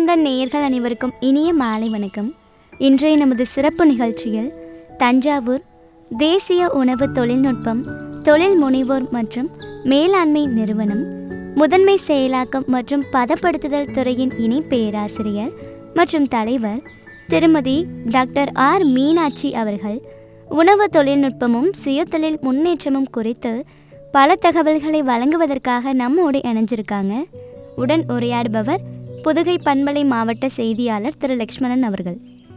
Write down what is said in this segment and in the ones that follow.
சார்ந்த நேயர்கள் அனைவருக்கும் இனிய மாலை வணக்கம் இன்றைய நமது சிறப்பு நிகழ்ச்சியில் தஞ்சாவூர் தேசிய உணவு தொழில்நுட்பம் தொழில் முனைவோர் மற்றும் மேலாண்மை நிறுவனம் முதன்மை செயலாக்கம் மற்றும் பதப்படுத்துதல் துறையின் இணை பேராசிரியர் மற்றும் தலைவர் திருமதி டாக்டர் ஆர் மீனாட்சி அவர்கள் உணவு தொழில்நுட்பமும் சுயதொழில் முன்னேற்றமும் குறித்து பல தகவல்களை வழங்குவதற்காக நம்மோடு இணைஞ்சிருக்காங்க உடன் உரையாடுபவர் புதுகை பண்பலை மாவட்ட செய்தியாளர் திரு லக்ஷ்மணன் அவர்கள்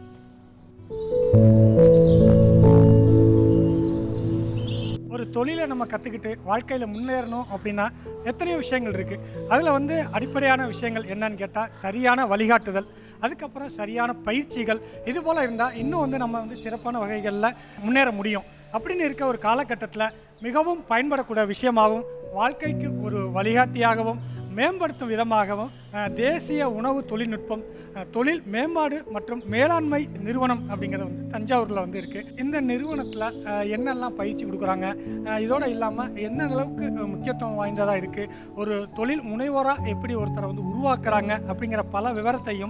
ஒரு தொழிலை நம்ம கற்றுக்கிட்டு வாழ்க்கையில் முன்னேறணும் அப்படின்னா எத்தனையோ விஷயங்கள் இருக்குது அதில் வந்து அடிப்படையான விஷயங்கள் என்னன்னு கேட்டால் சரியான வழிகாட்டுதல் அதுக்கப்புறம் சரியான பயிற்சிகள் இது போல் இருந்தால் இன்னும் வந்து நம்ம வந்து சிறப்பான வகைகளில் முன்னேற முடியும் அப்படின்னு இருக்க ஒரு காலகட்டத்தில் மிகவும் பயன்படக்கூடிய விஷயமாகவும் வாழ்க்கைக்கு ஒரு வழிகாட்டியாகவும் மேம்படுத்தும் விதமாகவும் அஹ், தேசிய உணவு தொழில்நுட்பம் அஹ், தொழில் மேம்பாடு மற்றும் மேலாண்மை நிறுவனம் அப்படிங்கிறது வந்து தஞ்சாவூரில் வந்து இருக்குது இந்த நிறுவனத்தில் என்னெல்லாம் பயிற்சி கொடுக்குறாங்க அஹ், இதோட இல்லாமல் என்ன அளவுக்கு அஹ், முக்கியத்துவம் வாய்ந்ததாக இருக்குது ஒரு தொழில் முனைவோராக எப்படி ஒருத்தரை வந்து உருவாக்குறாங்க அப்படிங்கிற பல விவரத்தையும்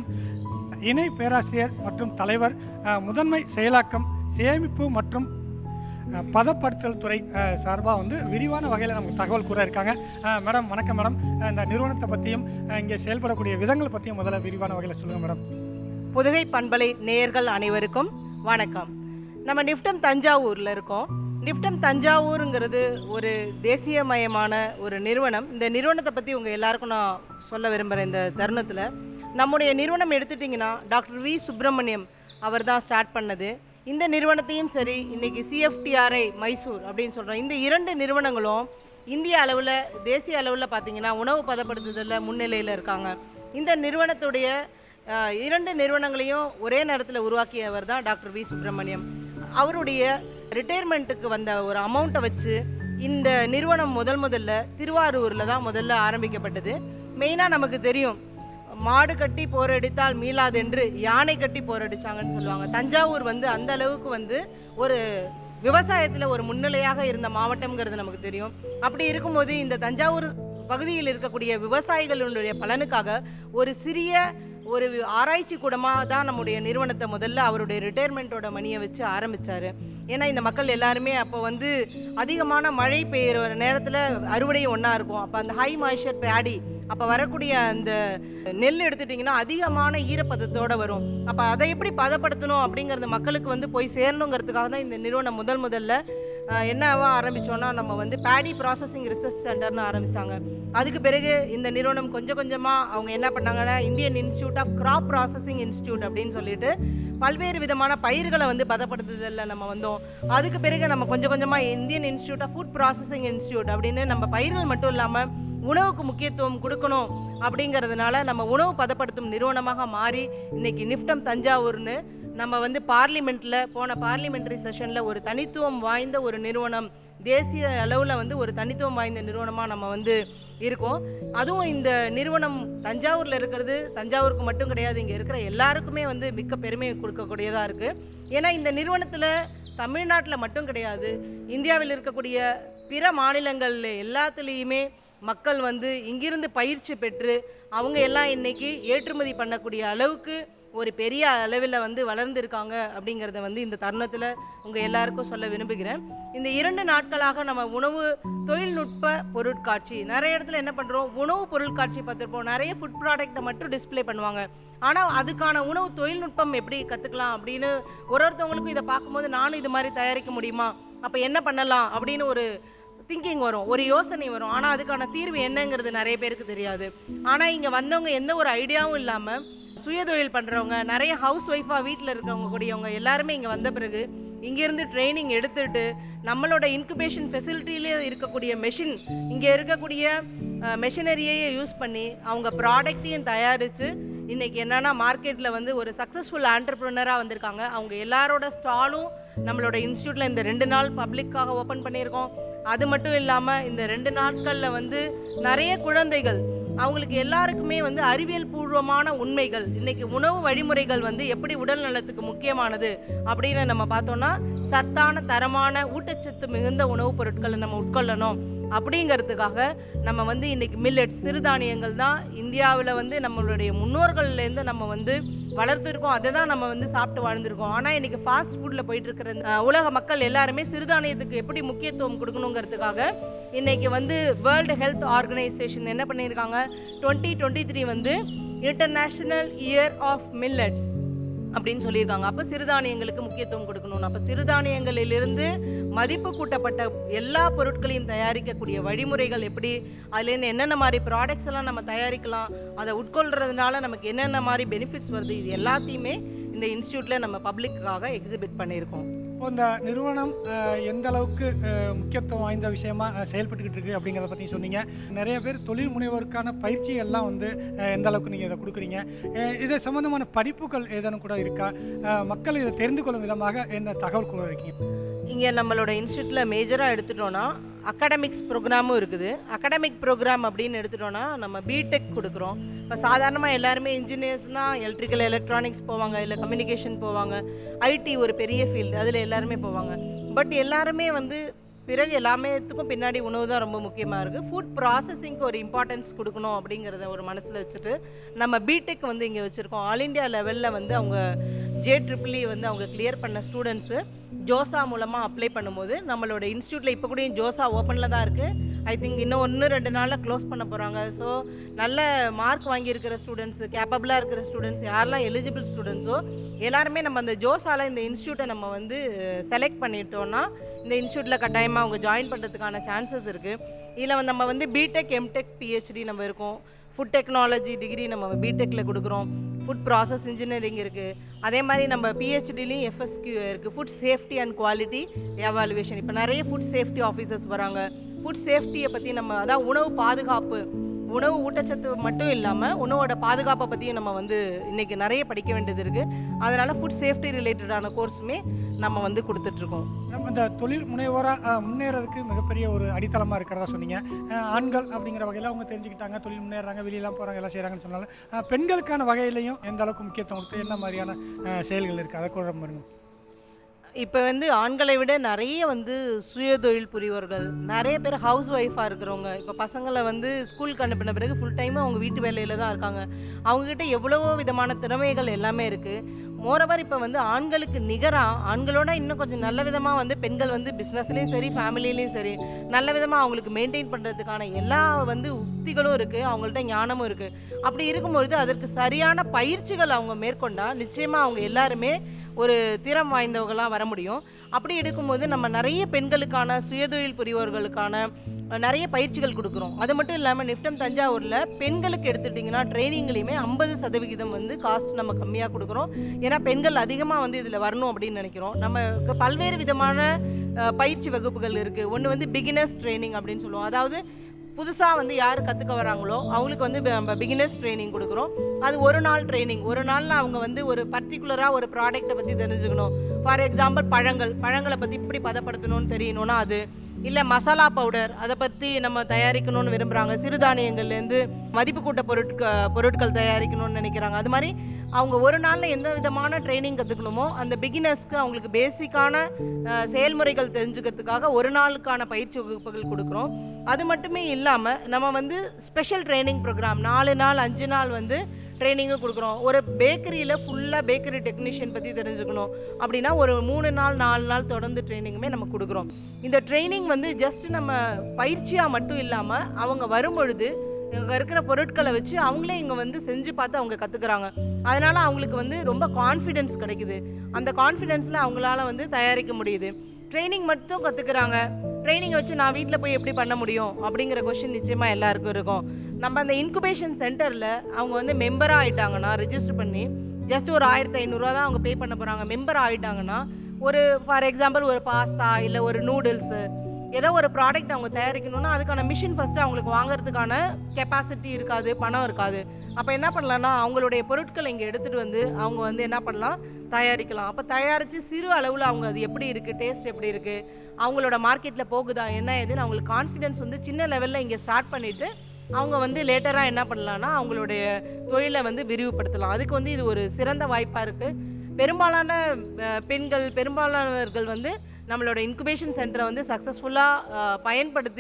இணை பேராசிரியர் மற்றும் தலைவர் அஹ், முதன்மை செயலாக்கம் சேமிப்பு மற்றும் அஹ், பதப்படுத்தல் துறை சார்பாக வந்து விரிவான வகையில் நமக்கு தகவல் கூற இருக்காங்க அஹ், மேடம் வணக்கம் மேடம் அஹ், இந்த நிறுவனத்தை பற்றியும் அஹ், இங்கே செயல்படக்கூடிய விதங்கள் பற்றியும் முதல்ல விரிவான வகையில் சொல்லுங்கள் மேடம் புதுகை பண்பலை நேயர்கள் அனைவருக்கும் வணக்கம் நம்ம நிஃப்டம் தஞ்சாவூரில் இருக்கோம் நிஃப்டம் தஞ்சாவூருங்கிறது ஒரு தேசியமயமான ஒரு நிறுவனம் இந்த நிறுவனத்தை பற்றி உங்கள் எல்லாருக்கும் நான் சொல்ல விரும்புகிறேன் இந்த தருணத்தில் நம்முடைய நிறுவனம் எடுத்துட்டிங்கன்னா டாக்டர் வி சுப்பிரமணியம் அவர் தான் ஸ்டார்ட் பண்ணது இந்த நிறுவனத்தையும் சரி இன்னைக்கு சிஎஃப்டிஆர்ஐ மைசூர் அப்படின்னு சொல்கிறோம் இந்த இரண்டு நிறுவனங்களும் இந்திய அளவில் தேசிய அளவில் பார்த்தீங்கன்னா உணவு பதப்படுத்துதலில் முன்னிலையில் இருக்காங்க இந்த நிறுவனத்துடைய அஹ், இரண்டு நிறுவனங்களையும் ஒரே நேரத்தில் உருவாக்கியவர் தான் டாக்டர் வி சுப்பிரமணியம் அவருடைய ரிட்டையர்மெண்ட்டுக்கு வந்த ஒரு அமௌண்ட்டை வச்சு இந்த நிறுவனம் முதல் முதல்ல திருவாரூரில் தான் முதல்ல ஆரம்பிக்கப்பட்டது மெயினாக நமக்கு தெரியும் மாடு கட்டி போரடித்தால் மீளாதென்று யானை கட்டி போரடிச்சாங்கன்னு சொல்லுவாங்க தஞ்சாவூர் வந்து அந்த அளவுக்கு வந்து ஒரு விவசாயத்தில் ஒரு முன்னிலையாக இருந்த மாவட்டம்ங்கிறது நமக்கு தெரியும் அப்படி இருக்கும்போது இந்த தஞ்சாவூர் பகுதியில் இருக்கக்கூடிய விவசாயிகளுடைய பலனுக்காக ஒரு சிறிய ஒரு ஆராய்ச்சி கூடமாக தான் நம்முடைய நிறுவனத்தை முதல்ல அவருடைய ரிட்டையர்மெண்ட்டோட மணியை வச்சு ஆரம்பிச்சாரு ஏன்னா இந்த மக்கள் எல்லாருமே அப்போ வந்து அதிகமான மழை பெய்யுற நேரத்தில் அறுவடையும் ஒன்றா இருக்கும் அப்போ அந்த ஹை மாய்ச்சர் பேடி அப்போ வரக்கூடிய அந்த நெல் எடுத்துட்டிங்கன்னா அதிகமான ஈரப்பதத்தோட வரும் அப்போ அதை எப்படி பதப்படுத்தணும் அப்படிங்கிறது மக்களுக்கு வந்து போய் சேரணுங்கிறதுக்காக தான் இந்த நிறுவனம் முதல் முதல்ல ஆஹ், என்னவா ஆரம்பிச்சோன்னா நம்ம வந்து பேடி ப்ராசஸிங் ரிசர்ச் சென்டர்னு ஆரம்பிச்சாங்க அதுக்கு பிறகு இந்த நிறுவனம் கொஞ்சம் கொஞ்சமாக அவங்க என்ன பண்ணாங்கன்னா Indian institute of crop processing institute அப்படின்னு சொல்லிட்டு பல்வேறு விதமான பயிர்களை வந்து பதப்படுத்துதலில் நம்ம வந்தோம் அதுக்கு பிறகு நம்ம கொஞ்சம் கொஞ்சமாக Indian institute of food processing institute அப்படின்னு நம்ம பயிர்கள் மட்டும் இல்லாமல் உணவுக்கு முக்கியத்துவம் கொடுக்கணும் அப்படிங்கிறதுனால நம்ம உணவு பதப்படுத்தும் நிறுவனமாக மாறி இன்னைக்கு நிஃப்டம் தஞ்சாவூர்னு நம்ம வந்து பார்லிமெண்ட்டில் போன பார்லிமெண்டரி செஷனில் ஒரு தனித்துவம் வாய்ந்த ஒரு நிறுவனம் தேசிய அளவில் வந்து ஒரு தனித்துவம் வாய்ந்த நிறுவனமாக நம்ம வந்து இருக்கோம் அதுவும் இந்த நிறுவனம் தஞ்சாவூரில் இருக்கிறது தஞ்சாவூருக்கு மட்டும் கிடையாது இங்கே இருக்கிற எல்லாருக்குமே வந்து மிக்க பெருமை கொடுக்கக்கூடியதாக இருக்குது ஏன்னா இந்த நிறுவனத்தில் தமிழ்நாட்டில் மட்டும் கிடையாது இந்தியாவில் இருக்கக்கூடிய பிற மாநிலங்கள் எல்லாத்துலேயுமே மக்கள் வந்து இங்கிருந்து பயிற்சி பெற்று அவங்க எல்லாம் இன்னைக்கு ஏற்றுமதி பண்ணக்கூடிய அளவுக்கு ஒரு பெரிய அளவில் வந்து வளர்ந்துருக்காங்க அப்படிங்கிறத வந்து இந்த தருணத்தில் உங்கள் எல்லாருக்கும் சொல்ல விரும்புகிறேன் இந்த இரண்டு நாட்களாக நம்ம உணவு தொழில்நுட்ப பொருட்காட்சி நிறைய இடத்துல என்ன பண்ணுறோம் உணவு பொருட்காட்சி பார்த்துருப்போம் நிறைய ஃபுட் ப்ராடக்ட்டை மட்டும் டிஸ்ப்ளே பண்ணுவாங்க ஆனால் அதுக்கான உணவு தொழில்நுட்பம் எப்படி கற்றுக்கலாம் அப்படின்னு ஒரு ஒருத்தவங்களுக்கும் இதை பார்க்கும்போது நானும் இது மாதிரி தயாரிக்க முடியுமா அப்போ என்ன பண்ணலாம் அப்படின்னு ஒரு திங்கிங் வரும் ஒரு யோசனை வரும் ஆனால் அதுக்கான தீர்வு என்னங்கிறது நிறைய பேருக்கு தெரியாது ஆனால் இங்கே வந்தவங்க எந்த ஒரு ஐடியாவும் இல்லாமல் சுயதொழில் பண்ணுறவங்க நிறைய ஹவுஸ் ஒய்ஃபாக வீட்டில் இருக்கிறவங்க கூடியவங்க எல்லாருமே இங்கே வந்த பிறகு இங்கேருந்து ட்ரைனிங் எடுத்துட்டு நம்மளோட இன்குபேஷன் ஃபெசிலிட்டியிலே இருக்கக்கூடிய மெஷின் இங்கே இருக்கக்கூடிய மெஷினரியையே யூஸ் பண்ணி அவங்க ப்ராடக்ட்டையும் தயாரித்து இன்னைக்கு என்னன்னா மார்க்கெட்டில் வந்து ஒரு சக்ஸஸ்ஃபுல் ஆண்டர்ப்ரினராக வந்திருக்காங்க அவங்க எல்லாரோட ஸ்டாலும் நம்மளோட இன்ஸ்டியூட்டில் இந்த ரெண்டு நாள் பப்ளிக்காக ஓப்பன் பண்ணியிருக்கோம் அது மட்டும் இல்லாமல் இந்த ரெண்டு நாட்களில் வந்து நிறைய குழந்தைகள் அவங்களுக்கு எல்லாருக்குமே வந்து அறிவியல் பூர்வமான உண்மைகள் இன்னைக்கு உணவு வழிமுறைகள் வந்து எப்படி உடல் நலத்துக்கு முக்கியமானது அப்படின்னு நம்ம பார்த்தோம்னா சத்தான தரமான ஊட்டச்சத்து மிகுந்த உணவுப் பொருட்களை நம்ம உட்கொள்ளணும் அப்படிங்கிறதுக்காக நம்ம வந்து இன்னைக்கு மில்லட்ஸ் சிறுதானியங்கள் தான் இந்தியாவில் வந்து நம்மளுடைய முன்னோர்கள்லேருந்து நம்ம வந்து வளர்த்துருக்கோம் அதை தான் நம்ம வந்து சாப்பிட்டு வாழ்ந்திருக்கோம் ஆனால் இன்னைக்கு ஃபாஸ்ட் ஃபுட்டில் போயிட்டு இருக்கிற அஹ், உலக மக்கள் எல்லாருமே சிறுதானியத்துக்கு எப்படி முக்கியத்துவம் கொடுக்கணுங்கிறதுக்காக இன்னைக்கு வந்து வேர்ல்டு ஹெல்த் ஆர்கனைசேஷன் என்ன பண்ணியிருக்காங்க டுவெண்ட்டி டுவெண்ட்டி த்ரீ வந்து இன்டர்நேஷனல் இயர் ஆஃப் மில்லட்ஸ் அப்படின்னு சொல்லியிருக்காங்க அப்போ சிறுதானியங்களுக்கு முக்கியத்துவம் கொடுக்கணும் அப்போ சிறுதானியங்களிலிருந்து மதிப்பு கூட்டப்பட்ட எல்லா பொருட்களையும் தயாரிக்கக்கூடிய வழிமுறைகள் எப்படி அதுலேருந்து என்னென்ன மாதிரி ப்ராடக்ட்ஸ் எல்லாம் நம்ம தயாரிக்கலாம் அதை உட்கொள்றதுனால நமக்கு என்னென்ன மாதிரி பெனிஃபிட்ஸ் வருது இது எல்லாத்தையுமே இந்த இன்ஸ்டியூட்டில் நம்ம பப்ளிக்காக எக்ஸிபிட் பண்ணியிருக்கோம் இப்போ இந்த நிறுவனம் அஹ், எந்த அளவுக்கு அஹ், முக்கியத்துவம் வாய்ந்த விஷயமா அஹ், செயல்பட்டுக்கிட்டு இருக்கு அப்படிங்கிறத பற்றி சொன்னீங்க நிறைய பேர் தொழில் முனைவோருக்கான பயிற்சி எல்லாம் வந்து அஹ், எந்த அளவுக்கு நீங்கள் இதை கொடுக்குறீங்க அஹ், இது சம்மந்தமான படிப்புகள் ஏதேனும் கூட இருக்கா அஹ், மக்கள் இதை தெரிந்து கொள்ளும் விதமாக என்ன தகவல் கூட இருக்கீங்க இங்கே நம்மளோட இன்ஸ்டியூட்டில் மேஜராக எடுத்துட்டோன்னா அகாடமிக்ஸ் ப்ரோக்ராமும் இருக்குது அகாடமிக் ப்ரோக்ராம் அப்படின்னு எடுத்துட்டோன்னா நம்ம பிடெக் கொடுக்குறோம் இப்போ சாதாரணமாக எல்லாருமே இன்ஜினியர்ஸ்னால் எலக்ட்ரிக்கல் எலக்ட்ரானிக்ஸ் போவாங்க இல்லை கம்யூனிகேஷன் போவாங்க ஐடி ஒரு பெரிய ஃபீல்டு அதில் எல்லாருமே போவாங்க பட் எல்லாருமே வந்து பிறகு எல்லாமேத்துக்கும் பின்னாடி உணவு தான் ரொம்ப முக்கியமாக இருக்குது ஃபுட் ப்ராசஸிங்க்கு ஒரு இம்பார்ட்டன்ஸ் கொடுக்கணும் அப்படிங்கிறத ஒரு மனசில் வச்சுட்டு நம்ம பிடெக் வந்து இங்கே வச்சுருக்கோம் ஆல் இண்டியா லெவலில் வந்து அவங்க ஜே ட்ரிபிள்இ வந்து அவங்க கிளியர் பண்ண ஸ்டூடெண்ட்ஸு ஜோசா மூலமாக அப்ளை பண்ணும்போது நம்மளோட இன்ஸ்டியூட்டில் இப்போ கூட ஜோசா ஓப்பனில் தான் இருக்குது ஐ திங்க் இன்னும் ஒன்று ரெண்டு நாளில் க்ளோஸ் பண்ண போகிறாங்க ஸோ நல்ல மார்க் வாங்கியிருக்கிற ஸ்டூடெண்ட்ஸ் கேப்பபிளாக இருக்கிற ஸ்டூடெண்ட்ஸ் யாரெல்லாம் எலிஜிபிள் ஸ்டூடெண்ட்ஸோ எல்லாருமே நம்ம அந்த ஜோசால இந்த இன்ஸ்டியூட்டை நம்ம வந்து செலக்ட் பண்ணிட்டோம்னா இந்த இன்ஸ்டியூட்டில் கட்டாயமாக அவங்க ஜாயின் பண்ணுறதுக்கான சான்சஸ் இருக்குது இதில் வந்து நம்ம வந்து பிடெக் எம்டெக் பிஹெச்டி நம்ம இருக்கோம் ஃபுட் டெக்னாலஜி டிகிரி நம்ம பிடெக்ல கொடுக்குறோம் ஃபுட் ப்ராசஸ் இன்ஜினியரிங் இருக்குது அதே மாதிரி நம்ம பிஹெச்டிலையும் எஃப்எஸ்கியூ இருக்குது food safety and quality evaluation இப்போ நிறைய ஃபுட் சேஃப்டி ஆஃபீஸர்ஸ் வராங்க ஃபுட் சேஃப்டியை பற்றி நம்ம அதான் உணவு பாதுகாப்பு உணவு ஊட்டச்சத்து மட்டும் இல்லாமல் உணவோட பாதுகாப்பை பற்றியும் நம்ம வந்து இன்னைக்கு நிறைய படிக்க வேண்டியது இருக்குது அதனால ஃபுட் சேஃப்டி ரிலேட்டடான கோர்ஸுமே நம்ம வந்து கொடுத்துட்ருக்கோம் நம்ம இந்த தொழில் முனைவோராக முன்னேறதுக்கு மிகப்பெரிய ஒரு அடித்தளமாக இருக்கிறதா சொன்னீங்க அஹ், ஆண்கள் அப்படிங்கிற வகையில் அவங்க தெரிஞ்சுக்கிட்டாங்க தொழில் முன்னேறாங்க வெளியெல்லாம் போகிறாங்க எல்லாம் செய்கிறாங்கன்னு சொன்னாலும் அஹ், பெண்களுக்கான வகையிலையும் எந்த அளவுக்கு முக்கியத்துவம் கொடுத்து என்ன மாதிரியான அஹ், செயல்கள் இருக்குது அதை கூட பாருங்க இப்போ வந்து ஆண்களை விட நிறைய வந்து சுயதொழில் புரிவர்கள் நிறைய பேர் ஹவுஸ் ஒய்ஃபாக இருக்கிறவங்க இப்போ பசங்களை வந்து ஸ்கூலுக்கு அனுப்பின பிறகு ஃபுல் டைமும் அவங்க வீட்டு வேலையில் தான் இருக்காங்க அவங்கக்கிட்ட எவ்வளவோ விதமான திறமைகள் எல்லாமே இருக்குது மோரவர் இப்போ வந்து ஆண்களுக்கு நிகராக ஆண்களோட இன்னும் கொஞ்சம் நல்ல விதமாக வந்து பெண்கள் வந்து பிஸ்னஸ்லேயும் சரி ஃபேமிலிலையும் சரி நல்ல விதமாக அவங்களுக்கு மெயின்டைன் பண்ணுறதுக்கான எல்லா வந்து உத்திகளும் இருக்குது அவங்கள்ட்ட ஞானமும் இருக்குது அப்படி இருக்கும்பொழுது அதற்கு சரியான பயிற்சிகள் அவங்க மேற்கொண்டா நிச்சயமாக அவங்க எல்லாருமே ஒரு திறம் வாய்ந்தவங்களாக வர முடியும் அப்படி எடுக்கும்போது நம்ம நிறைய பெண்களுக்கான சுயதொழில் புரிவோர்களுக்கான அஹ், நிறைய பயிற்சிகள் கொடுக்குறோம் அது மட்டும் இல்லாமல் நிஃப்டம் தஞ்சாவூரில் பெண்களுக்கு எடுத்துட்டிங்கன்னா ட்ரைனிங்லேயுமே ஐம்பது சதவிகிதம் வந்து காஸ்ட் நம்ம கம்மியாக கொடுக்குறோம் ஏன்னா பெண்கள் அதிகமாக வந்து இதில் வரணும் அப்படின்னு நினைக்கிறோம் நம்ம பல்வேறு விதமான அஹ், பயிற்சி வகுப்புகள் இருக்குது ஒன்று வந்து பிகினர்ஸ் ட்ரைனிங் அப்படின்னு சொல்லுவோம் அதாவது புதுசாக வந்து யார் கற்றுக்க வராங்களோ அவங்களுக்கு வந்து நம்ம பிகினர்ஸ் ட்ரைனிங் கொடுக்குறோம் அது ஒரு நாள் ட்ரைனிங் ஒரு நாளில் அவங்க வந்து ஒரு பர்டிகுலராக ஒரு ப்ராடக்ட்டை பற்றி தெரிஞ்சுக்கணும் ஃபார் எக்ஸாம்பிள் பழங்கள் பழங்களை பற்றி இப்படி பதப்படுத்தணும்னு தெரியணும்னா அது இல்லை மசாலா பவுடர் அதை பற்றி நம்ம தயாரிக்கணும்னு விரும்புகிறாங்க சிறுதானியங்கள்லேருந்து மதிப்பு கூட்ட பொருட்க பொருட்கள் தயாரிக்கணும்னு நினைக்கிறாங்க அது மாதிரி அவங்க ஒரு நாளில் எந்த விதமான ட்ரைனிங் கற்றுக்கணுமோ அந்த பிகினர்ஸ்க்கு அவங்களுக்கு பேசிக்கான அஹ், செயல்முறைகள் தெரிஞ்சுக்கிறதுக்காக ஒரு நாளுக்கான பயிற்சி வகுப்புகள் கொடுக்குறோம் அது மட்டுமே இல்லாமல் நம்ம வந்து ஸ்பெஷல் ட்ரைனிங் ப்ரோக்ராம் நாலு நாள் அஞ்சு நாள் வந்து ட்ரைனிங்கும் கொடுக்குறோம் ஒரு பேக்கரியில் ஃபுல்லாக பேக்கரி டெக்னீஷியன் பற்றி தெரிஞ்சுக்கணும் அப்படின்னா ஒரு மூணு நாள் நாலு நாள் தொடர்ந்து ட்ரைனிங்குமே நம்ம கொடுக்குறோம் இந்த ட்ரைனிங் வந்து ஜஸ்ட் நம்ம பயிற்சியாக மட்டும் இல்லாமல் அவங்க வரும்பொழுது இங்கே இருக்கிற பொருட்களை வச்சு அவங்களே இங்கே வந்து செஞ்சு பார்த்து அவங்க கற்றுக்குறாங்க அதனால அவங்களுக்கு வந்து ரொம்ப கான்ஃபிடென்ஸ் கிடைக்குது அந்த கான்ஃபிடென்ஸில் அவங்களால வந்து தயாரிக்க முடியுது ட்ரைனிங் மட்டும் கற்றுக்குறாங்க ட்ரைனிங்கை வச்சு நான் வீட்டில் போய் எப்படி பண்ண முடியும் அப்படிங்கிற கொஷின் நிச்சயமாக எல்லாருக்கும் இருக்கும் நம்ம அந்த இன்குபேஷன் சென்டரில் அவங்க வந்து மெம்பராக ஆயிட்டாங்கன்னா ரெஜிஸ்டர் பண்ணி ஜஸ்ட் ஒரு ஆயிரத்தி ஐநூறுரூவா தான் அவங்க பே பண்ண போகிறாங்க மெம்பர் ஆயிட்டாங்கன்னா ஒரு ஃபார் எக்ஸாம்பிள் ஒரு பாஸ்தா இல்லை ஒரு நூடுல்ஸு ஏதோ ஒரு ப்ராடக்ட் அவங்க தயாரிக்கணும்னா அதுக்கான மிஷின் ஃபஸ்ட்டு அவங்களுக்கு வாங்குறதுக்கான கெப்பாசிட்டி இருக்காது பணம் இருக்காது அப்போ என்ன பண்ணலாம்னா அவங்களுடைய பொருட்களை இங்கே எடுத்துகிட்டு வந்து அவங்க வந்து என்ன பண்ணலாம் தயாரிக்கலாம் அப்போ தயாரித்து சிறு அளவில் அவங்க அது எப்படி இருக்குது டேஸ்ட் எப்படி இருக்குது அவங்களோட மார்க்கெட்டில் போகுதா என்ன ஏதுன்னு அவங்களுக்கு கான்ஃபிடென்ஸ் வந்து சின்ன லெவலில் இங்கே ஸ்டார்ட் பண்ணிவிட்டு அவங்க வந்து லேட்டராக என்ன பண்ணலாம்னா அவங்களுடைய தொழிலை வந்து விரிவுபடுத்தலாம் அதுக்கு வந்து இது ஒரு சிறந்த வாய்ப்பாக இருக்குது பெரும்பாலான அஹ், பெண்கள் பெரும்பாலானவர்கள் வந்து நம்மளோட இன்குபேஷன் சென்டரை வந்து சக்ஸஸ்ஃபுல்லாக பயன்படுத்தி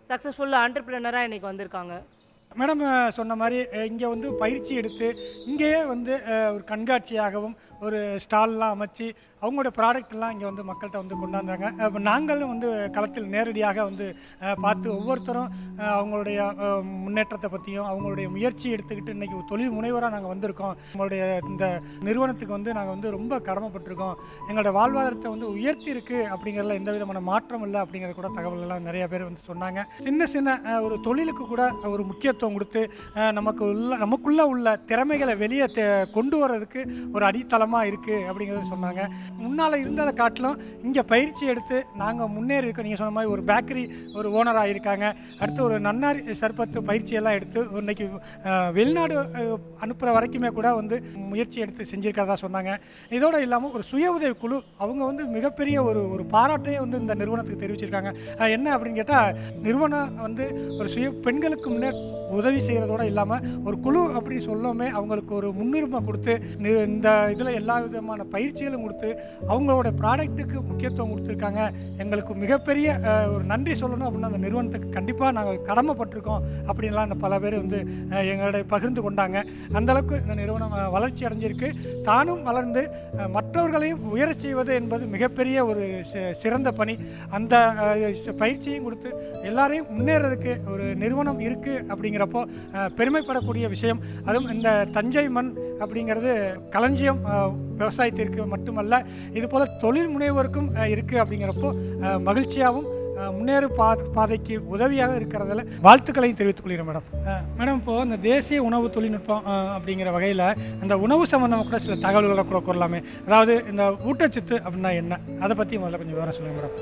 சக்ஸஸ்ஃபுல் ஆண்டர்பிரினராக இன்னைக்கு வந்திருக்காங்க மேடம் அஹ், சொன்ன மாதிரி இங்கே வந்து பயிற்சி எடுத்து இங்கேயே வந்து அஹ், ஒரு கண்காட்சியாகவும் ஒரு ஸ்டால்லாம் அமைச்சு அவங்களோட ப்ராடக்ட் எல்லாம் இங்கே வந்து மக்கள்கிட்ட வந்து கொண்டாந்தாங்க அப்போ நாங்களும் வந்து களத்தில் நேரடியாக வந்து அஹ், பார்த்து ஒவ்வொருத்தரும் அஹ், அவங்களுடைய அஹ், முன்னேற்றத்தை பற்றியும் அவங்களுடைய முயற்சி எடுத்துக்கிட்டு இன்னைக்கு ஒரு தொழில் முனைவராக நாங்கள் வந்திருக்கோம் நம்மளுடைய இந்த நிறுவனத்துக்கு வந்து நாங்கள் வந்து ரொம்ப கடமைப்பட்டிருக்கோம் எங்களோட வாழ்வாதாரத்தை வந்து உயர்த்தி இருக்கு அப்படிங்கிறதுல எந்த விதமான மாற்றம் இல்லை அப்படிங்கிற கூட தகவல் எல்லாம் நிறைய பேர் வந்து சொன்னாங்க சின்ன சின்ன அஹ், ஒரு தொழிலுக்கு கூட ஒரு முக்கியத்துவம் கொடுத்து அஹ், நமக்கு உள்ள நமக்குள்ள உள்ள திறமைகளை வெளியே தெ- கொண்டு வர்றதுக்கு ஒரு அடித்தளமாக இருக்குது அப்படிங்கிறத சொன்னாங்க முன்னால் இருந்ததை காட்டிலும் இங்கே பயிற்சி எடுத்து நாங்கள் முன்னேறி இருக்கோம் நீங்கள் சொன்ன மாதிரி ஒரு பேக்கரி ஒரு ஓனராக இருக்காங்க அடுத்து ஒரு நன்னாரி சர்பத்து பயிற்சியெல்லாம் எடுத்து இன்னைக்கு அஹ், வெளிநாடு அனுப்புகிற வரைக்குமே கூட வந்து முயற்சி எடுத்து செஞ்சிருக்கிறதா சொன்னாங்க இதோட இல்லாமல் ஒரு சுய உதவி குழு அவங்க வந்து மிகப்பெரிய ஒரு ஒரு பாராட்டையே வந்து இந்த நிறுவனத்துக்கு தெரிவிச்சிருக்காங்க அஹ், என்ன அப்படின்னு கேட்டால் நிறுவனம் வந்து ஒரு சுய பெண்களுக்கு முன்னே உதவி செய்கிறதோட இல்லாமல் ஒரு குழு அப்படி சொல்லவுமே அவங்களுக்கு ஒரு முன்னுரிமை கொடுத்து நி- இந்த இதில் எல்லா விதமான பயிற்சிகளும் கொடுத்து அவங்களோட ப்ராடக்ட்டுக்கு முக்கியத்துவம் கொடுத்துருக்காங்க எங்களுக்கு மிகப்பெரிய அஹ், ஒரு நன்றி சொல்லணும் அப்படின்னு அந்த நிறுவனத்துக்கு கண்டிப்பாக நாங்கள் கடமைப்பட்டிருக்கோம் அப்படின்லாம் பல பேர் வந்து அஹ், எங்களோட பகிர்ந்து கொண்டாங்க அந்த அளவுக்கு இந்த நிறுவனம் அஹ், வளர்ச்சி அடைஞ்சிருக்கு தானும் வளர்ந்து அஹ், மற்றவர்களையும் உயரச் செய்வது என்பது மிகப்பெரிய ஒரு சி- சிறந்த பணி அந்த அஹ், ச- பயிற்சியும் கொடுத்து எல்லாரையும் முன்னேறதுக்கு ஒரு நிறுவனம் இருக்கு அப்படிங்கிறப்போ அஹ், பெருமைப்படக்கூடிய விஷயம் அதுவும் இந்த தஞ்சை மண் அப்படிங்கிறது களஞ்சியம் அஹ், விவசாயத்திற்கு மட்டுமல்ல இது போல தொழில் முனைவோருக்கும் அஹ், இருக்கு அப்படிங்கிறப்போ அஹ், மகிழ்ச்சியாகவும் அஹ், முன்னேறு பா பாதைக்கு உதவியாக இருக்கிறதுல வாழ்த்துக்களையும் தெரிவித்துக் கொள்கிறேன் மேடம் அஹ், மேடம் இப்போ இந்த தேசிய உணவு தொழில்நுட்பம் அஹ், அப்படிங்கிற வகையில் அந்த உணவு சம்பந்தமாக கூட சில தகவல்களை கூட கூறலாமே அதாவது இந்த ஊட்டச்சத்து அப்படின்னா என்ன அதை பற்றி முதல்ல கொஞ்சம் விவரம் சொல்லுங்க மேடம்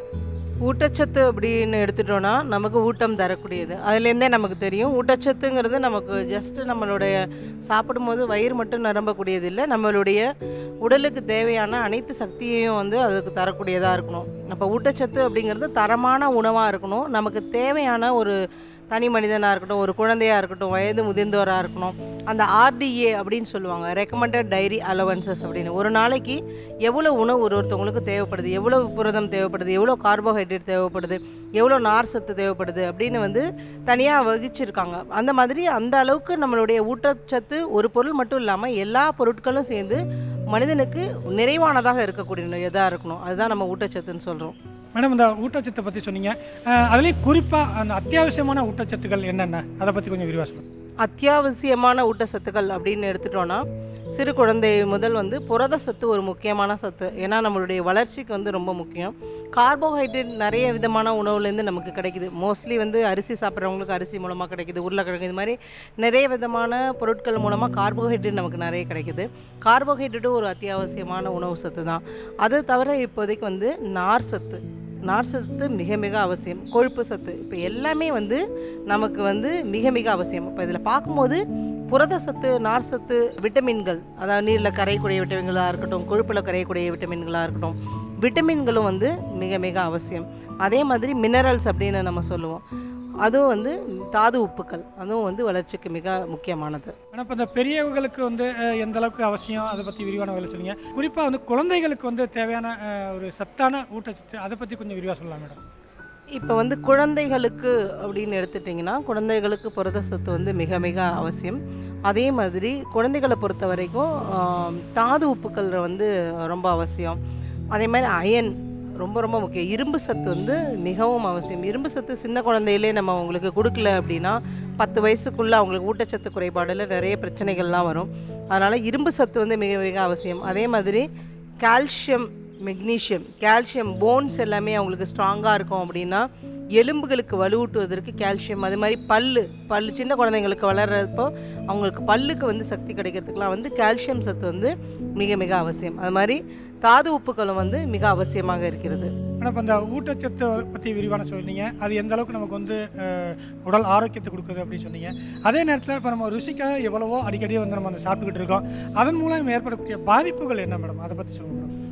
ஊட்டச்சத்து அப்படின்னு எடுத்துட்டோம்னா நமக்கு ஊட்டம் தரக்கூடியது அதுலேருந்தே நமக்கு தெரியும் ஊட்டச்சத்துங்கிறது நமக்கு ஜஸ்ட் நம்மளுடைய சாப்பிடும்போது வயிறு மட்டும் நிரம்பக்கூடியது இல்லை நம்மளுடைய உடலுக்கு தேவையான அனைத்து சக்தியையும் வந்து அதுக்கு தரக்கூடியதாக இருக்கணும் அப்போ ஊட்டச்சத்து அப்படிங்கிறது தரமான உணவாக இருக்கணும் நமக்கு தேவையான ஒரு தனி மனிதனாக இருக்கட்டும் ஒரு குழந்தையாக இருக்கட்டும் வயது முதிர்ந்தோராக இருக்கணும் அந்த ஆர்டிஏ அப்படின்னு சொல்லுவாங்க ரெக்கமெண்டட் டைரி அலவன்சஸ் அப்படின்னு ஒரு நாளைக்கு எவ்வளோ உணவு ஒரு ஒருத்தவங்களுக்கு தேவைப்படுது எவ்வளோ புரதம் தேவைப்படுது எவ்வளோ கார்போஹைட்ரேட் தேவைப்படுது எவ்வளோ நார் சத்து தேவைப்படுது அப்படின்னு வந்து தனியாக வகிச்சிருக்காங்க அந்த மாதிரி அந்த அளவுக்கு நம்மளுடைய ஊட்டச்சத்து ஒரு பொருள் மட்டும் இல்லாமல் எல்லா பொருட்களும் சேர்ந்து மனிதனுக்கு நிறைவானதாக இருக்கக்கூடிய இதாக இருக்கணும் அதுதான் நம்ம ஊட்டச்சத்துன்னு சொல்கிறோம் மேடம் இந்த ஊட்டச்சத்தை பற்றி சொன்னீங்க அஹ், அதுலேயும் குறிப்பாக அந்த அத்தியாவசியமான ஊட்டச்சத்துக்கள் என்னென்ன அதை பற்றி கொஞ்சம் விரிவாக சொல்லுங்கள் அத்தியாவசியமான ஊட்டச்சத்துக்கள் அப்படின்னு எடுத்துட்டோம்னா சிறு குழந்தை முதல் வந்து புரத சத்து ஒரு முக்கியமான சத்து ஏன்னா நம்மளுடைய வளர்ச்சிக்கு வந்து ரொம்ப முக்கியம் கார்போஹைட்ரேட் நிறைய விதமான உணவுலேருந்து நமக்கு கிடைக்குது மோஸ்ட்லி வந்து அரிசி சாப்பிட்றவங்களுக்கு அரிசி மூலமாக கிடைக்குது உருளைக்கிழங்கு இது மாதிரி நிறைய விதமான பொருட்கள் மூலமாக கார்போஹைட்ரேட் நமக்கு நிறைய கிடைக்குது கார்போஹைட்ரேட்டும் ஒரு அத்தியாவசியமான உணவு சத்து தான் அது தவிர இப்போதைக்கு வந்து நார் சத்து நார் சத்து மிக மிக அவசியம் கொழுப்பு சத்து இப்போ எல்லாமே வந்து நமக்கு வந்து மிக மிக அவசியம் இப்போ இதில் பார்க்கும்போது புரத சத்து நார் சத்து விட்டமின்கள் அதாவது நீரில் கரையக்கூடிய விட்டமின்களாக இருக்கட்டும் கொழுப்பில் கரையக்கூடிய விட்டமின்களாக இருக்கட்டும் விட்டமின்களும் வந்து மிக மிக அவசியம் அதே மாதிரி மினரல்ஸ் அப்படின்னு நம்ம சொல்லுவோம் அதுவும் வந்து தாது உப்புக்கள் அதுவும் வந்து வளர்ச்சிக்கு மிக முக்கியமானது ஆனால் இப்போ இந்த பெரியவங்களுக்கு வந்து அஹ், எந்த அளவுக்கு அவசியம் அதை பற்றி விரிவான வேலை சொன்னீங்க குறிப்பாக வந்து குழந்தைகளுக்கு வந்து தேவையான அஹ், ஒரு சத்தான ஊட்டச்சத்து அதை பற்றி கொஞ்சம் விரிவாக சொல்லலாம் மேடம் இப்போ வந்து குழந்தைகளுக்கு அப்படின்னு எடுத்துட்டிங்கன்னா குழந்தைகளுக்கு புரத சத்து வந்து மிக மிக அவசியம் அதே மாதிரி குழந்தைகளை பொறுத்த வரைக்கும் ஆம், தாது உப்புக்கள் வந்து ரொம்ப அவசியம் அதே மாதிரி அயன் ரொம்ப ரொம்ப முக்கியம் இரும்பு சத்து வந்து மிகவும் அவசியம் இரும்பு சத்து சின்ன குழந்தையிலே நம்ம அவங்களுக்கு கொடுக்கல அப்படின்னா பத்து வயசுக்குள்ளே அவங்களுக்கு ஊட்டச்சத்து குறைபாடில் நிறைய பிரச்சனைகள்லாம் வரும் அதனால் இரும்பு சத்து வந்து மிக மிக அவசியம் அதே மாதிரி கால்சியம் மெக்னீஷியம் கால்சியம் போன்ஸ் எல்லாமே அவங்களுக்கு ஸ்ட்ராங்காக இருக்கும் அப்படின்னா எலும்புகளுக்கு வலுவூட்டுவதற்கு கால்சியம் அது மாதிரி பல்லு பல்லு சின்ன குழந்தைங்களுக்கு வளர்றப்போ அவங்களுக்கு பல்லுக்கு வந்து சக்தி கிடைக்கிறதுக்குலாம் வந்து கால்சியம் சத்து வந்து மிக மிக அவசியம் அது மாதிரி தாது உப்புக்களும் வந்து மிக அவசியமாக இருக்கிறது ஆனால் இப்போ இந்த ஊட்டச்சத்தை பற்றி விரிவான சொன்னீங்க அது எந்த அளவுக்கு நமக்கு வந்து அஹ், உடல் ஆரோக்கியத்தை கொடுக்குது அப்படின்னு சொன்னீங்க அதே நேரத்தில் இப்போ நம்ம ருசிக்காக எவ்வளவோ அடிக்கடி வந்து நம்ம அந்த சாப்பிட்டுக்கிட்டு இருக்கோம் அதன் மூலம் ஏற்படக்கூடிய பாதிப்புகள் என்ன மேடம் அதை பற்றி சொல்லுங்க மேடம்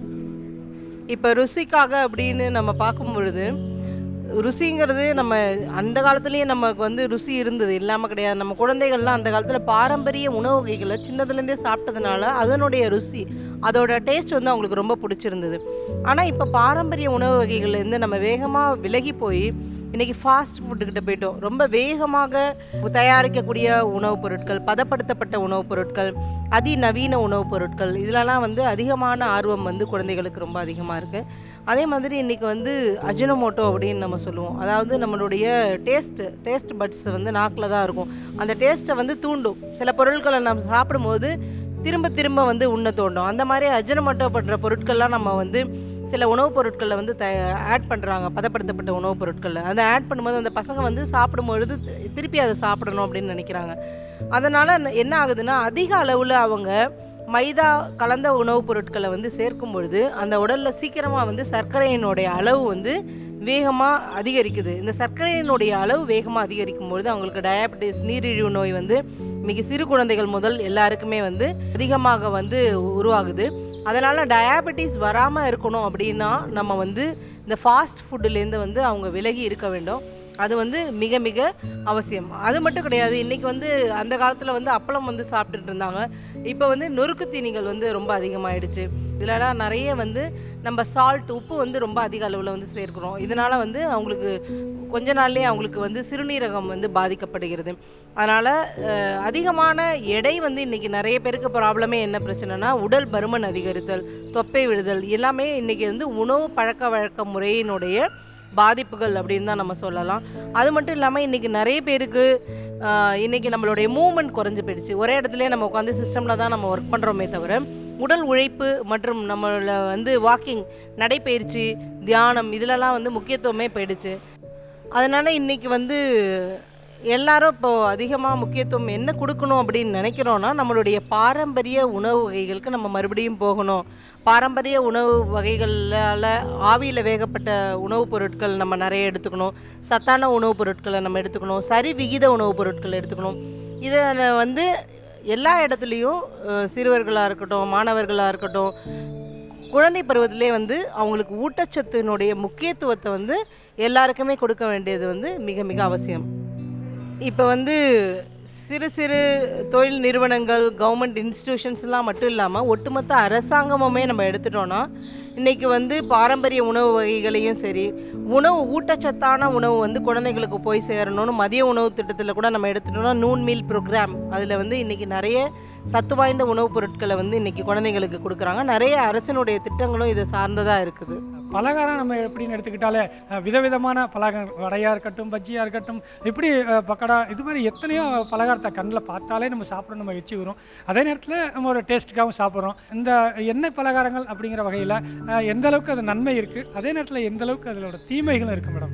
இப்போ ருசிக்காக அப்படின்னு நம்ம பார்க்கும் பொழுது ருசிங்கிறது நம்ம அந்த காலத்துலேயே நமக்கு வந்து ருசி இருந்தது இல்லாமல் கிடையாது நம்ம குழந்தைகள்லாம் அந்த காலத்தில் பாரம்பரிய உணவு வகைகளை சின்னதுலேருந்தே சாப்பிட்டதுனால அதனுடைய ருசி அதோட டேஸ்ட் வந்து அவங்களுக்கு ரொம்ப பிடிச்சிருந்தது ஆனால் இப்போ பாரம்பரிய உணவு வகைகள்லேருந்து நம்ம வேகமாக விலகி போய் இன்னைக்கு ஃபாஸ்ட் ஃபுட்டுக்கிட்ட போயிட்டோம் ரொம்ப வேகமாக தயாரிக்கக்கூடிய உணவுப் பொருட்கள் பதப்படுத்தப்பட்ட உணவுப் பொருட்கள் அதிநவீன உணவுப் பொருட்கள் இதிலலாம் வந்து அதிகமான ஆர்வம் வந்து குழந்தைகளுக்கு ரொம்ப அதிகமாக இருக்குது அதே மாதிரி இன்றைக்கி வந்து அஜினோமோட்டோ அப்படின்னு நம்ம சொல்லுவோம் அதாவது நம்மளுடைய டேஸ்ட்டு டேஸ்ட் பட்ஸ் வந்து நாக்கில் தான் இருக்கும் அந்த டேஸ்ட்டை வந்து தூண்டும் சில பொருட்களை நம்ம சாப்பிடும்போது திரும்ப திரும்ப வந்து உண்ண தோண்டும் அந்த மாதிரி அஜினோமோட்டோ பண்ணுற பொருட்கள்லாம் நம்ம வந்து சில உணவுப் பொருட்களில் வந்து த ஆட் பண்ணுறாங்க பதப்படுத்தப்பட்ட உணவுப் பொருட்களில் அதை ஆட் பண்ணும்போது அந்த பசங்க வந்து சாப்பிடும்பொழுது தி- திருப்பி அதை சாப்பிடணும் அப்படின்னு நினைக்கிறாங்க அதனால் என்ன ஆகுதுன்னா அதிக அளவில் அவங்க மைதா கலந்த உணவுப் பொருட்களை வந்து சேர்க்கும் பொழுது அந்த உடலில் சீக்கிரமாக வந்து சர்க்கரையினுடைய அளவு வந்து வேகமாக அதிகரிக்குது இந்த சர்க்கரையினுடைய அளவு வேகமாக அதிகரிக்கும் பொழுது அவங்களுக்கு டயபெட்டிஸ் நீரிழிவு நோய் வந்து மிக சிறு குழந்தைகள் முதல் எல்லாருக்குமே வந்து அதிகமாக வந்து உருவாகுது அதனால் டயாபெட்டிஸ் வராமல் இருக்கணும் அப்படின்னா நம்ம வந்து இந்த ஃபாஸ்ட் ஃபுட்டுலேருந்து வந்து அவங்க விலகி இருக்க வேண்டும் அது வந்து மிக மிக அவசியம் அது மட்டும் கிடையாது இன்றைக்கி வந்து அந்த காலத்தில் வந்து அப்பளம் வந்து சாப்பிட்டுட்டு இருந்தாங்க இப்போ வந்து நொறுக்கு தீனிகள் வந்து ரொம்ப அதிகமாயிடுச்சு இதுலலாம் நிறைய வந்து நம்ம சால்ட் உப்பு வந்து ரொம்ப அதிக அளவில் வந்து சேர்க்கிறோம் இதனால் வந்து அவங்களுக்கு கொஞ்ச நாள்லயே அவங்களுக்கு வந்து சிறுநீரகம் வந்து பாதிக்கப்படுகிறது அதனால் அதிகமான எடை வந்து இன்றைக்கி நிறைய பேருக்கு ப்ராப்ளமே என்ன பிரச்சனைனா உடல் பருமன் அதிகரித்தல் தொப்பை விழுதல் எல்லாமே இன்றைக்கி வந்து உணவு பழக்க வழக்க முறையினுடைய பாதிப்புகள் அப்படின்னு தான் நம்ம சொல்லலாம் அது மட்டும் இல்லாமல் இன்றைக்கி நிறைய பேருக்கு ஆஹ், இன்னைக்கு நம்மளுடைய மூவ்மெண்ட் குறைஞ்சு போயிடுச்சு ஒரே இடத்துலயே நம்ம உட்காந்து சிஸ்டமில் தான் நம்ம ஒர்க் பண்ணுறோமே தவிர உடல் உழைப்பு மற்றும் நம்மள வந்து வாக்கிங் நடைப்பயிற்சி தியானம் இதிலலாம் வந்து முக்கியத்துவமே போயிடுச்சு அதனால் இன்னைக்கு வந்து எல்லாரும் இப்போ அதிகமாக முக்கியத்துவம் என்ன கொடுக்கணும் அப்படின்னு நினைக்கிறோன்னா நம்மளுடைய பாரம்பரிய உணவு வகைகளுக்கு நம்ம மறுபடியும் போகணும் பாரம்பரிய உணவு வகைகளால் ஆவியில் வேகப்பட்ட உணவுப் பொருட்கள் நம்ம நிறைய எடுத்துக்கணும் சத்தான உணவுப் பொருட்களை நம்ம எடுத்துக்கணும் சரி விகித உணவுப் பொருட்கள் எடுத்துக்கணும் இதை வந்து எல்லா இடத்துலையும் அஹ், சிறுவர்களாக இருக்கட்டும் மாணவர்களாக இருக்கட்டும் குழந்தை பருவத்திலே வந்து அவங்களுக்கு ஊட்டச்சத்தினுடைய முக்கியத்துவத்தை வந்து எல்லாருக்குமே கொடுக்க வேண்டியது வந்து மிக மிக அவசியம் இப்போ வந்து சிறு சிறு தொழில் நிறுவனங்கள் கவர்மெண்ட் இன்ஸ்டிடியூஷன்ஸ்லாம் மட்டும் இல்லாமல் ஒட்டுமொத்த அரசாங்கமுமே நம்ம எடுத்துட்டோன்னா இன்றைக்கி வந்து பாரம்பரிய உணவு வகைகளையும் சரி உணவு ஊட்டச்சத்தான உணவு வந்து குழந்தைங்களுக்கு போய் சேரணும்னு மதிய உணவு திட்டத்தில் கூட நம்ம எடுத்துட்டோம்னா நூன் மீல் ப்ரோக்ராம் அதில் வந்து இன்றைக்கி நிறைய சத்து வாய்ந்த உணவுப் பொருட்களை வந்து இன்றைக்கி குழந்தைங்களுக்கு கொடுக்குறாங்க நிறைய அரசினுடைய திட்டங்களும் இதை சார்ந்ததாக இருக்குது பலகாரம் நம்ம எப்படின்னு எடுத்துக்கிட்டாலே அஹ், விதவிதமான பலகாரம் வடையாக இருக்கட்டும் பஜ்ஜியாக இருக்கட்டும் இப்படி அஹ், பக்கோடா இது மாதிரி எத்தனையோ பலகாரத்தை கண்ணில் பார்த்தாலே நம்ம சாப்பிட நம்ம எச்சி வரும் அதே நேரத்தில் நம்ம ஒரு டேஸ்ட்டுக்காகவும் சாப்பிட்றோம் இந்த எண்ணெய் பலகாரங்கள் அப்படிங்கிற வகையில் எந்த அளவுக்கு அது நன்மை இருக்குது அதே நேரத்தில் எந்த அளவுக்கு அதோட தீமைகளும் இருக்குது மேடம்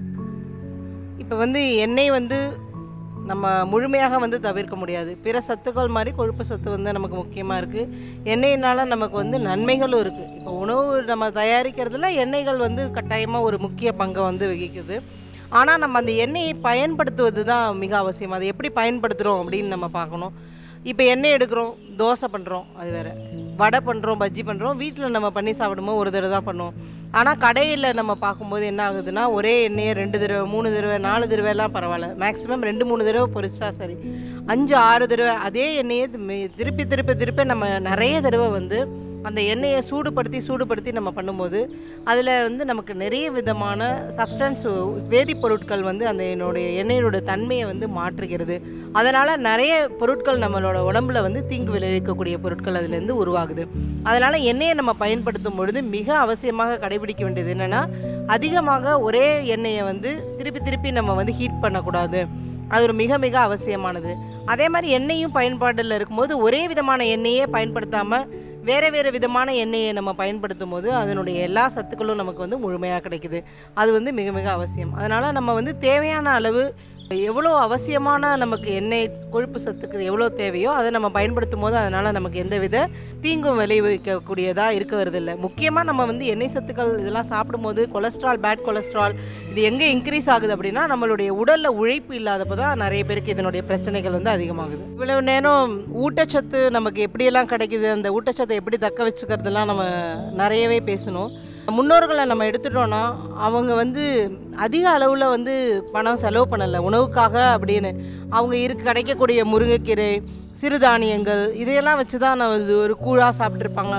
இப்போ வந்து எண்ணெய் வந்து நம்ம முழுமையாக வந்து தவிர்க்க முடியாது பிற சத்துக்கள் மாதிரி கொழுப்பு சத்து வந்து நமக்கு முக்கியமாக இருக்குது எண்ணெயினால் நமக்கு வந்து நன்மைகளும் இருக்குது இப்போ உணவு நம்ம தயாரிக்கிறதுல எண்ணெய்கள் வந்து கட்டாயமாக ஒரு முக்கிய பங்கை வந்து வகிக்குது ஆனால் நம்ம அந்த எண்ணெயை பயன்படுத்துவது தான் மிக அவசியம் அதை எப்படி பயன்படுத்துகிறோம் அப்படின்னு நம்ம பார்க்கணும் இப்போ எண்ணெய் எடுக்கிறோம் தோசை பண்ணுறோம் அது வேற வடை பண்ணுறோம் பஜ்ஜி பண்ணுறோம் வீட்டில் நம்ம பண்ணி சாப்பிடும்போது ஒரு தடவை தான் பண்ணுவோம் ஆனால் கடையில் நம்ம பார்க்கும்போது என்ன ஆகுதுன்னா ஒரே எண்ணெயை ரெண்டு தடவை மூணு தடவை நாலு தடவைலாம் பரவாயில்ல மேக்ஸிமம் ரெண்டு மூணு தடவை பொரிச்சா சரி அஞ்சு ஆறு தடவை அதே எண்ணெயை திரும்பி- திருப்பி திருப்பி திருப்பி நம்ம நிறைய தடவை வந்து அந்த எண்ணெயை சூடுபடுத்தி சூடுபடுத்தி நம்ம பண்ணும்போது அதில் வந்து நமக்கு நிறைய விதமான சப்ஸ்டன்ஸ் வேதிப்பொருட்கள் வந்து அந்த என்னுடைய எண்ணெயோட தன்மையை வந்து மாற்றுகிறது அதனால் நிறைய பொருட்கள் நம்மளோட உடம்புல வந்து தீங்கு விளைவிக்கக்கூடிய பொருட்கள் அதுலேருந்து உருவாகுது அதனால் எண்ணெயை நம்ம பயன்படுத்தும் பொழுது மிக அவசியமாக கடைபிடிக்க வேண்டியது என்னென்னா அதிகமாக ஒரே எண்ணெயை வந்து திருப்பி திருப்பி நம்ம வந்து ஹீட் பண்ணக்கூடாது அது ஒரு மிக மிக அவசியமானது அதே மாதிரி எண்ணெயும் பயன்பாட்டில் இருக்கும்போது ஒரே விதமான எண்ணெயே பயன்படுத்தாமல் வேறு வேறு விதமான எண்ணெயை நம்ம பயன்படுத்தும் போது அதனுடைய எல்லா சத்துக்களும் நமக்கு வந்து முழுமையாக கிடைக்குது அது வந்து மிக மிக அவசியம் அதனால் நம்ம வந்து தேவையான அளவு எவ்வளோ அவசியமான நமக்கு எண்ணெய் கொழுப்பு சத்துக்கு எவ்வளோ தேவையோ அதை நம்ம பயன்படுத்தும் போது அதனால் நமக்கு எந்தவித தீங்கும் விளைவிக்கக்கூடியதாக இருக்க வருதில்லை முக்கியமாக நம்ம வந்து எண்ணெய் சத்துக்கள் இதெல்லாம் சாப்பிடும்போது கொலஸ்ட்ரால் பேட் கொலஸ்ட்ரால் இது எங்கே இன்க்ரீஸ் ஆகுது அப்படின்னா நம்மளுடைய உடலில் உழைப்பு இல்லாதப்போ தான் நிறைய பேருக்கு இதனுடைய பிரச்சனைகள் வந்து அதிகமாகுது இவ்வளவு நேரம் ஊட்டச்சத்து நமக்கு எப்படியெல்லாம் கிடைக்குது அந்த ஊட்டச்சத்தை எப்படி தக்க வச்சுக்கிறதுலாம் நம்ம நிறையவே பேசணும் முன்னோர்களை நம்ம எடுத்துட்டோம்னா அவங்க வந்து அதிக அளவில் வந்து பணம் செலவு பண்ணலை உணவுக்காக அப்படின்னு அவங்க இருக்கு கிடைக்கக்கூடிய முருங்கைக்கீரை சிறுதானியங்கள் இதையெல்லாம் வச்சு தான் நான் இது ஒரு கூழாக சாப்பிட்ருப்பாங்க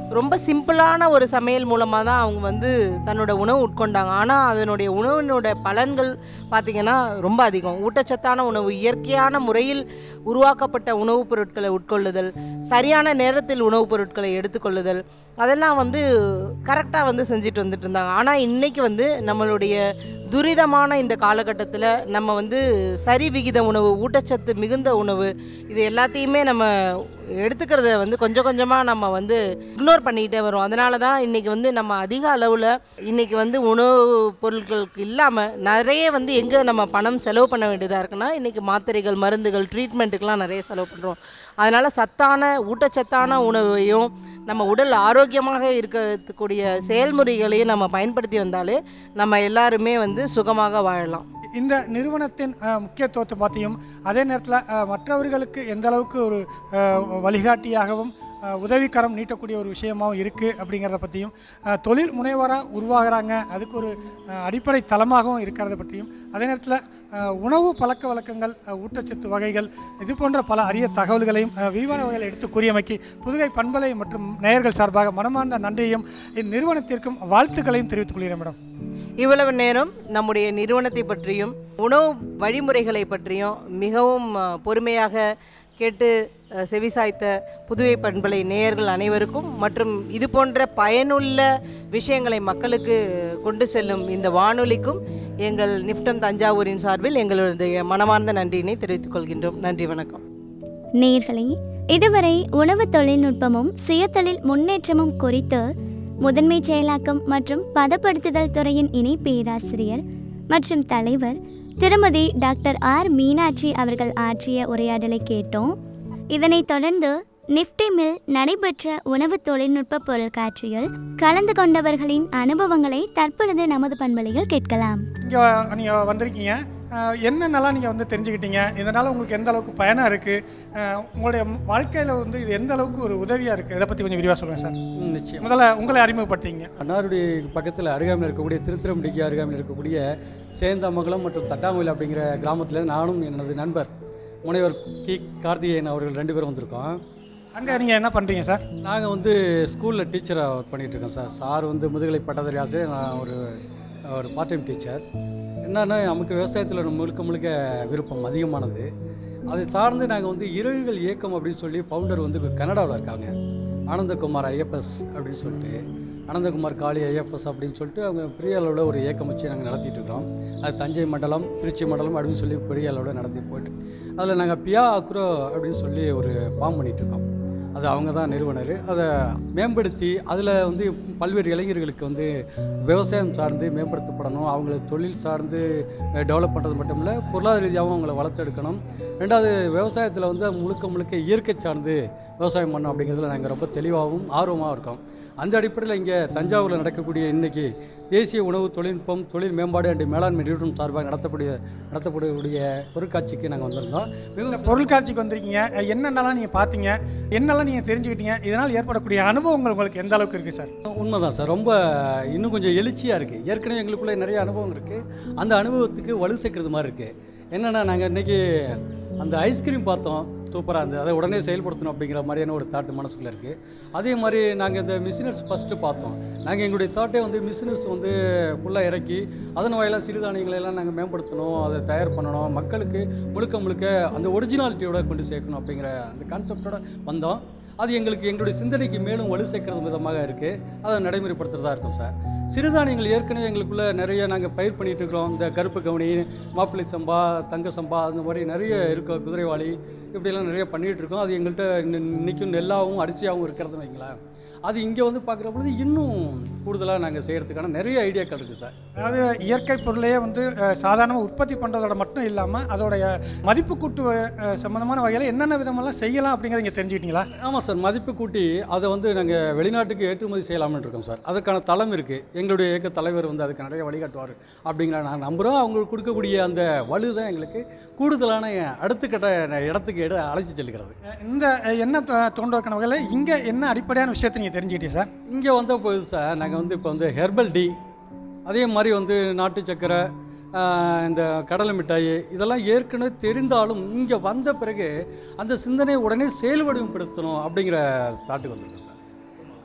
ரொம்ப சிம்பிளான ஒரு சமையல் மூலமாக தான் அவங்க வந்து தன்னோட உணவு உட்கொண்டாங்க ஆனால் அதனுடைய உணவினோட பலன்கள் பார்த்திங்கன்னா ரொம்ப அதிகம் ஊட்டச்சத்தான உணவு இயற்கையான முறையில் உருவாக்கப்பட்ட உணவுப் பொருட்களை உட்கொள்ளுதல் சரியான நேரத்தில் உணவுப் பொருட்களை எடுத்துக்கொள்ளுதல் அதெல்லாம் வந்து கரெக்டாக வந்து செஞ்சுட்டு வந்துட்டு இருந்தாங்க ஆனால் இன்றைக்கி வந்து நம்மளுடைய துரிதமான இந்த காலகட்டத்தில் நம்ம வந்து சரி விகித உணவு ஊட்டச்சத்து மிகுந்த உணவு இது எல்லாத்தையுமே நம்ம எடுத்துக்கிறத வந்து கொஞ்சம் கொஞ்சமாக நம்ம வந்து இக்னோர் பண்ணிக்கிட்டே வரோம் அதனால தான் இன்றைக்கி வந்து நம்ம அதிக அளவில் இன்றைக்கி வந்து உணவு பொருட்களுக்கு இல்லாமல் நிறைய வந்து எங்கே நம்ம பணம் செலவு பண்ண வேண்டியதாக இருக்குன்னா இன்றைக்கி மாத்திரைகள் மருந்துகள் ட்ரீட்மெண்ட்டுக்கெலாம் நிறைய செலவு பண்ணுறோம் அதனால் சத்தான ஊட்டச்சத்தான உணவையும் நம்ம உடல் ஆரோக்கியமாக இருக்கக்கூடிய செயல்முறைகளையும் நம்ம பயன்படுத்தி வந்தாலே நம்ம எல்லாருமே வந்து சுகமாக வாழலாம் இந்த நிறுவனத்தின் அஹ், முக்கியத்துவத்தை பற்றியும் அதே நேரத்தில் மற்றவர்களுக்கு எந்த அளவுக்கு ஒரு அஹ், வழிகாட்டியாகவும் அஹ், உதவிக்கரம் நீட்டக்கூடிய ஒரு விஷயமாகவும் இருக்குது அப்படிங்கிறத பற்றியும் அஹ், தொழில் முனைவராக உருவாகிறாங்க அதுக்கு ஒரு அஹ், அடிப்படை தளமாகவும் இருக்கிறத பற்றியும் அதே நேரத்தில் அஹ், உணவு பழக்க வழக்கங்கள் அஹ், ஊட்டச்சத்து வகைகள் இது போன்ற பல அரிய தகவல்களையும் அஹ், விரிவான வகையில் எடுத்து கூறியமைக்கு புதுகை பண்பலை மற்றும் நேயர்கள் சார்பாக மனமார்ந்த நன்றியையும் இந்நிறுவனத்திற்கும் வாழ்த்துக்களையும் தெரிவித்துக் கொள்கிறேன் மேடம் இவ்வளவு நேரம் நம்முடைய நிறுவனத்தை பற்றியும் உணவு வழிமுறைகளை பற்றியும் மிகவும் அஹ், பொறுமையாக கேட்டு அஹ், செவிசாய்த்த புதுவை பண்பலை நேயர்கள் அனைவருக்கும் மற்றும் இது போன்ற பயனுள்ள விஷயங்களை மக்களுக்கு கொண்டு செல்லும் இந்த வானொலிக்கும் எங்கள் நிஃப்டம் தஞ்சாவூரின் சார்பில் எங்களுடைய மனமார்ந்த நன்றியினை தெரிவித்துக் கொள்கின்றோம் நன்றி வணக்கம் நேர்களே இதுவரை உணவு தொழில்நுட்பமும் சுயதொழில் முன்னேற்றமும் குறித்து முதன்மை செயலாக்கம் மற்றும் பதப்படுத்துதல் துறையின் இணை பேராசிரியர் மற்றும் தலைவர் திருமதி டாக்டர் ஆர் மீனாட்சி அவர்கள் ஆற்றிய உரையாடலை கேட்டோம் இதனைத் தொடர்ந்து நிஃப்டி மில் நடைபெற்ற உணவு தொழில்நுட்ப பொருட்காட்சியில் கலந்து கொண்டவர்களின் அனுபவங்களை தற்பொழுது நமது பண்பலையில் கேட்கலாம் இங்கே நீங்கள் வந்திருக்கீங்க அஹ், என்னென்னலாம் நீங்கள் வந்து தெரிஞ்சுக்கிட்டீங்க இதனால் உங்களுக்கு எந்த அளவுக்கு பயனாக இருக்குது உங்களுடைய வாழ்க்கையில் வந்து இது எந்த அளவுக்கு ஒரு உதவியாக இருக்குது இதை பற்றி கொஞ்சம் விரிவாக சொல்லுங்கள் சார் ம், நிச்சயம் முதல்ல உங்களை அறிமுகப்படுத்திங்க அன்னாருடைய பக்கத்தில் அருகாமையில் இருக்கக்கூடிய திருத்திரம்படிக்கு அருகாமையில் இருக்கக்கூடிய சேந்தமங்கலம் மற்றும் தட்டாமொழி அப்படிங்கிற கிராமத்தில் நானும் எனது நண்பர் முனைவர் கி கார்த்திகேயன் அவர்கள் ரெண்டு பேரும் வந்திருக்கோம் அங்கே நீங்கள் என்ன பண்ணுறீங்க சார் நாங்கள் வந்து ஸ்கூலில் டீச்சராக ஒர்க் பண்ணிகிட்டு இருக்கோம் சார் சார் வந்து முதுகலை பட்டதாரி ஆசிரியர் நான் ஒரு ஒரு பார்ட் டைம் டீச்சர் என்னன்னா நமக்கு விவசாயத்தில் முழுக்க முழுக்க விருப்பம் அதிகமானது அதை சார்ந்து நாங்கள் வந்து இறகுகள் இயக்கம் அப்படின்னு சொல்லி ஃபவுண்டர் வந்து கனடாவில் இருக்காங்க ஆனந்தகுமார் ஐஎஃப்எஸ் அப்படின்னு சொல்லிட்டு ஆனந்தகுமார் காளி ஐஎஃப்எஸ் அப்படின்னு சொல்லிட்டு அவங்க பெரிய அளவில் ஒரு இயக்கம் வச்சு நாங்கள் நடத்திட்டு இருக்கிறோம் அது தஞ்சை மண்டலம் திருச்சி மண்டலம் அப்படின்னு சொல்லி பெரிய அளவில் நடத்தி போயிட்டு அதில் நாங்கள் பியா அக்ரோ அப்படின்னு சொல்லி ஒரு ஃபார்ம் பண்ணிட்டு இருக்கோம் அது அவங்க தான் நிறுவனர் அதை மேம்படுத்தி அதில் வந்து பல்வேறு இளைஞர்களுக்கு வந்து விவசாயம் சார்ந்து மேம்படுத்தப்படணும் அவங்கள தொழில் சார்ந்து டெவலப் பண்ணுறது மட்டும் இல்லை பொருளாதார ரீதியாகவும் அவங்கள வளர்த்தெடுக்கணும் ரெண்டாவது விவசாயத்தில் வந்து முழுக்க முழுக்க இயற்கை சார்ந்து விவசாயம் பண்ணணும் அப்படிங்கிறதுல நாங்கள் ரொம்ப தெளிவாகவும் ஆர்வமாக இருக்கோம் அந்த அடிப்படையில் இங்கே தஞ்சாவூரில் நடக்கக்கூடிய இன்னைக்கு தேசிய உணவு தொழில்நுட்பம் தொழில் மேம்பாடு அண்ட் மேலாண்மை நிறுவனம் சார்பாக நடத்தக்கூடிய நடத்தப்படக்கூடிய பொருட்காட்சிக்கு நாங்கள் வந்திருந்தோம் இந்த மிகவும் பொருட்காட்சிக்கு வந்திருக்கீங்க அஹ், என்னென்னலாம் நீங்கள் பார்த்தீங்க என்னெல்லாம் நீங்கள் தெரிஞ்சுக்கிட்டீங்க இதனால் ஏற்படக்கூடிய அனுபவங்கள் உங்களுக்கு எந்த அளவுக்கு இருக்குது சார் உண்மைதான் சார் ரொம்ப இன்னும் கொஞ்சம் எழுச்சியாக இருக்குது ஏற்கனவே எங்களுக்குள்ளே நிறைய அனுபவம் இருக்குது அந்த அனுபவத்துக்கு வலு சேர்க்கறது மாதிரி இருக்குது என்னென்னா நாங்கள் இன்றைக்கி அந்த ஐஸ்கிரீம் பார்த்தோம் சூப்பராக இருந்தது அதை உடனே செயல்படுத்தணும் அப்படிங்கிற மாதிரியான ஒரு தாட் மனசுக்குள்ளே இருக்குது அதே மாதிரி நாங்கள் இந்த மிஷினர்ஸ் ஃபஸ்ட்டு பார்த்தோம் நாங்கள் எங்களுடைய தாட்டே வந்து மிஷினர்ஸ் வந்து ஃபுல்லாக இறக்கி அதன் வாயிலாக சிறுதானியங்களை எல்லாம் நாங்கள் மேம்படுத்தணும் அதை தயார் பண்ணணும் மக்களுக்கு முழுக்க முழுக்க அந்த ஒரிஜினாலிட்டியோட கொண்டு சேர்க்கணும் அப்படிங்கிற அந்த கான்செப்டோட வந்தோம் அது எங்களுக்கு எங்களுடைய சிந்தனைக்கு மேலும் வலு சேர்க்கறது விதமாக இருக்குது அதை நடைமுறைப்படுத்துறதா இருக்கும் சார் சிறுதானியங்கள் ஏற்கனவே எங்களுக்குள்ள நிறைய நாங்கள் பயிர் பண்ணிட்டு இருக்கிறோம் இந்த கருப்பு கவுனி மாப்பிள்ளை சம்பா தங்க சம்பா அந்த மாதிரி நிறைய இருக்க குதிரைவாளி இப்படியெல்லாம் நிறைய பண்ணிட்டு இருக்கோம் அது எங்கள்கிட்ட இன்னும் இன்னைக்கும் நெல்லாகவும் அரிசியாகவும் இருக்கிறதுன்னு வைங்களேன் அது இங்கே வந்து பார்க்குற பொழுது இன்னும் கூடுதலாக நாங்கள் செய்கிறதுக்கான நிறைய ஐடியாக்கள் இருக்குது சார் அதாவது இயற்கை பொருளையே வந்து சாதாரணமாக உற்பத்தி பண்ணுறதோட மட்டும் இல்லாமல் அதோடைய மதிப்பு கூட்டு அஹ், சம்பந்தமான வகையில் என்னென்ன விதமெல்லாம் செய்யலாம் அப்படிங்கிறத இங்கே தெரிஞ்சுக்கிட்டீங்களா ஆமாம் சார் மதிப்பு கூட்டி அதை வந்து நாங்கள் வெளிநாட்டுக்கு ஏற்றுமதி செய்யலாம்னு இருக்கோம் சார் அதற்கான தளம் இருக்குது எங்களுடைய இயக்க தலைவர் வந்து அதுக்கு நிறைய வழிகாட்டுவார் அப்படிங்கிற நான் நம்புகிறோம் அவங்களுக்கு கொடுக்கக்கூடிய அந்த வலு தான் எங்களுக்கு கூடுதலான அடுத்த கட்ட இடத்துக்கு எடு அழைச்சி செல்கிறது அஹ், இந்த அஹ், என்ன தோன்றதுக்கான வகையில் இங்கே என்ன அடிப்படையான விஷயத்தை நீங்கள் தெரிஞ்சுக்கிட்டீங்க சார் இங்கே வந்த போது சார் நாங்கள் வந்து இப்போ வந்து ஹெர்பல் டீ அதே மாதிரி வந்து நாட்டு சக்கரை ஆஹ், இந்த கடலை மிட்டாய் இதெல்லாம் ஏற்கனவே தெரிந்தாலும் இங்கே வந்த பிறகு அந்த சிந்தனையை உடனே செயல்வடிவப்படுத்தணும் அப்படிங்கிற தாட்டுக்கு வந்திருக்கோம் சார்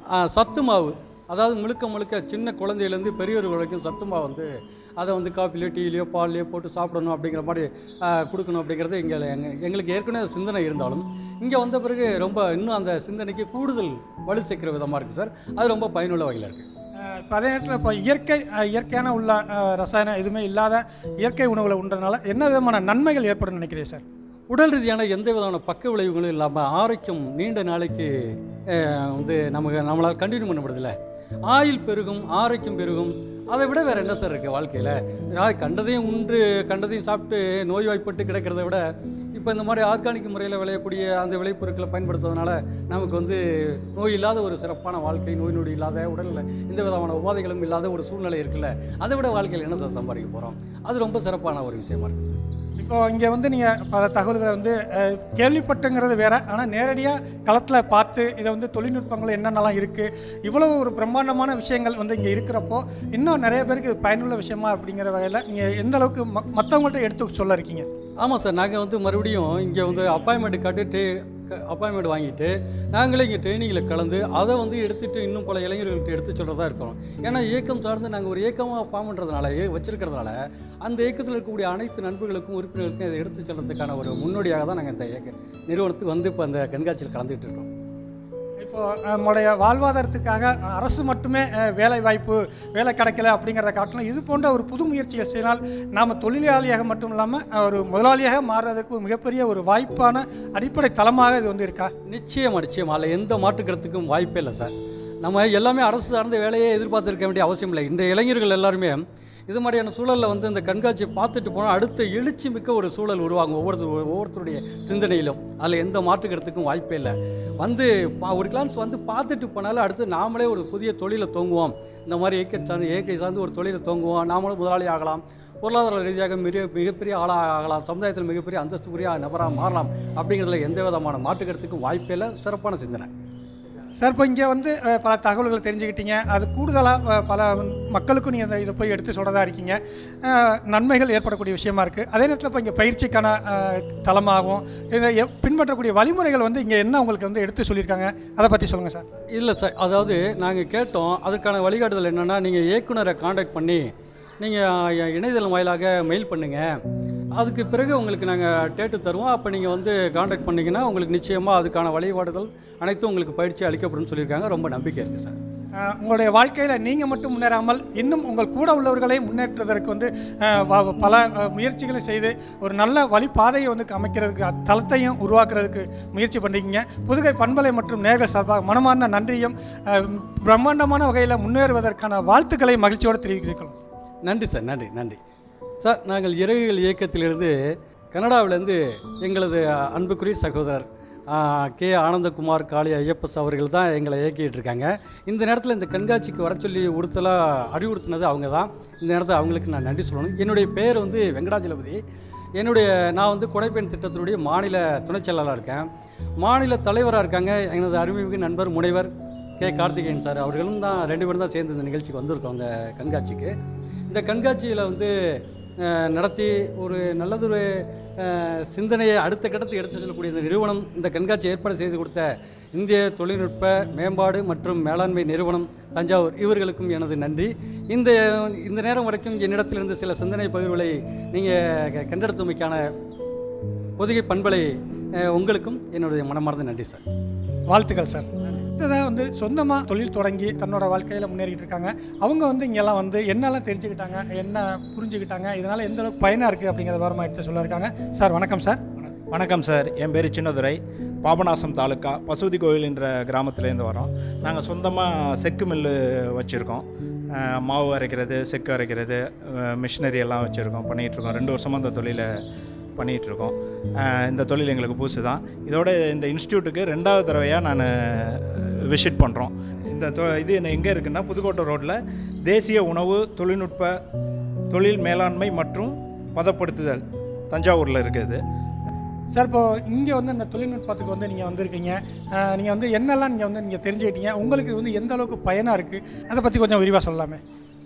ஆ, சத்து மாவு அதாவது முழுக்க முழுக்க சின்ன குழந்தையிலேருந்து பெரியவர்கள் வரைக்கும் சத்து மாவு வந்து அதை வந்து காஃபிலையோ டீலையோ பால்லையோ போட்டு சாப்பிடணும் அப்படிங்கிற மாதிரி ஆ, கொடுக்கணும் அப்படிங்கிறது எங்க எங்க- எங்களுக்கு ஏற்கனவே சிந்தனை இருந்தாலும் இங்கே வந்த பிறகு ரொம்ப இன்னும் அந்த சிந்தனைக்கு கூடுதல் வலு சேர்க்கிற விதமாக இருக்குது சார் அது ரொம்ப பயனுள்ள வகையில் இருக்குது அஹ் இப்போ அதே நேரத்தில் இப்போ இயற்கை அஹ் இயற்கையான உள்ள அஹ், ரசாயனம் எதுவுமே இல்லாத இயற்கை உணவுகளை உண்றதுனால என்ன விதமான நன்மைகள் ஏற்படும் நினைக்கிறீங்க சார் உடல் ரீதியான எந்த விதமான பக்க விளைவுகளும் இல்லாமல் ஆரோக்கியம் நீண்ட நாளைக்கு அஹ், வந்து நமக்கு நம்மளால் கண்டினியூ பண்ண முடியல ஆயில் பெருகும் ஆரோக்கியம் பெருகும் அதை விட வேற என்ன சார் இருக்குது வாழ்க்கையில் கண்டதையும் உண்டு கண்டதையும் சாப்பிட்டு நோய்வாய்ப்பட்டு கிடக்கிறத விட இப்போ இந்த மாதிரி ஆர்கானிக் முறையில் விளையக்கூடிய அந்த விளைபொருட்களை பயன்படுத்துறதுனால நமக்கு வந்து நோய் இல்லாத ஒரு சிறப்பான வாழ்க்கை நோய் நொடி இல்லாத உடலில் எந்த விதமான உபாதைகளும் இல்லாத ஒரு சூழ்நிலை இருக்குல்ல அதை விட வாழ்க்கையில் என்ன சார் சம்பாதிக்க போகிறோம் அது ரொம்ப சிறப்பான ஒரு விஷயமா இருக்குது சார் இப்போ இங்கே வந்து நீங்கள் பல தகவல்களை வந்து அஹ், கேள்விப்பட்டுங்கிறது வேற ஆனால் நேரடியாக களத்தில் பார்த்து இதை வந்து தொழில்நுட்பங்கள் என்னென்னலாம் இருக்குது இவ்வளவு ஒரு பிரம்மாண்டமான விஷயங்கள் வந்து இங்கே இருக்கிறப்போ இன்னும் நிறைய பேருக்கு இது பயனுள்ள விஷயமா அப்படிங்கிற வகையில் நீங்கள் எந்த அளவுக்கு ம மற்றவங்கள்ட்ட எடுத்து சொல்ல இருக்கீங்க ஆமாம் சார் நாங்கள் வந்து மறுபடியும் இங்கே வந்து அப்பாயின்மெண்ட் கட்டிட்டு அப்பாயின்மெண்ட் வாங்கிட்டு நாங்களே இங்கே ட்ரைனிங்கில் கலந்து அதை வந்து எடுத்துட்டு இன்னும் பல இளைஞர்கள்ட்ட எடுத்து சொல்கிறதா இருக்கணும் ஏன்னா இயக்கம் சார்ந்து நாங்கள் ஒரு இயக்கமாக ஃபார்ம் பண்ணுறதுனால வச்சிருக்கிறதுனால அந்த இயக்கத்தில் இருக்கக்கூடிய அனைத்து நண்பர்களுக்கும் உறுப்பினர்களுக்கும் இதை எடுத்து சொல்கிறதுக்கான ஒரு முன்னோடியாக தான் நாங்கள் இந்த இயக்க நிறுவனத்துக்கு வந்து இப்போ அந்த கண்காட்சியில் கலந்துக்கிட்டு இருக்கோம் இப்போ நம்மளுடைய வாழ்வாதாரத்துக்காக அரசு மட்டுமே அஹ், வேலை வாய்ப்பு வேலை கிடைக்கல அப்படிங்கிறத காட்டிலும் இது போன்ற ஒரு புது முயற்சியை செய்தால் நாம் தொழிலாளியாக மட்டும் இல்லாமல் ஒரு முதலாளியாக மாறுறதுக்கு ஒரு மிகப்பெரிய ஒரு வாய்ப்பான அடிப்படை தளமாக இது வந்து இருக்கா நிச்சயமா நிச்சயமா அதில் எந்த மாற்றுக்கிறதுக்கும் வாய்ப்பே இல்லை சார் நம்ம எல்லாமே அரசு சார்ந்த வேலையை எதிர்பார்த்திருக்க வேண்டிய அவசியம் இல்லை இன்றைய இளைஞர்கள் எல்லாருமே இது மாதிரியான சூழலில் வந்து இந்த கண்காட்சியை பார்த்துட்டு போனால் அடுத்த எழுச்சி மிக்க ஒரு சூழல் உருவாகும் ஒவ்வொரு ஒவ்வொருத்தருடைய சிந்தனையிலும் அதில் எந்த மாற்றுக்கிறதுக்கும் வாய்ப்பே இல்லை வந்து பா- ஒரு கிளான்ஸ் வந்து பார்த்துட்டு போனாலும் அடுத்து நாமளே ஒரு புதிய தொழிலை துவங்குவோம் இந்த மாதிரி இயற்கை சார்ந்து இயற்கை சார்ந்து ஒரு தொழிலை துவங்குவோம் நாமளும் முதலாளி ஆகலாம் பொருளாதார ரீதியாக மிக மிகப்பெரிய ஆளாக ஆகலாம் சமுதாயத்தில் மிகப்பெரிய அந்தஸ்துக்குரிய நபராக மாறலாம் அப்படிங்கிறதுல எந்த விதமான மாற்றுக்கிறதுக்கும் வாய்ப்பே இல்லை சிறப்பான சிந்தனை சார் இப்போ இங்கே வந்து அஹ், பல தகவல்களை தெரிஞ்சுக்கிட்டீங்க அது கூடுதலாக பல மக்களுக்கும் நீங்கள் இதை போய் எடுத்து சொல்கிறதா இருக்கீங்க அஹ், நன்மைகள் ஏற்படக்கூடிய விஷயமா இருக்குது அதே நேரத்தில் இப்போ இங்கே பயிற்சிக்கான அஹ், தளமாகவும் இதை எப்- பின்பற்றக்கூடிய வழிமுறைகள் வந்து இங்கே என்ன உங்களுக்கு வந்து எடுத்து சொல்லியிருக்காங்க அதை பற்றி சொல்லுங்கள் சார் இல்லை சார் அதாவது நாங்கள் கேட்டோம் அதுக்கான வழிகாட்டுதல் என்னென்னா நீங்கள் இயக்குனரை காண்டாக்ட் பண்ணி நீங்கள் இணையதளம் வாயிலாக மெயில் பண்ணுங்கள் அதுக்கு பிறகு உங்களுக்கு நாங்கள் டேட்டு தருவோம் அப்போ நீங்கள் வந்து காண்டாக்ட் பண்ணிங்கன்னா உங்களுக்கு நிச்சயமாக அதுக்கான வழிபாடுதல் அனைத்தும் உங்களுக்கு பயிற்சி அளிக்கப்படும் சொல்லியிருக்காங்க ரொம்ப நம்பிக்கை இருக்குது சார் அஹ், உங்களுடைய வாழ்க்கையில் நீங்கள் மட்டும் முன்னேறாமல் இன்னும் உங்கள் கூட உள்ளவர்களை முன்னேற்றுவதற்கு வந்து அஹ், வ- பல அஹ், முயற்சிகளை செய்து ஒரு நல்ல வழிபாதையை வந்து அமைக்கிறதுக்கு அத் தளத்தையும் உருவாக்குறதுக்கு முயற்சி பண்ணிக்கிங்க புதுகை பண்பலை மற்றும் நேர்கள் சார்பாக மனமார்ந்த நன்றியும் அஹ், பிரம்மாண்டமான வகையில் முன்னேறுவதற்கான வாழ்த்துக்களை மகிழ்ச்சியோடு தெரிவிக்கிறோம் நன்றி சார் நன்றி நன்றி சார் நாங்கள் இறகுகள் இயக்கத்திலிருந்து கனடாவிலேருந்து எங்களது அன்புக்குரிய சகோதரர் ஆ, கே ஆனந்தகுமார் காளி ஐயப்பஸ் அவர்கள் தான் எங்களை இயக்கிட்டு இருக்காங்க இந்த நேரத்தில் இந்த கண்காட்சிக்கு வர சொல்லி உறுத்தலாக அறிவுறுத்தினது அவங்க தான் இந்த நேரத்தில் அவங்களுக்கு நான் நன்றி சொல்லணும் என்னுடைய பேர் வந்து வெங்கடாஜலபதி என்னுடைய நான் வந்து குடைப்பெண் திட்டத்தினுடைய மாநில துணைச் செயலாளராக இருக்கேன் மாநில தலைவராக இருக்காங்க எனது அருமைமிகு நண்பர் முனைவர் கே கார்த்திகேயன் சார் அவர்களும் தான் ரெண்டு பேரும் தான் சேர்ந்து இந்த நிகழ்ச்சிக்கு வந்திருக்கோம் இந்த கண்காட்சிக்கு இந்த கண்காட்சியில் வந்து அஹ், நடத்தி ஒரு நல்லதொரு அஹ், சிந்தனையை அடுத்த கட்டத்துக்கு எடுத்து செல்லக்கூடிய இந்த நிறுவனம் இந்த கண்காட்சி ஏற்பாடு செய்து கொடுத்த இந்திய தொழில்நுட்ப மேம்பாடு மற்றும் மேலாண்மை நிறுவனம் தஞ்சாவூர் இவர்களுக்கும் எனது நன்றி இந்த இந்த நேரம் வரைக்கும் என்னிடத்திலிருந்து சில சிந்தனை பகிர்வுகளை நீங்கள் கண்டெடுத்தமைக்கான பொதிகை பண்பலை அஹ், உங்களுக்கும் என்னுடைய மனமார்ந்த நன்றி சார் வாழ்த்துக்கள் சார் அடுத்ததாக வந்து சொந்தமாக தொழில் தொடங்கி தன்னோட வாழ்க்கையில் முன்னேறிட்டு இருக்காங்க அவங்க வந்து இங்கெல்லாம் வந்து என்னெல்லாம் தெரிஞ்சுக்கிட்டாங்க என்ன புரிஞ்சுக்கிட்டாங்க இதனால் எந்த அளவுக்கு பயனாக இருக்குது அப்படிங்கிறத வாரமாக எடுத்து சொல்ல இருக்காங்க சார் வணக்கம் சார் வணக்கம் சார் என் பேர் சின்னதுரை பாபநாசம் தாலுக்கா பசுதி கோயில் என்ற கிராமத்துலேருந்து வரோம் நாங்கள் சொந்தமாக செக்கு மில்லு வச்சுருக்கோம் மாவு அரைக்கிறது செக்கு அரைக்கிறது மிஷினரி எல்லாம் வச்சுருக்கோம் பண்ணிகிட்ருக்கோம் ரெண்டு வருஷமாக இந்த தொழிலை பண்ணிகிட்ருக்கோம் இந்த தொழில் எங்களுக்கு புதுசு தான் இதோட இந்த இன்ஸ்டியூட்டுக்கு ரெண்டாவது தடவையாக நான் விசிட் பண்ணுறோம் இந்த தொ இது எங்கே இருக்குன்னா புதுக்கோட்டை ரோட்டில் தேசிய உணவு தொழில்நுட்ப தொழில் மேலாண்மை மற்றும் பதப்படுத்துதல் தஞ்சாவூரில் இருக்குது சார் இப்போ இங்கே வந்து இந்த தொழில்நுட்பத்துக்கு வந்து நீங்கள் வந்திருக்கீங்க நீங்கள் வந்து என்னெல்லாம் நீங்கள் வந்து நீங்கள் தெரிஞ்சுக்கிட்டீங்க உங்களுக்கு இது வந்து எந்த அளவுக்கு பயனாக இருக்குது அதை பற்றி கொஞ்சம் விரிவாக சொல்லலாமே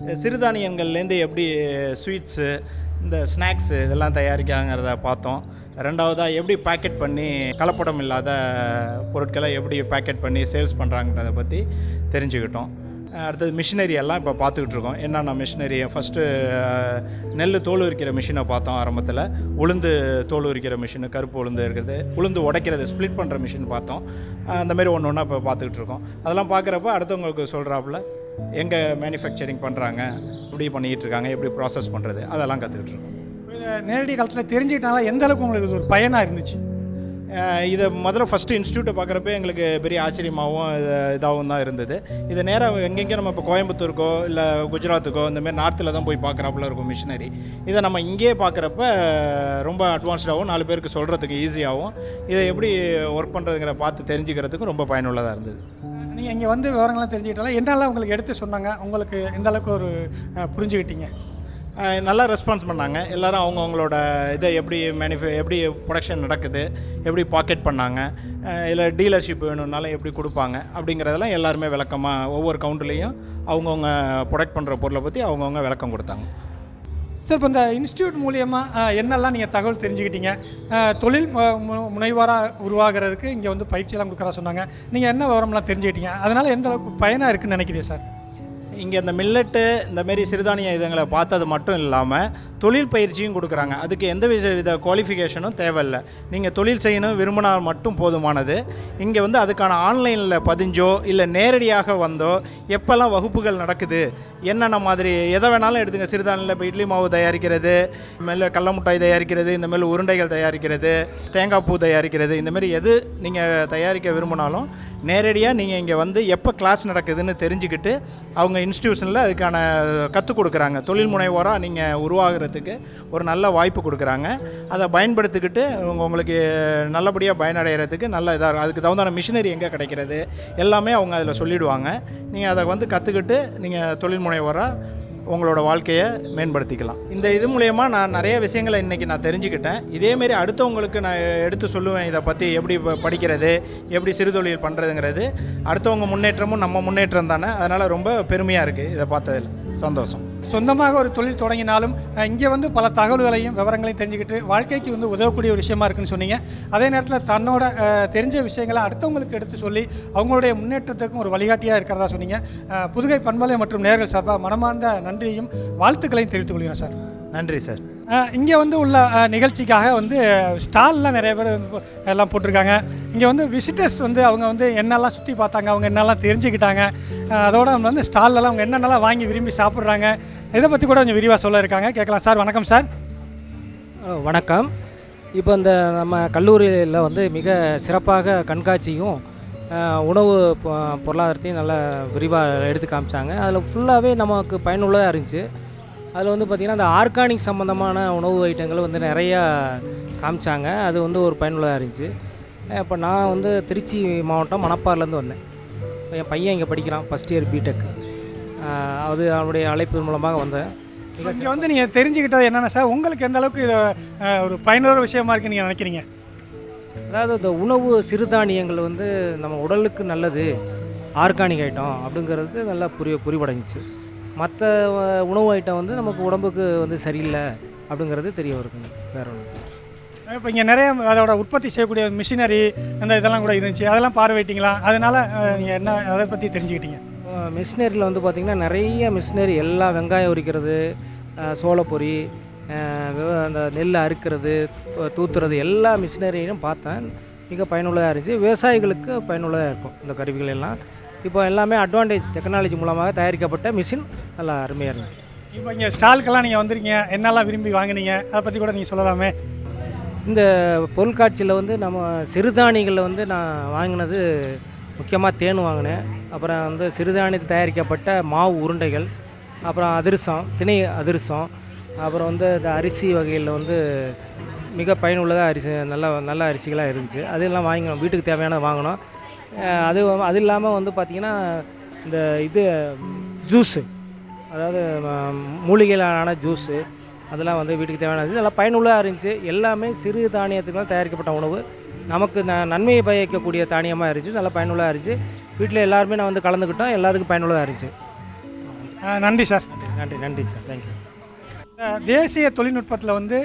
சிறுதானியங்கள்லேருந்து எப்படி ஸ்வீட்ஸு இந்த ஸ்நாக்ஸு இதெல்லாம் தயாரிக்காங்கிறத பார்த்தோம் ரெண்டாவதாக எப்படி பேக்கெட் பண்ணி கலப்படம் இல்லாத பொருட்களை எப்படி பேக்கெட் பண்ணி சேல்ஸ் பண்ணுறாங்கன்றதை பற்றி தெரிஞ்சுக்கிட்டோம் அடுத்தது மிஷினரி எல்லாம் இப்போ பார்த்துக்கிட்டு இருக்கோம் என்னென்ன மிஷினரி ஃபஸ்ட்டு நெல் தோல் உரிக்கிற மிஷினை பார்த்தோம் ஆரம்பத்தில் உளுந்து தோல் உரிக்கிற மிஷினு கருப்பு உளுந்து இருக்கிறது உளுந்து உடைக்கிறது ஸ்ப்ளிட் பண்ணுற மிஷின் பார்த்தோம் அஹ் அந்த மாதிரி ஒன்று ஒன்றா இப்போ பார்த்துக்கிட்டு இருக்கோம் அதெல்லாம் பார்க்குறப்ப அடுத்தவங்களுக்கு சொல்கிறாப்புல எங்கே மேனுஃபேக்சரிங் பண்ணுறாங்க எப்படி பண்ணிக்கிட்டு இருக்காங்க எப்படி ப்ராசஸ் பண்ணுறது அதெல்லாம் கற்றுக்கிட்டு இருக்கோம் இதை நேரடி காலத்தில் தெரிஞ்சுக்கிட்டனால எந்த அளவுக்கு உங்களுக்கு இது ஒரு பயனாக இருந்துச்சு அஹ் இதை முதல்ல ஃபஸ்ட்டு இன்ஸ்டியூட்டை பார்க்குறப்ப எங்களுக்கு பெரிய ஆச்சரியமாகவும் இது இதாகவும் தான் இருந்தது இதை நேராக எங்கெங்கே நம்ம இப்போ கோயம்புத்தூருக்கோ இல்லை குஜராத்துக்கோ இந்த மாதிரி நார்த்தில் தான் போய் பார்க்குறாப்புல இருக்கும் மிஷினரி இதை நம்ம இங்கேயே பார்க்குறப்ப ரொம்ப அட்வான்ஸ்டாகவும் நாலு பேருக்கு சொல்கிறதுக்கு ஈஸியாகவும் இதை எப்படி ஒர்க் பண்ணுறதுங்கிற பார்த்து தெரிஞ்சுக்கிறதுக்கும் ரொம்ப பயனுள்ளதாக இருந்தது நீங்கள் இங்கே வந்து விவரங்கள்லாம் தெரிஞ்சுக்கிட்டால என்னெல்லாம் உங்களுக்கு எடுத்து சொன்னாங்க உங்களுக்கு எந்த அளவுக்கு ஒரு அஹ், புரிஞ்சுக்கிட்டீங்க அஹ் நல்லா ரெஸ்பான்ஸ் பண்ணாங்க எல்லாரும் அவங்கவுங்களோட இதை எப்படி மேனுஃபே எப்படி ப்ரொடக்ஷன் நடக்குது எப்படி பாக்கெட் பண்ணாங்க இல்லை டீலர்ஷிப் வேணும்னாலும் எப்படி கொடுப்பாங்க அப்படிங்கிறதெல்லாம் எல்லாருமே விளக்கமாக ஒவ்வொரு கவுண்டர்லேயும் அவங்கவுங்க ப்ரொடக்ட் பண்ணுற பொருளை பற்றி அவங்கவுங்க விளக்கம் கொடுத்தாங்க சார் இப்போ இந்த இன்ஸ்டியூட் மூலியமாக என்னெல்லாம் நீங்கள் தகவல் தெரிஞ்சுக்கிட்டீங்க அஹ், தொழில் முனைவராக உருவாகிறதுக்கு இங்கே வந்து பயிற்சியெல்லாம் கொடுக்குறா சொன்னாங்க நீங்கள் என்ன விவரம்லாம் தெரிஞ்சுக்கிட்டீங்க அதனால் எந்த அளவுக்கு பயனாக இருக்குன்னு நினைக்கிறீங்க சார் இங்கே இந்த மில்லட்டு இந்த மாரி சிறுதானிய இதுங்களை பார்த்தது மட்டும் இல்லாமல் தொழில் பயிற்சியும் கொடுக்குறாங்க அதுக்கு எந்த வித வித குவாலிஃபிகேஷனும் தேவையில்லை நீங்கள் தொழில் செய்யணும் விரும்பினால் மட்டும் போதுமானது இங்கே வந்து அதுக்கான ஆன்லைனில் பதிஞ்சோ இல்லை நேரடியாக வந்தோ எப்போல்லாம் வகுப்புகள் நடக்குது என்னென்ன மாதிரி எதை வேணாலும் எடுத்துங்க சிறுதானியில் இப்போ இட்லி மாவு தயாரிக்கிறது மேலே கடல மிட்டாய் தயாரிக்கிறது இந்த மாதிரி உருண்டைகள் தயாரிக்கிறது தேங்காய் பூ தயாரிக்கிறது இந்த மாதிரி எது நீங்கள் தயாரிக்க விரும்பினாலும் நேரடியாக நீங்கள் இங்கே வந்து எப்போ கிளாஸ் நடக்குதுன்னு தெரிஞ்சுக்கிட்டு அவங்க இன்ஸ்டியூஷனில் அதுக்கான கற்றுக் கொடுக்குறாங்க தொழில் முனைவோராக நீங்கள் உருவாகிறதுக்கு ஒரு நல்ல வாய்ப்பு கொடுக்குறாங்க அதை பயன்படுத்திக்கிட்டு உங்க- உங்களுக்கு நல்லபடியாக பயனடைகிறதுக்கு நல்ல இதாக இருக்கும் அதுக்கு தகுந்தான மிஷினரி எங்கே கிடைக்கிறது எல்லாமே அவங்க அதில் சொல்லிடுவாங்க நீங்கள் அதை வந்து கற்றுக்கிட்டு நீங்கள் தொழில் முனைவோராக உங்களோட வாழ்க்கையை மேம்படுத்திக்கலாம் இந்த இது மூலயமா நான் நிறைய விஷயங்களை இன்றைக்கி நான் தெரிஞ்சுக்கிட்டேன் இதேமாரி அடுத்தவங்களுக்கு நான் எடுத்து சொல்லுவேன் இதை பற்றி எப்படி ப- படிக்கிறது எப்படி சிறுதொழில் பண்ணுறதுங்கிறது அடுத்தவங்க முன்னேற்றமும் நம்ம முன்னேற்றம் தானே அதனால் ரொம்ப பெருமையாக இருக்குது இதை பார்த்ததில் சந்தோஷம் சொந்தமாக ஒரு தொழில் தொடங்கினாலும் இங்கே வந்து பல தகவல்களையும் விவரங்களையும் தெரிஞ்சுக்கிட்டு வாழ்க்கைக்கு வந்து உதவக்கூடிய ஒரு விஷயமா இருக்குன்னு சொன்னீங்க அதே நேரத்தில் தன்னோட அஹ், தெரிஞ்ச விஷயங்களை அடுத்தவங்களுக்கு எடுத்து சொல்லி அவங்களுடைய முன்னேற்றத்துக்கும் ஒரு வழிகாட்டியாக இருக்கிறதா சொன்னீங்க அஹ், புதுகை பண்பலை மற்றும் நேர்கள் சார்பாக மனமார்ந்த நன்றியையும் வாழ்த்துக்களையும் தெரிவித்துக் கொள்கிறேன் சார் நன்றி சார் இங்கே வந்து உள்ள அஹ், நிகழ்ச்சிக்காக வந்து ஸ்டால்லாம் நிறைய பேர் வந்து எல்லாம் போட்டிருக்காங்க இங்கே வந்து விசிட்டர்ஸ் வந்து அவங்க வந்து என்னெல்லாம் சுற்றி பார்த்தாங்க அவங்க என்னெல்லாம் தெரிஞ்சுக்கிட்டாங்க அஹ், அதோட அவங்க வந்து ஸ்டால்லலாம் அவங்க என்னென்னலாம் வாங்கி விரும்பி சாப்பிட்றாங்க இதை பற்றி கூட கொஞ்சம் விரிவாக சொல்ல இருக்காங்க கேட்கலாம் சார் வணக்கம் சார் அஹ் வணக்கம் இப்போ இந்த நம்ம கல்லூரியில் வந்து மிக சிறப்பாக கண்காட்சியும் அஹ், உணவு பொ- பொருளாதாரத்தையும் நல்லா விரிவாக எடுத்து காமிச்சாங்க அதில் ஃபுல்லாகவே நமக்கு பயனுள்ளதாக இருந்துச்சு அதில் வந்து பார்த்திங்கன்னா அந்த ஆர்கானிக் சம்மந்தமான உணவு ஐட்டங்கள் வந்து நிறையா காமிச்சாங்க அது வந்து ஒரு பயனுள்ளதாக இருந்துச்சு இப்போ நான் வந்து திருச்சி மாவட்டம் மணப்பாறைலேருந்து வந்தேன் என் பையன் இங்கே படிக்கிறான் ஃபஸ்ட் இயர் பிடெக் அது அவனுடைய அழைப்பு மூலமாக வந்தேன் மிக இங்கே வந்து நீங்கள் தெரிஞ்சுக்கிட்டது என்னென்ன சார் உங்களுக்கு எந்த அளவுக்கு இது அஹ், ஒரு பயனுள்ள விஷயமா இருக்குன்னு நீங்கள் நினைக்கிறீங்க அதாவது இந்த உணவு சிறுதானியங்கள் வந்து நம்ம உடலுக்கு நல்லது ஆர்கானிக் ஐட்டம் அப்படிங்கிறது நல்லா புரிய புரிவடைஞ்சிச்சு மற்ற உணவு ஐட்டம் வந்து நமக்கு உடம்புக்கு வந்து சரியில்லை அப்படிங்கிறது தெரிய வருதுங்க வேற ஒன்று இப்போ இங்கே நிறைய அதோட உற்பத்தி செய்யக்கூடிய மிஷினரி அந்த இதெல்லாம் கூட இருந்துச்சு அதெல்லாம் பார்வையிட்டீங்களா அதனால் நீங்கள் என்ன அதை பற்றி தெரிஞ்சுக்கிட்டீங்க மிஷினரியில் வந்து பார்த்திங்கன்னா நிறைய மிஷினரி எல்லாம் வெங்காயம் உரிக்கிறது அஹ், சோளப்பொரி அஹ், விவ- அந்த நெல் அறுக்கிறது தூ- தூத்துறது எல்லா மிஷினரியும் பார்த்தேன் மிக பயனுள்ளதாக இருந்துச்சு விவசாயிகளுக்கு பயனுள்ளதாக இருக்கும் இந்த கருவிகள் எல்லாம் இப்போ எல்லாமே அட்வான்டேஜ் டெக்னாலஜி மூலமாக தயாரிக்கப்பட்ட மிஷின் நல்லா அருமையாக இருந்துச்சு இப்போ இங்கே ஸ்டாலுக்கெல்லாம் நீங்கள் வந்திருக்கீங்க என்னெல்லாம் விரும்பி வாங்குனீங்க அதை பற்றி கூட நீங்கள் சொல்லலாமே இந்த பொருட்காட்சியில் வந்து நம்ம சிறுதானியங்களில் வந்து நான் வாங்கினது முக்கியமாக தேன் வாங்கினேன் அப்புறம் வந்து சிறுதானியத்தில் தயாரிக்கப்பட்ட மாவு உருண்டைகள் அப்புறம் அதிரசம் திணை அதிரசம் அப்புறம் வந்து இந்த அரிசி வகையில் வந்து மிக பயனுள்ளதாக அரிசி நல்ல நல்ல அரிசிகளாக இருந்துச்சு அதெல்லாம் வாங்கினோம் வீட்டுக்கு தேவையானது வாங்கினோம் அஹ் அது அது இல்லாமல் வந்து பார்த்திங்கன்னா இந்த இது ஜூஸு அதாவது ம- மூலிகைகளான ஜூஸு அதெல்லாம் வந்து வீட்டுக்கு தேவையானது இதெல்லாம் பயனுள்ளதாக இருந்துச்சு எல்லாமே சிறு தானியத்துக்களால் தயாரிக்கப்பட்ட உணவு நமக்கு ந நன்மையை பயக்கக்கூடிய தானியமாக இருந்துச்சு நல்லா பயனுள்ளதாக இருந்துச்சு வீட்டில் எல்லாருமே நான் வந்து கலந்துக்கிட்டோம் எல்லாத்துக்கும் பயனுள்ளதாக இருந்துச்சு அஹ் நன்றி சார் நன்றி நன்றி சார் தேங்க்யூ அஹ் தேசிய தொழில்நுட்பத்தில் வந்து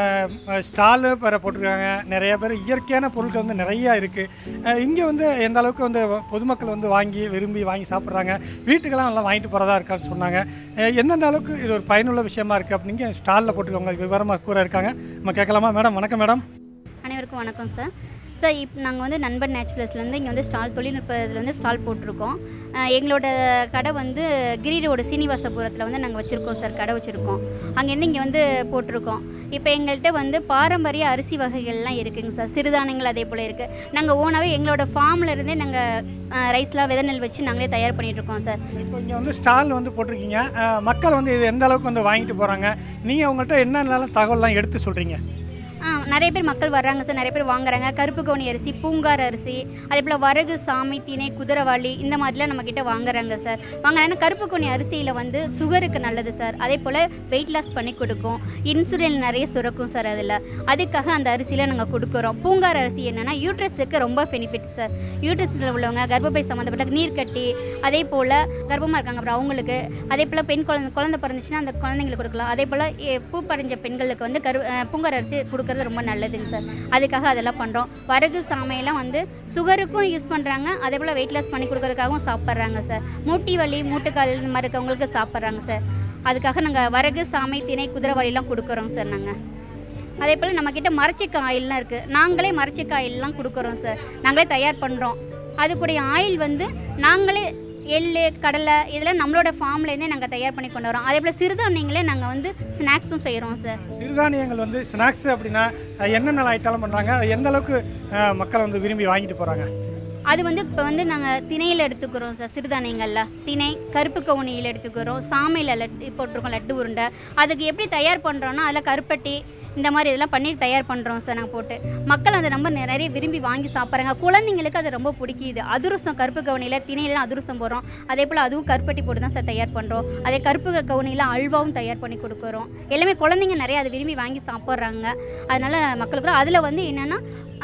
ஸ்டாலு வேறு போட்டிருக்காங்க நிறைய பேர் இயற்கையான பொருட்கள் வந்து நிறையா இருக்குது இங்கே வந்து எந்த அளவுக்கு வந்து பொதுமக்கள் வந்து வாங்கி விரும்பி வாங்கி சாப்பிட்றாங்க வீட்டுக்கெல்லாம் நல்லா வாங்கிட்டு போகிறதா இருக்கான்னு சொன்னாங்க அஹ் எந்தெந்த அளவுக்கு இது ஒரு பயனுள்ள விஷயமா இருக்குது அப்படின்னு ஸ்டாலில் போட்டிருக்கவங்க விவரமாக கூற இருக்காங்க நம்ம கேட்கலாமா மேடம் வணக்கம் மேடம் அனைவருக்கும் வணக்கம் சார் சார் இப்போ நாங்கள் வந்து நண்பன் நேச்சுரல்ஸ்லேருந்து இங்கே வந்து ஸ்டால் தொழில்நுட்பத்தில் வந்து ஸ்டால் போட்டிருக்கோம் அஹ் எங்களோட கடை வந்து கிரி ரோடு சீனிவாசபுரத்தில் வந்து நாங்கள் வச்சுருக்கோம் சார் கடை வச்சுருக்கோம் அங்கேருந்து இங்கே வந்து போட்டிருக்கோம் இப்போ எங்கள்கிட்ட வந்து பாரம்பரிய அரிசி வகைகள்லாம் இருக்குங்க சார் சிறுதானியங்கள் அதே போல் இருக்குது நாங்கள் ஓனாகவே எங்களோட ஃபார்ம்ல இருந்தே நாங்கள் ரைஸ்லாம் விதை நெல் வச்சு நாங்களே தயார் பண்ணிட்டு இருக்கோம் சார் இப்போ இங்கே வந்து ஸ்டால் வந்து போட்டிருக்கீங்க அஹ் மக்கள் வந்து இது எந்த அளவுக்கு வந்து வாங்கிட்டு போகிறாங்க நீங்கள் அவங்கள்ட்ட என்னென்னலாம் தகவல்லாம் எடுத்து சொல்கிறீங்க ஆ நிறைய பேர் மக்கள் வர்றாங்க சார் நிறைய பேர் வாங்குறாங்க கருப்பு கவுனி அரிசி பூங்கார் அரிசி அதே போல் வரகு சாமி திணை குதிரவாளி இந்த மாதிரிலாம் நம்மக்கிட்ட வாங்குறாங்க சார் வாங்குறாங்கன்னா கருப்பு கவுனி அரிசியில் வந்து சுகருக்கு நல்லது சார் அதே போல் வெயிட் லாஸ் பண்ணி கொடுக்கும் இன்சுலின் நிறைய சுரக்கும் சார் அதில் அதுக்காக அந்த அரிசியில் நாங்கள் கொடுக்குறோம் பூங்கார் அரிசி என்னென்னா யூட்ரஸுக்கு ரொம்ப பெனிஃபிட் சார் யூட்ரஸில் உள்ளவங்க கர்ப்பப்பை சம்மந்தப்பட்ட நீர்க்கட்டி அதே போல் கர்ப்பமாக இருக்காங்க அப்புறம் அவங்களுக்கு அதே போல் பெண் குழந்தை குழந்தை பிறந்துச்சுன்னா அந்த குழந்தைங்களுக்கு கொடுக்கலாம் அதே போல் பூ படைஞ்ச பெண்களுக்கு வந்து கரு அஹ் பூங்கார் அரிசி கொடுக்கறது ரொம்ப நல்லதுங்க சார் அதுக்காக அதெல்லாம் பண்ணுறோம் வரகு சாமையெல்லாம் வந்து சுகருக்கும் யூஸ் பண்ணுறாங்க அதே போல் வெயிட் லாஸ் பண்ணி கொடுக்கறதுக்காகவும் சாப்பிட்றாங்க சார் மூட்டி வலி மூட்டுக்கால் இந்த மாதிரி இருக்கவங்களுக்கு சாப்பிட்றாங்க சார் அதுக்காக நாங்கள் வரகு சாமை திணை குதிரைவாளிலாம் கொடுக்குறோம் சார் நாங்கள் அதே போல் நம்மக்கிட்ட மரச்சிக்காய் ஆயில்லாம் இருக்குது நாங்களே மரச்சிக்காய் ஆயில்லாம் கொடுக்குறோம் சார் நாங்களே தயார் பண்ணுறோம் அதுக்குடைய ஆயில் வந்து நாங்களே எள்ளு கடலை இதெல்லாம் நம்மளோட ஃபார்ம்லேருந்தே நாங்கள் தயார் பண்ணி கொண்டு வரோம் அதே போல் சிறுதானியங்களே நாங்கள் வந்து ஸ்நாக்ஸும் செய்கிறோம் சார் சிறுதானியங்கள் வந்து ஸ்நாக்ஸ் அப்படின்னா அஹ் என்னென்ன ஐட்டம்லாம் பண்ணுறாங்க அது எந்த அளவுக்கு அஹ் மக்கள் வந்து விரும்பி வாங்கிட்டு போகிறாங்க அது வந்து இப்போ வந்து நாங்கள் திணையில் எடுத்துக்கிறோம் சார் சிறுதானியங்களில் திணை கருப்பு கவுனியில் எடுத்துக்கிறோம் சாமையில் லட்டு போட்டிருக்கோம் லட்டு உருண்டை அதுக்கு எப்படி தயார் பண்ணுறோன்னா அதில் கருப்பட்டி இந்த மாதிரி இதெல்லாம் பண்ணி தயார் பண்ணுறோம் சார் நாங்கள் போட்டு மக்கள் அதை ரொம்ப நிறைய விரும்பி வாங்கி சாப்பிட்றாங்க குழந்தைங்களுக்கு அது ரொம்ப பிடிக்குது அதிரசம் கருப்பு கவுனியில் திணையிலாம் அதிரசம் போடுறோம் அதே போல் அதுவும் கருப்பட்டி போட்டு தான் சார் தயார் பண்ணுறோம் அதே கருப்பு கவுனியில் அல்வாவும் தயார் பண்ணி கொடுக்குறோம் எல்லாமே குழந்தைங்க நிறைய அதை விரும்பி வாங்கி சாப்பிட்றாங்க அதனால மக்களுக்கு அதில் வந்து என்னென்னா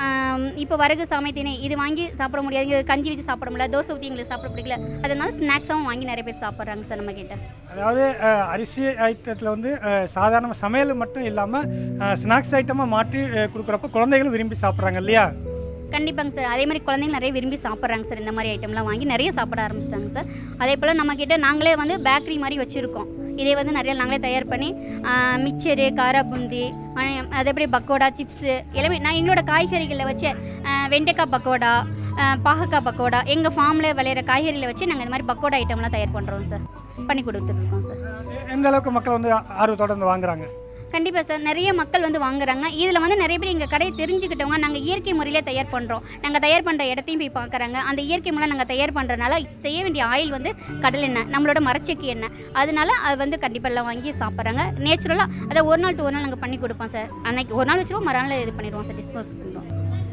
இப்போ வரகு சாமை திணை இது வாங்கி சாப்பிட முடியாது இங்க கஞ்சி வச்சு சாப்பிட முடியல தோசை ஊற்றி எங்களுக்கு சாப்பிட பிடிக்கல அதனால ஸ்நாக்ஸாகவும் வாங்கி நிறைய பேர் சாப்பிட்றாங்க சார் நம்ம கிட்ட அதாவது அஹ், அரிசி ஐட்டத்தில் வந்து அஹ், சாதாரண சமையல் மட்டும் இல்லாமல் ஸ்நாக்ஸ் ஐட்டமாக மாற்றி அஹ், கொடுக்குறப்ப குழந்தைகளும் விரும்பி சாப்பிட்றாங்க இல்லையா கண்டிப்பாங்க சார் அதே மாதிரி குழந்தைங்க நிறைய விரும்பி சாப்பிட்றாங்க சார் இந்த மாதிரி ஐட்டம்லாம் வாங்கி நிறைய சாப்பிட ஆரம்பிச்சிட்டாங்க சார் அதே போல் நம்ம கிட்ட நாங்களே வந்து பேக்கரி மாதிரி வச்சுருக்கோம் இதே வந்து நிறைய நாங்களே தயார் பண்ணி மிச்சரு காரா பூந்தி ஆஹ் அதேபடி பக்கோடா சிப்ஸு எல்லாமே நான் எங்களோட காய்கறிகளை வச்சு ஆஹ் வெண்டைக்காய் பக்கோடா ஆஹ் பாகக்காய் பக்கோடா எங்கள் ஃபார்மில் விளையிற காய்கறிகளை வச்சு நாங்கள் இந்த மாதிரி பக்கோடா ஐட்டம்லாம் தயார் பண்ணுறோம் சார் பண்ணி கொடுத்துட்ருக்கோம் சார் எந்த அளவுக்கு மக்கள் வந்து ஆர்வத்தோட வந்து வாங்குறாங்க கண்டிப்பாக சார் நிறைய மக்கள் வந்து வாங்குறாங்க இதில் வந்து நிறைய பேர் எங்கள் கடையை தெரிஞ்சுக்கிட்டவங்க நாங்கள் இயற்கை முறையில் தயார் பண்ணுறோம் நாங்கள் தயார் பண்ணுற இடத்தையும் போய் பார்க்குறாங்க அந்த இயற்கை முறையில் நாங்கள் தயார் பண்ணுறதுனால செய்ய வேண்டிய ஆயில் வந்து கடல் எண்ணெய் நம்மளோட மரச்செக்கு எண்ணெய் அதனால அது வந்து கண்டிப்பாக எல்லாம் வாங்கி சாப்பிட்றாங்க நேச்சுரலாக அதை ஒரு நாள் டு ஒரு நாள் நாங்கள் பண்ணி கொடுப்போம் சார் அன்னைக்கு ஒரு நாள் வச்சுருவோம் மறுநாள் இது பண்ணிடுவோம் சார் டிஸ்போஸ் பண்ணுறோம்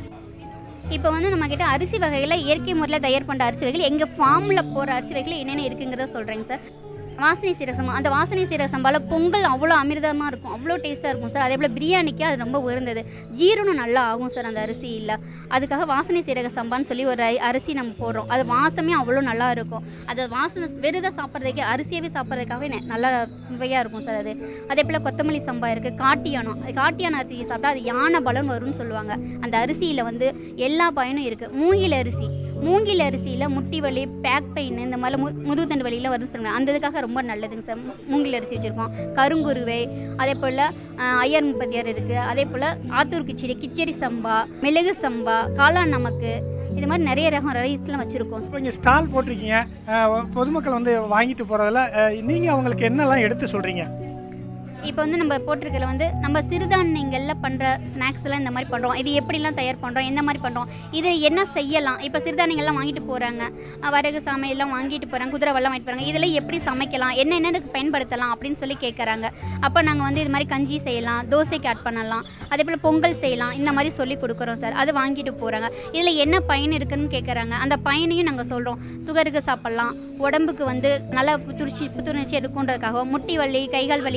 இப்போ வந்து நம்மக்கிட்ட அரிசி வகையில் இயற்கை முறையில் தயார் பண்ணுற அரிசி வகைகள் எங்கள் ஃபார்மில் போகிற அரிசி வகைகள் என்னென்ன இருக்குங்கிறத சொல்கிறேங்க சார் வாசனை சீரசம் அந்த வாசனை சீரசம்பால் பொங்கல் அவ்வளோ அமிர்தமாக இருக்கும் அவ்வளோ டேஸ்ட்டாக இருக்கும் சார் அதே போல் பிரியாணிக்கு அது ரொம்ப உயர்ந்தது ஜீரணம் நல்லா ஆகும் சார் அந்த அரிசி இல்லை அதுக்காக வாசனை சீரக சம்பான்னு சொல்லி ஒரு அரி- அரிசி நம்ம போடுறோம் அது வாசமே அவ்வளோ நல்லா இருக்கும் அது வாசனை வெறுதை சாப்பிட்றதுக்கு அரிசியாகவே சாப்பிட்றதுக்காகவே நெ- நல்லா சுவையாக இருக்கும் சார் அது அதே போல் கொத்தமல்லி சம்பா இருக்குது காட்டியானம் அது காட்டியான அரிசி சாப்பிட்டா அது யானை பலன் வரும்னு சொல்லுவாங்க அந்த அரிசியில் வந்து எல்லா பயனும் இருக்குது மூங்கில் அரிசி மூங்கில் அரிசியில் முட்டி வலி பேக் பெயின் இந்த மாதிரி மு முதுகுத்தண்டு வலியெல்லாம் வரும்னு சொல்லுவாங்க அந்த இதுக்காக ரொம்ப நல்லதுங்க சார் மூ- மூங்கில் அரிசி வச்சுருக்கோம் கருங்குருவை அதே போல் ஐயர் முப்பத்தியார் இருக்குது அதே போல் ஆத்தூர் கிச்சடி கிச்சடி சம்பா மிளகு சம்பா காளான் நமக்கு இது மாதிரி நிறைய ரகம் ரைஸ்லாம் வச்சுருக்கோம் இப்போ இங்கே ஸ்டால் போட்டிருக்கீங்க அஹ், பொதுமக்கள் வந்து வாங்கிட்டு போகிறதுல நீங்கள் அவங்களுக்கு என்னெல்லாம் எடுத்து சொல்கிறீங்க இப்போ வந்து நம்ம போட்டிருக்கல வந்து நம்ம சிறுதானியங்களில் பண்ணுற ஸ்நாக்ஸ் எல்லாம் இந்த மாதிரி பண்ணுறோம் இது எப்படிலாம் தயார் பண்ணுறோம் எந்த மாதிரி பண்ணுறோம் இது என்ன செய்யலாம் இப்போ சிறுதானியங்கள்லாம் வாங்கிட்டு போகிறாங்க வரகு சாமை எல்லாம் வாங்கிட்டு போகிறாங்க குதிரை வெள்ளம் வாங்கிட்டு போகிறாங்க இதில் எப்படி சமைக்கலாம் என்ன என்னென்ன பயன்படுத்தலாம் அப்படின்னு சொல்லி கேட்குறாங்க அப்போ நாங்கள் வந்து இது மாதிரி கஞ்சி செய்யலாம் தோசைக்கு ஆட் பண்ணலாம் அதே போல் பொங்கல் செய்யலாம் இந்த மாதிரி சொல்லி கொடுக்குறோம் சார் அது வாங்கிட்டு போகிறாங்க இதில் என்ன பயன் இருக்குன்னு கேட்குறாங்க அந்த பயனையும் நாங்கள் சொல்கிறோம் சுகருக்கு சாப்பிட்லாம் உடம்புக்கு வந்து நல்லா புத்துணர்ச்சி புத்துணர்ச்சி இருக்குன்றதுக்காக முட்டி வலி கைகால் வலிலாம் சொல்கிறாங்க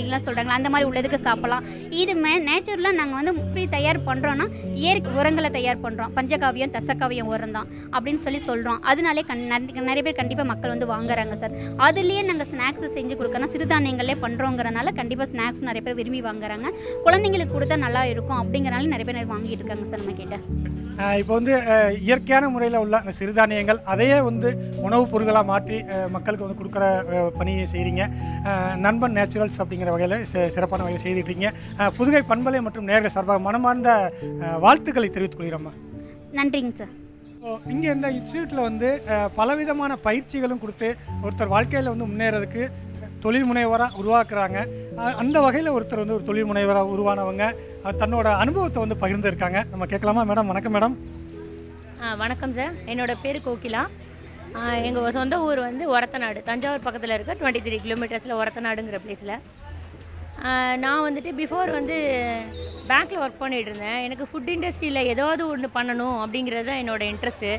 சொல்கிறாங்களா அந்த மாதிரி உள்ளதுக்கு சாப்பிடலாம் இது மே நேச்சுரலாக நாங்கள் வந்து இப்படி தயார் பண்ணுறோன்னா இயற்கை உரங்களை தயார் பண்ணுறோம் பஞ்சகாவியம் தசகாவியம் உரம் தான் அப்படின்னு சொல்லி சொல்கிறோம் அதனாலே கண் நிறைய நிறைய பேர் கண்டிப்பாக மக்கள் வந்து வாங்குறாங்க சார் அதுலேயே நாங்கள் ஸ்நாக்ஸ் செஞ்சு கொடுக்கறோம் சிறுதானியங்களே பண்ணுறோங்கிறனால கண்டிப்பாக ஸ்நாக்ஸ் நிறைய பேர் விரும்பி வாங்குறாங்க குழந்தைங்களுக்கு கொடுத்தா நல்லா இருக்கும் அப்படிங்கிறனால நிறைய பேர் வாங்கிட்டு இருக்காங்க சார் நம்ம கிட்ட அஹ் இப்போ வந்து அஹ், இயற்கையான முறையில் உள்ள அந்த சிறுதானியங்கள் அதையே வந்து உணவுப் பொருட்களாக மாற்றி அஹ், மக்களுக்கு வந்து கொடுக்குற அஹ், பணியை செய்கிறீங்க நண்பன் நேச்சுரல்ஸ் அப்படிங்கிற வகையில் சிறப்பான வகையில் செய்துட்ருக்கீங்க புதுகை பண்பலை மற்றும் நேர்கள் சார்பாக மனமார்ந்த அஹ், வாழ்த்துக்களை தெரிவித்துக் கொள்கிறோம்மா நன்றிங்க சார் இங்கே இந்த இன்ஸ்டியூட்டில் வந்து அஹ், பலவிதமான பயிற்சிகளும் கொடுத்து ஒருத்தர் வாழ்க்கையில் வந்து முன்னேறதுக்கு தொழில் முனைவராக உருவாக்குறாங்க அஹ், அந்த வகையில் ஒருத்தர் வந்து ஒரு தொழில் முனைவராக உருவானவங்க அஹ், தன்னோட அனுபவத்தை வந்து பகிர்ந்துருக்காங்க நம்ம கேட்கலாமா மேடம் வணக்கம் மேடம் ஆ வணக்கம் சார் என்னோட பேர் கோகிலா எங்கள் சொந்த ஊர் வந்து ஒரத்தநாடு தஞ்சாவூர் பக்கத்தில் இருக்க டுவெண்ட்டி த்ரீ கிலோமீட்டர்ஸில் ஒரத்தநாடுங்கிற பிளேஸில் நான் வந்துட்டு பிஃபோர் வந்து பேங்க்கில் ஒர்க் பண்ணிட்டு இருந்தேன் எனக்கு ஃபுட் இண்டஸ்ட்ரியில் ஏதாவது ஒன்று பண்ணணும் அப்படிங்கிறது தான் என்னோட இன்ட்ரெஸ்ட்டு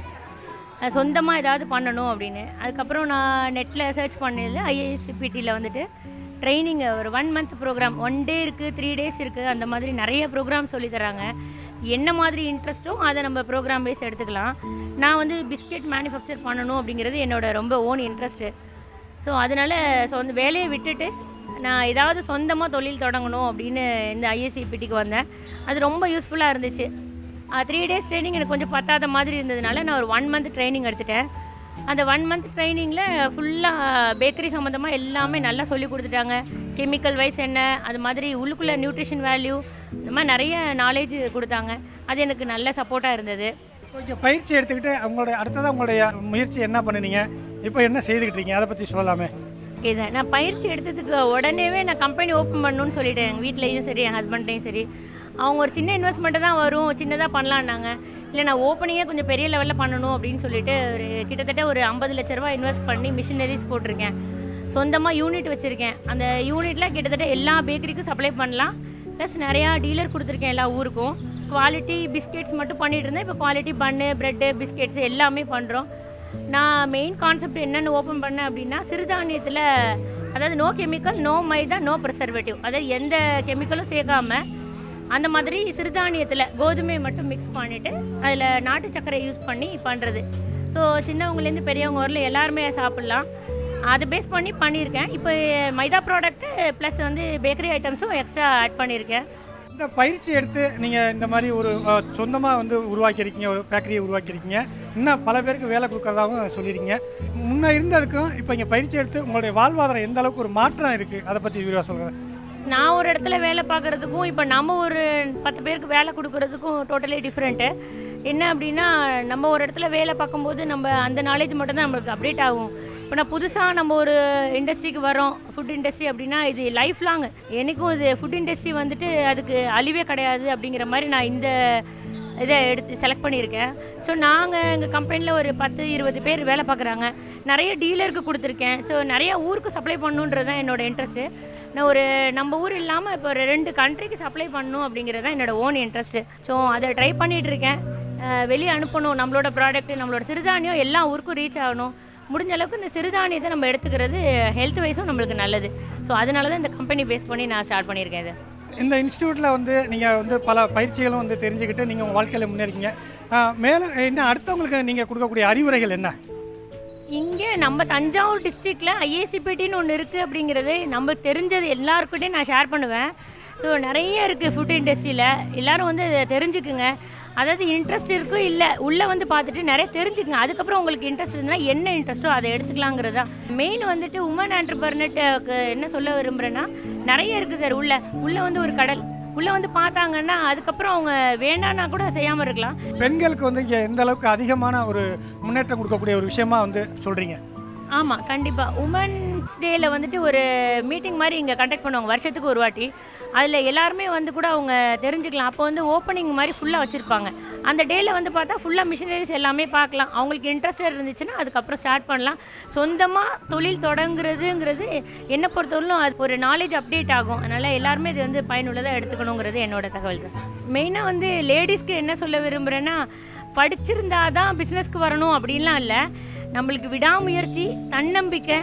சொந்தமாக ஏதாவது பண்ணணும் அப்படின்னு அதுக்கப்புறம் நான் நெட்டில் சர்ச் பண்ணதில் ஐஏஎஸ்பிடியில் வந்துட்டு ட்ரைனிங் ஒரு one month program one day இருக்குது த்ரீ டேஸ் இருக்குது அந்த மாதிரி நிறைய ப்ரோக்ராம் சொல்லி தராங்க என்ன மாதிரி இன்ட்ரெஸ்ட்டோ அதை நம்ம ப்ரோக்ராம் பேஸ் எடுத்துக்கலாம் நான் வந்து பிஸ்கெட் மேனுஃபேக்சர் பண்ணணும் அப்படிங்கிறது என்னோட ரொம்ப ஓன் இன்ட்ரெஸ்ட்டு ஸோ அதனால் சொந்த வேலையை விட்டுட்டு நான் ஏதாவது சொந்தமாக தொழில் தொடங்கணும் அப்படின்னு இந்த ஐஎஸ்சிபிடிக்கு வந்தேன் அது ரொம்ப யூஸ்ஃபுல்லாக இருந்துச்சு த்ரீ டேஸ் ட்ரைனிங் எனக்கு கொஞ்சம் பத்தாத மாதிரி இருந்ததுனால நான் ஒரு ஒன் மந்த் ட்ரைனிங் எடுத்துட்டேன் அந்த ஒன் மந்த் ட்ரைனிங்கில் ஃபுல்லாக பேக்கரி சம்மந்தமாக எல்லாமே நல்லா சொல்லி கொடுத்துட்டாங்க கெமிக்கல் வைஸ் என்ன அது மாதிரி உள்ளுக்குள்ளே நியூட்ரிஷன் வேல்யூ இந்த மாதிரி நிறைய நாலேஜ் கொடுத்தாங்க அது எனக்கு நல்ல சப்போர்ட்டாக இருந்தது ஓகே பயிற்சி எடுத்துக்கிட்டு அவங்களுடைய அடுத்ததாக உங்களுடைய முயற்சி என்ன பண்ணுனீங்க இப்போ என்ன செய்துக்கிட்டு இருக்கீங்க அதை பற்றி சொல்லலாமே ஓகே சார் நான் பயிற்சி எடுத்ததுக்கு உடனேவே நான் கம்பெனி ஓப்பன் பண்ணணும்னு சொல்லிட்டேன் எங்கள் வீட்லேயும் சரி என் ஹஸ்பண்ட்டையும் சரி அவங்க ஒரு சின்ன இன்வெஸ்ட்மெண்ட்டு தான் வரும் சின்னதாக பண்ணலான்னாங்க இல்லை நான் ஓப்பனிங்கே கொஞ்சம் பெரிய லெவலில் பண்ணணும் அப்படின்னு சொல்லிட்டு ஒரு கிட்டத்தட்ட ஒரு ஐம்பது லட்ச ரூபா இன்வெஸ்ட் பண்ணி மிஷினரிஸ் போட்டிருக்கேன் சொந்தமாக யூனிட் வச்சுருக்கேன் அந்த யூனிட்டில் கிட்டத்தட்ட எல்லா பேக்கரிக்கும் சப்ளை பண்ணலாம் ப்ளஸ் நிறையா டீலர் கொடுத்துருக்கேன் எல்லா ஊருக்கும் குவாலிட்டி பிஸ்கெட்ஸ் மட்டும் பண்ணிட்டு இருந்தேன் இப்போ குவாலிட்டி பன்னு ப்ரெட்டு பிஸ்கெட்ஸ் எல்லாமே பண்ணுறோம் நான் மெயின் கான்செப்ட் என்னென்னு ஓப்பன் பண்ணேன் அப்படின்னா சிறுதானியத்தில் அதாவது no chemical no maida no preservative அதாவது எந்த கெமிக்கலும் சேர்க்காம அந்த மாதிரி சிறுதானியத்தில் கோதுமை மட்டும் மிக்ஸ் பண்ணிவிட்டு அதில் நாட்டு சர்க்கரை யூஸ் பண்ணி பண்ணுறது ஸோ சின்னவங்கலேருந்து பெரியவங்க வரல எல்லாருமே சாப்பிட்லாம் அதை பேஸ் பண்ணி பண்ணியிருக்கேன் இப்போ மைதா ப்ராடக்ட்டு ப்ளஸ் வந்து பேக்கரி ஐட்டம்ஸும் எக்ஸ்ட்ரா ஆட் பண்ணியிருக்கேன் இந்த பயிற்சி எடுத்து நீங்கள் இந்த மாதிரி ஒரு சொந்தமாக வந்து உருவாக்கியிருக்கீங்க ஒரு பேக்கரியை உருவாக்கியிருக்கீங்க இன்னும் பல பேருக்கு வேலை கொடுக்கறதாகவும் சொல்லியிருக்கீங்க முன்ன இருந்ததுக்கும் இப்போ இங்கே பயிற்சி எடுத்து உங்களுடைய வாழ்வாதாரம் எந்த அளவுக்கு ஒரு மாற்றம் இருக்குது அதை பற்றி விரிவாக சொல்கிறேன் நான் ஒரு இடத்துல வேலை பார்க்குறதுக்கும் இப்போ நம்ம ஒரு பத்து பேருக்கு வேலை கொடுக்கறதுக்கும் டோட்டலி டிஃப்ரெண்ட்டு என்ன அப்படின்னா நம்ம ஒரு இடத்துல வேலை பார்க்கும்போது நம்ம அந்த நாலேஜ் மட்டும்தான் நம்மளுக்கு அப்டேட் ஆகும் இப்போ நான் புதுசாக நம்ம ஒரு இண்டஸ்ட்ரிக்கு வரோம் ஃபுட் இண்டஸ்ட்ரி அப்படின்னா இது லைஃப் லாங் எனக்கும் இது ஃபுட் இண்டஸ்ட்ரி வந்துட்டு அதுக்கு அழிவே கிடையாது அப்படிங்கிற மாதிரி நான் இந்த இதை எடுத்து செலக்ட் பண்ணியிருக்கேன் ஸோ நாங்கள் எங்கள் கம்பெனியில் ஒரு பத்து இருபது பேர் வேலை பார்க்குறாங்க நிறைய டீலருக்கு கொடுத்துருக்கேன் ஸோ நிறைய ஊருக்கு சப்ளை பண்ணணுன்றது தான் என்னோட இன்ட்ரெஸ்ட்டு நான் ஒரு நம்ம ஊர் இல்லாமல் இப்போ ஒரு ரெண்டு கண்ட்ரிக்கு சப்ளை பண்ணணும் அப்படிங்கிறது தான் என்னோட ஓன் இன்ட்ரெஸ்ட்டு ஸோ அதை ட்ரை பண்ணிகிட்டு இருக்கேன் அஹ் வெளியே அனுப்பணும் நம்மளோட ப்ராடக்ட் நம்மளோட சிறுதானியம் எல்லா ஊருக்கும் ரீச் ஆகணும் முடிஞ்ச அளவுக்கு இந்த சிறுதானியத்தை நம்ம எடுத்துக்கிறது ஹெல்த் வைஸும் நம்மளுக்கு நல்லது ஸோ அதனால தான் இந்த கம்பெனி பேஸ் பண்ணி நான் ஸ்டார்ட் பண்ணியிருக்கேன் இதை இந்த இன்ஸ்டியூட்டில் வந்து நீங்கள் வந்து பல பயிற்சிகளும் வந்து தெரிஞ்சுக்கிட்டு நீங்கள் உங்கள் வாழ்க்கையில் முன்னேறிக்கீங்க மேலும் இன்னும் அடுத்தவங்களுக்கு நீங்கள் கொடுக்கக்கூடிய அறிவுரைகள் என்ன இங்கே நம்ம தஞ்சாவூர் டிஸ்ட்ரிக்டில் ஐஏசிபிடின்னு ஒன்று இருக்குது அப்படிங்கிறது நம்ம தெரிஞ்சது எல்லாருக்கிட்டையும் நான் ஷேர் பண்ணுவேன் ஸோ நிறைய இருக்குது ஃபுட் இண்டஸ்ட்ரியில் எல்லாரும் வந்து அதை தெரிஞ்சுக்குங்க அதாவது இன்ட்ரெஸ்ட் இருக்கும் இல்லை உள்ளே வந்து பார்த்துட்டு நிறைய தெரிஞ்சுக்குங்க அதுக்கப்புறம் உங்களுக்கு இன்ட்ரெஸ்ட் இருந்தால் என்ன இன்ட்ரெஸ்ட்டோ அதை எடுத்துக்கலாங்கிறது தான் மெயின் வந்துட்டு உமன் ஆண்டர்பர்னட்டுக்கு என்ன சொல்ல விரும்புகிறேன்னா நிறைய இருக்குது சார் உள்ள உள்ளே வந்து ஒரு கடல் உள்ளே வந்து பார்த்தாங்கன்னா அதுக்கப்புறம் அவங்க வேண்டான்னா கூட செய்யாமல் இருக்கலாம் பெண்களுக்கு வந்து இங்கே எந்த அளவுக்கு அதிகமான ஒரு முன்னேற்றம் கொடுக்கக்கூடிய ஒரு விஷயமா வந்து சொல்கிறீங்க ஆமாம் கண்டிப்பாக உமன்ஸ் டேயில் வந்துட்டு ஒரு மீட்டிங் மாதிரி இங்கே கண்டக்ட் பண்ணுவாங்க வருஷத்துக்கு ஒரு வாட்டி அதில் எல்லாருமே வந்து கூட அவங்க தெரிஞ்சுக்கலாம் அப்போ வந்து ஓப்பனிங் மாதிரி ஃபுல்லாக வச்சுருப்பாங்க அந்த டேயில் வந்து பார்த்தா ஃபுல்லாக மிஷினரிஸ் எல்லாமே பார்க்கலாம் அவங்களுக்கு இன்ட்ரெஸ்ட் இருந்துச்சுன்னா அதுக்கப்புறம் ஸ்டார்ட் பண்ணலாம் சொந்தமாக தொழில் தொடங்குறதுங்கிறது என்னை பொறுத்தவரையிலும் அது ஒரு நாலேஜ் அப்டேட் ஆகும் அதனால் எல்லாருமே இது வந்து பயனுள்ளதாக எடுத்துக்கணுங்கிறது என்னோட தகவல் தான் மெயினாக வந்து லேடிஸ்க்கு என்ன சொல்ல விரும்புகிறேன்னா படிச்சிருந்தா தான் பிஸ்னஸ்க்கு வரணும் அப்படின்லாம் இல்லை நம்மளுக்கு விடாமுயற்சி தன்னம்பிக்கை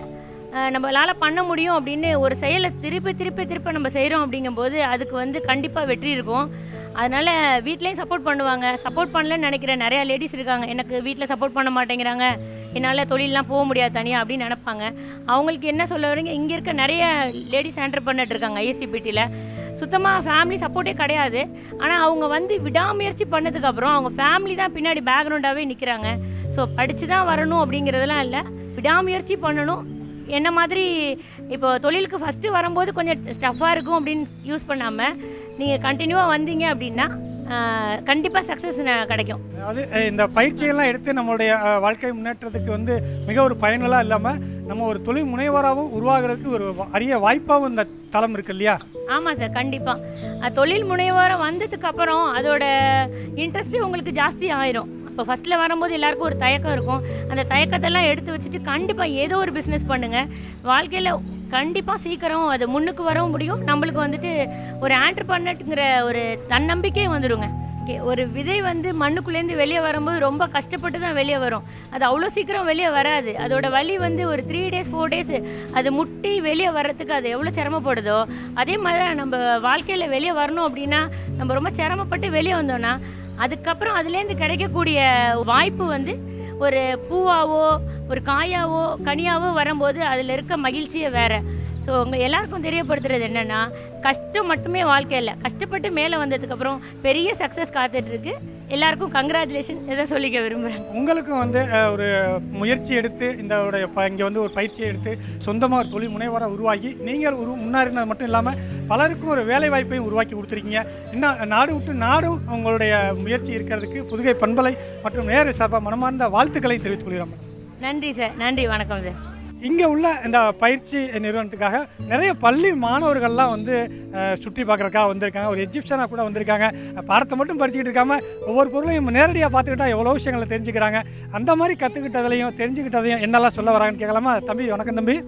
அஹ், நம்மளால் பண்ண முடியும் அப்படின்னு ஒரு செயலை திருப்பி திருப்பி திருப்பி நம்ம செய்கிறோம் அப்படிங்கும்போது அதுக்கு வந்து கண்டிப்பாக வெற்றி இருக்கும் அதனால் வீட்லேயும் சப்போர்ட் பண்ணுவாங்க சப்போர்ட் பண்ணலன்னு நினைக்கிற நிறையா லேடிஸ் இருக்காங்க எனக்கு வீட்டில் சப்போர்ட் பண்ண மாட்டேங்கிறாங்க என்னால் தொழிலெலாம் போக முடியாது தனியாக அப்படின்னு நினைப்பாங்க அவங்களுக்கு என்ன சொல்ல வரீங்க இங்கே இருக்க நிறைய லேடிஸ் பண்ணிட்டு இருக்காங்க ஐஎஸ்சிபிடியில் சுத்தமாக ஃபேமிலி சப்போர்ட்டே கிடையாது ஆனால் அவங்க வந்து விடாமுயற்சி பண்ணதுக்கப்புறம் அவங்க ஃபேமிலி தான் பின்னாடி பேக்ரவுண்டாகவே நிற்கிறாங்க ஸோ படித்து தான் வரணும் அப்படிங்கிறதெல்லாம் இல்லை விடாமுயற்சி பண்ணணும் என்ன மாதிரி இப்போ தொழிலுக்கு ஃபஸ்ட்டு வரும்போது கொஞ்சம் ஸ்டஃப்பாக இருக்கும் அப்படின்னு யூஸ் பண்ணாமல் நீங்கள் கண்டினியூவாக வந்தீங்க அப்படின்னா கண்டிப்பாக சக்ஸஸ் கிடைக்கும் அதாவது அஹ், இந்த பயிற்சியெல்லாம் எடுத்து நம்மளுடைய அஹ், வாழ்க்கை முன்னேற்றத்துக்கு வந்து மிக ஒரு பயனுள்ளதாக இல்லாமல் நம்ம ஒரு தொழில் முனைவராகவும் உருவாகிறதுக்கு ஒரு வ- அரிய வாய்ப்பாகவும் இந்த தளம் இருக்கு இல்லையா ஆமாம் சார் கண்டிப்பாக தொழில் முனைவோரம் வந்ததுக்கு அப்புறம் அதோட இன்ட்ரெஸ்ட்டு உங்களுக்கு ஜாஸ்தி ஆயிரும் இப்போ ஃபஸ்ட்டில் வரும்போது எல்லாருக்கும் ஒரு தயக்கம் இருக்கும் அந்த தயக்கத்தெல்லாம் எடுத்து வச்சுட்டு கண்டிப்பாக ஏதோ ஒரு பிஸ்னஸ் பண்ணுங்கள் வாழ்க்கையில் கண்டிப்பாக சீக்கிரம் அது முன்னுக்கு வரவும் முடியும் நம்மளுக்கு வந்துட்டு ஒரு ஆண்டர்பர்னட்டுங்கிற ஒரு தன்னம்பிக்கை வந்துடுங்க Okay, ஒரு விதை வந்து மண்ணுக்குள்ளேருந்து வெளியே வரும்போது ரொம்ப கஷ்டப்பட்டு தான் வெளியே வரும் அது அவ்வளோ சீக்கிரம் வெளியே வராது அதோட வலி வந்து ஒரு த்ரீ டேஸ் ஃபோர் டேஸ் அது முட்டி வெளியே வர்றதுக்கு அது எவ்வளோ சிரமப்படுதோ அதே மாதிரி தான் நம்ம வாழ்க்கையில் வெளியே வரணும் அப்படின்னா நம்ம ரொம்ப சிரமப்பட்டு வெளியே வந்தோம்னா அதுக்கப்புறம் அதுலேருந்து கிடைக்கக்கூடிய வாய்ப்பு வந்து ஒரு பூவாவோ ஒரு காயாவோ கனியாவோ வரும்போது அதில் இருக்க மகிழ்ச்சியே வேற ஸோ உங்கள் எல்லாருக்கும் தெரியப்படுத்துறது என்னென்னா கஷ்டம் மட்டுமே வாழ்க்கையில் கஷ்டப்பட்டு மேலே வந்ததுக்கப்புறம் பெரிய சக்ஸஸ் காத்துட்ருக்கு எல்லாருக்கும் கங்க்ராச்சுலேஷன் இதை சொல்லிக்க விரும்புகிறேன் உங்களுக்கும் வந்து அஹ், ஒரு முயற்சி எடுத்து இந்த உடைய ப இங்கே வந்து ஒரு பயிற்சியை எடுத்து சொந்தமாக ஒரு தொழில் முனைவராக உருவாகி நீங்கள் ஒரு முன்னேறினது மட்டும் இல்லாமல் பலருக்கும் ஒரு வேலை வாய்ப்பையும் உருவாக்கி கொடுத்துருக்கீங்க இன்னும் நாடு விட்டு நாடும் உங்களுடைய முயற்சி இருக்கிறதுக்கு புதுகை பண்பலை மற்றும் நேரு சார்பாக மனமார்ந்த வாழ்த்துக்களை தெரிவித்துக் கொள்கிறோம் நன்றி சார் நன்றி வணக்கம் சார் இங்கே உள்ள இந்த பயிற்சி நிறுவனத்துக்காக நிறைய பள்ளி மாணவர்கள்லாம் வந்து அஹ், சுற்றி பார்க்குறக்காக வந்திருக்காங்க ஒரு எஜிப்ஷனாக கூட வந்திருக்காங்க அஹ், பாடத்தை மட்டும் படிச்சுக்கிட்டு இருக்காம ஒவ்வொரு பொருளையும் நேரடியாக பார்த்துக்கிட்டா எவ்வளோ விஷயங்களை தெரிஞ்சுக்கிறாங்க அந்த மாதிரி கற்றுக்கிட்டதுலையும் தெரிஞ்சுக்கிட்டதையும் என்னெல்லாம் சொல்ல வராங்கன்னு கேட்கலாமா தம்பி வணக்கம் தம்பி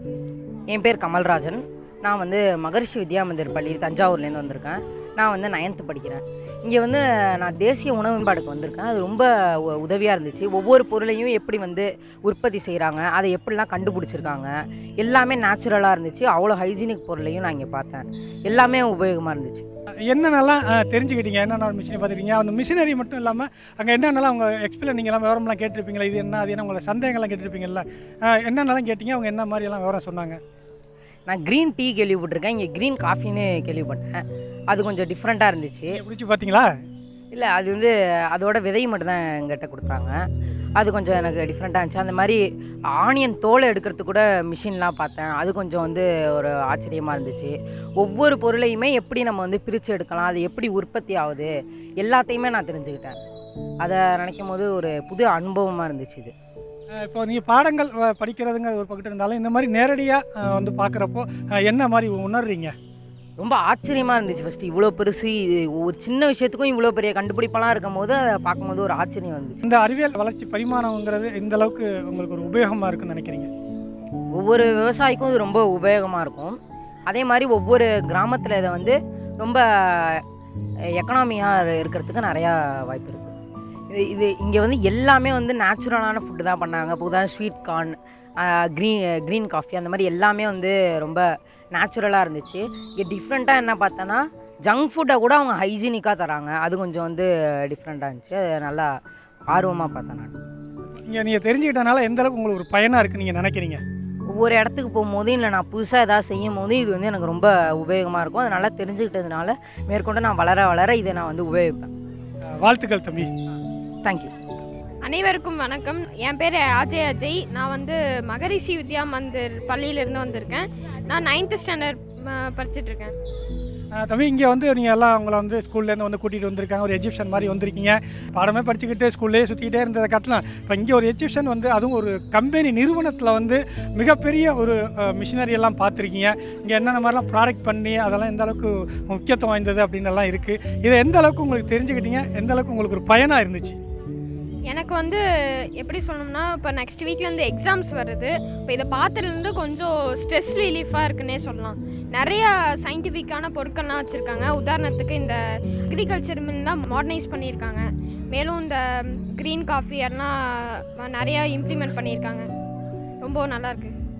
என் பேர் கமல்ராஜன் நான் வந்து மகரிஷி வித்யா மந்திர் பள்ளி தஞ்சாவூர்லேருந்து வந்திருக்கேன் நான் வந்து நைன்த்து படிக்கிறேன் இங்கே வந்து நான் தேசிய உணவு மேம்பாடுக்கு வந்திருக்கேன் அது ரொம்ப உ- உதவியாக இருந்துச்சு ஒவ்வொரு பொருளையும் எப்படி வந்து உற்பத்தி செய்கிறாங்க அதை எப்படிலாம் கண்டுபிடிச்சிருக்காங்க எல்லாமே நேச்சுரலாக இருந்துச்சு அவ்வளோ ஹைஜீனிக் பொருளையும் நான் இங்கே பார்த்தேன் எல்லாமே உபயோகமாக இருந்துச்சு என்னென்னலாம் அஹ், தெரிஞ்சுக்கிட்டீங்க என்னென்ன மிஷினை பார்த்துருக்கீங்க அந்த மிஷினரி மட்டும் இல்லாமல் அங்கே என்னென்னலாம் அவங்க எக்ஸ்பிளைன் நீங்கள்லாம் விவரம்லாம் கேட்டிருப்பீங்களா இது என்ன அது என்ன உங்களை சந்தேகங்கள்லாம் கேட்டிருப்பீங்கல்ல அஹ், என்னென்னலாம் கேட்டீங்க அவங்க என்ன மாதிரி எல்லாம் விவரம் சொன்னாங்க நான் க்ரீன் டீ கேள்விப்பட்டிருக்கேன் இங்கே க்ரீன் காஃபின்னு கேள்விப்பட்டேன் அது கொஞ்சம் டிஃப்ரெண்ட்டாக இருந்துச்சு பிடிச்சி பார்த்தீங்களா இல்லை அது வந்து அதோட விதை மட்டும் தான் எங்கிட்ட கொடுத்தாங்க அது கொஞ்சம் எனக்கு டிஃப்ரெண்ட்டாக இருந்துச்சு அந்த மாதிரி ஆனியன் தோலை எடுக்கிறதுக்கு கூட மிஷின்லாம் பார்த்தேன் அது கொஞ்சம் வந்து ஒரு ஆச்சரியமாக இருந்துச்சு ஒவ்வொரு பொருளையுமே எப்படி நம்ம வந்து பிரித்து எடுக்கலாம் அது எப்படி உற்பத்தி ஆகுது எல்லாத்தையுமே நான் தெரிஞ்சுக்கிட்டேன் அதை நினைக்கும் போது ஒரு புது அனுபவமாக இருந்துச்சு இது அஹ், இப்போ நீங்கள் பாடங்கள் அஹ், படிக்கிறதுங்க ஒரு பக்கத்து இருந்தாலும் இந்த மாதிரி நேரடியாக வந்து பார்க்குறப்போ என்ன மாதிரி உணர்றீங்க ரொம்ப ஆச்சரியமாக இருந்துச்சு ஃபஸ்ட்டு இவ்வளோ பெருசு இது ஒரு சின்ன விஷயத்துக்கும் இவ்வளோ பெரிய கண்டுபிடிப்பெல்லாம் இருக்கும் போது அதை பார்க்கும்போது ஒரு ஆச்சரியம் வந்துச்சு இந்த அறிவியல் வளர்ச்சி பரிமாணங்கிறது எந்த அளவுக்கு உங்களுக்கு ஒரு உபயோகமாக இருக்குன்னு நினைக்கிறீங்க ஒவ்வொரு விவசாயிக்கும் இது ரொம்ப உபயோகமாக இருக்கும் அதே மாதிரி ஒவ்வொரு கிராமத்தில் இதை வந்து ரொம்ப எக்கனாமியாக இருக்கிறதுக்கு நிறையா வாய்ப்பு இருக்குது இது இது இங்கே வந்து எல்லாமே வந்து நேச்சுரலான ஃபுட்டு தான் பண்ணாங்க இப்போ உதாரணம் sweet corn green green coffee அந்த மாதிரி எல்லாமே வந்து ரொம்ப நேச்சுரலாக இருந்துச்சு இங்கே டிஃப்ரெண்ட்டாக என்ன பார்த்தோன்னா ஜங்க் ஃபுட்டை கூட அவங்க ஹைஜீனிக்காக தராங்க அது கொஞ்சம் வந்து டிஃப்ரெண்ட்டாக இருந்துச்சு அது நல்லா ஆர்வமாக பார்த்தேன் நான் இங்கே நீங்கள் தெரிஞ்சுக்கிட்டனால எந்த அளவுக்கு உங்களுக்கு ஒரு பயனாக இருக்குன்னு நீங்கள் நினைக்கிறீங்க ஒவ்வொரு இடத்துக்கு போகும்போது இல்லை நான் புதுசாக ஏதாவது செய்யும் போது இது வந்து எனக்கு ரொம்ப உபயோகமாக இருக்கும் அதை நல்லா தெரிஞ்சுக்கிட்டதுனால மேற்கொண்டு நான் வளர வளர இதை நான் வந்து உபயோகிப்பேன் அஹ், வாழ்த்துக்கள் தம்பி தேங்க்யூ அனைவருக்கும் வணக்கம் என் பேர் அஜய் அஜய் நான் வந்து மகரிஷி வித்யா மந்திர் பள்ளியிலேருந்து வந்திருக்கேன் நான் நைன்த்து ஸ்டாண்டர்ட் படிச்சிட்ருக்கேன் அஹ், தம்பி இங்கே வந்து நீங்கள் எல்லாம் உங்களை வந்து ஸ்கூல்லேருந்து வந்து கூட்டிகிட்டு வந்திருக்காங்க ஒரு எஜிப்ஷன் மாதிரி வந்திருக்கீங்க பாடமே படிச்சுக்கிட்டு ஸ்கூல்லேயே சுற்றிக்கிட்டே இருந்ததை காட்டலாம் இப்போ இங்கே ஒரு எஜிப்ஷன் வந்து அதுவும் ஒரு கம்பெனி நிறுவனத்தில் வந்து மிகப்பெரிய ஒரு மிஷினரி எல்லாம் பார்த்துருக்கீங்க இங்கே என்னென்ன மாதிரிலாம் ப்ராடக்ட் பண்ணி அதெல்லாம் எந்த அளவுக்கு முக்கியத்துவம் வாய்ந்தது அப்படின்னு எல்லாம் இருக்குது இதை எந்த அளவுக்கு உங்களுக்கு தெரிஞ்சுக்கிட்டீங்க எந்த அளவுக்கு உங்களுக்கு ஒரு பயனாக இருந்துச்சு எனக்கு வந்து எப்படி சொல்லணும்னா இப்போ நெக்ஸ்ட் வீக்லேருந்து எக்ஸாம்ஸ் வருது இப்போ இதை பார்த்ததுலேருந்து கொஞ்சம் ஸ்ட்ரெஸ் ரிலீஃபாக இருக்குன்னே சொல்லலாம் நிறைய சயின்டிஃபிக்கான பொருட்கள்லாம் வச்சுருக்காங்க உதாரணத்துக்கு இந்த அக்ரிகல்ச்சர் மில்லாம் மாடர்னைஸ் பண்ணியிருக்காங்க மேலும் இந்த க்ரீன் காஃபி எல்லாம் நிறையா இம்ப்ளிமெண்ட் பண்ணியிருக்காங்க ரொம்ப நல்லா இருக்கு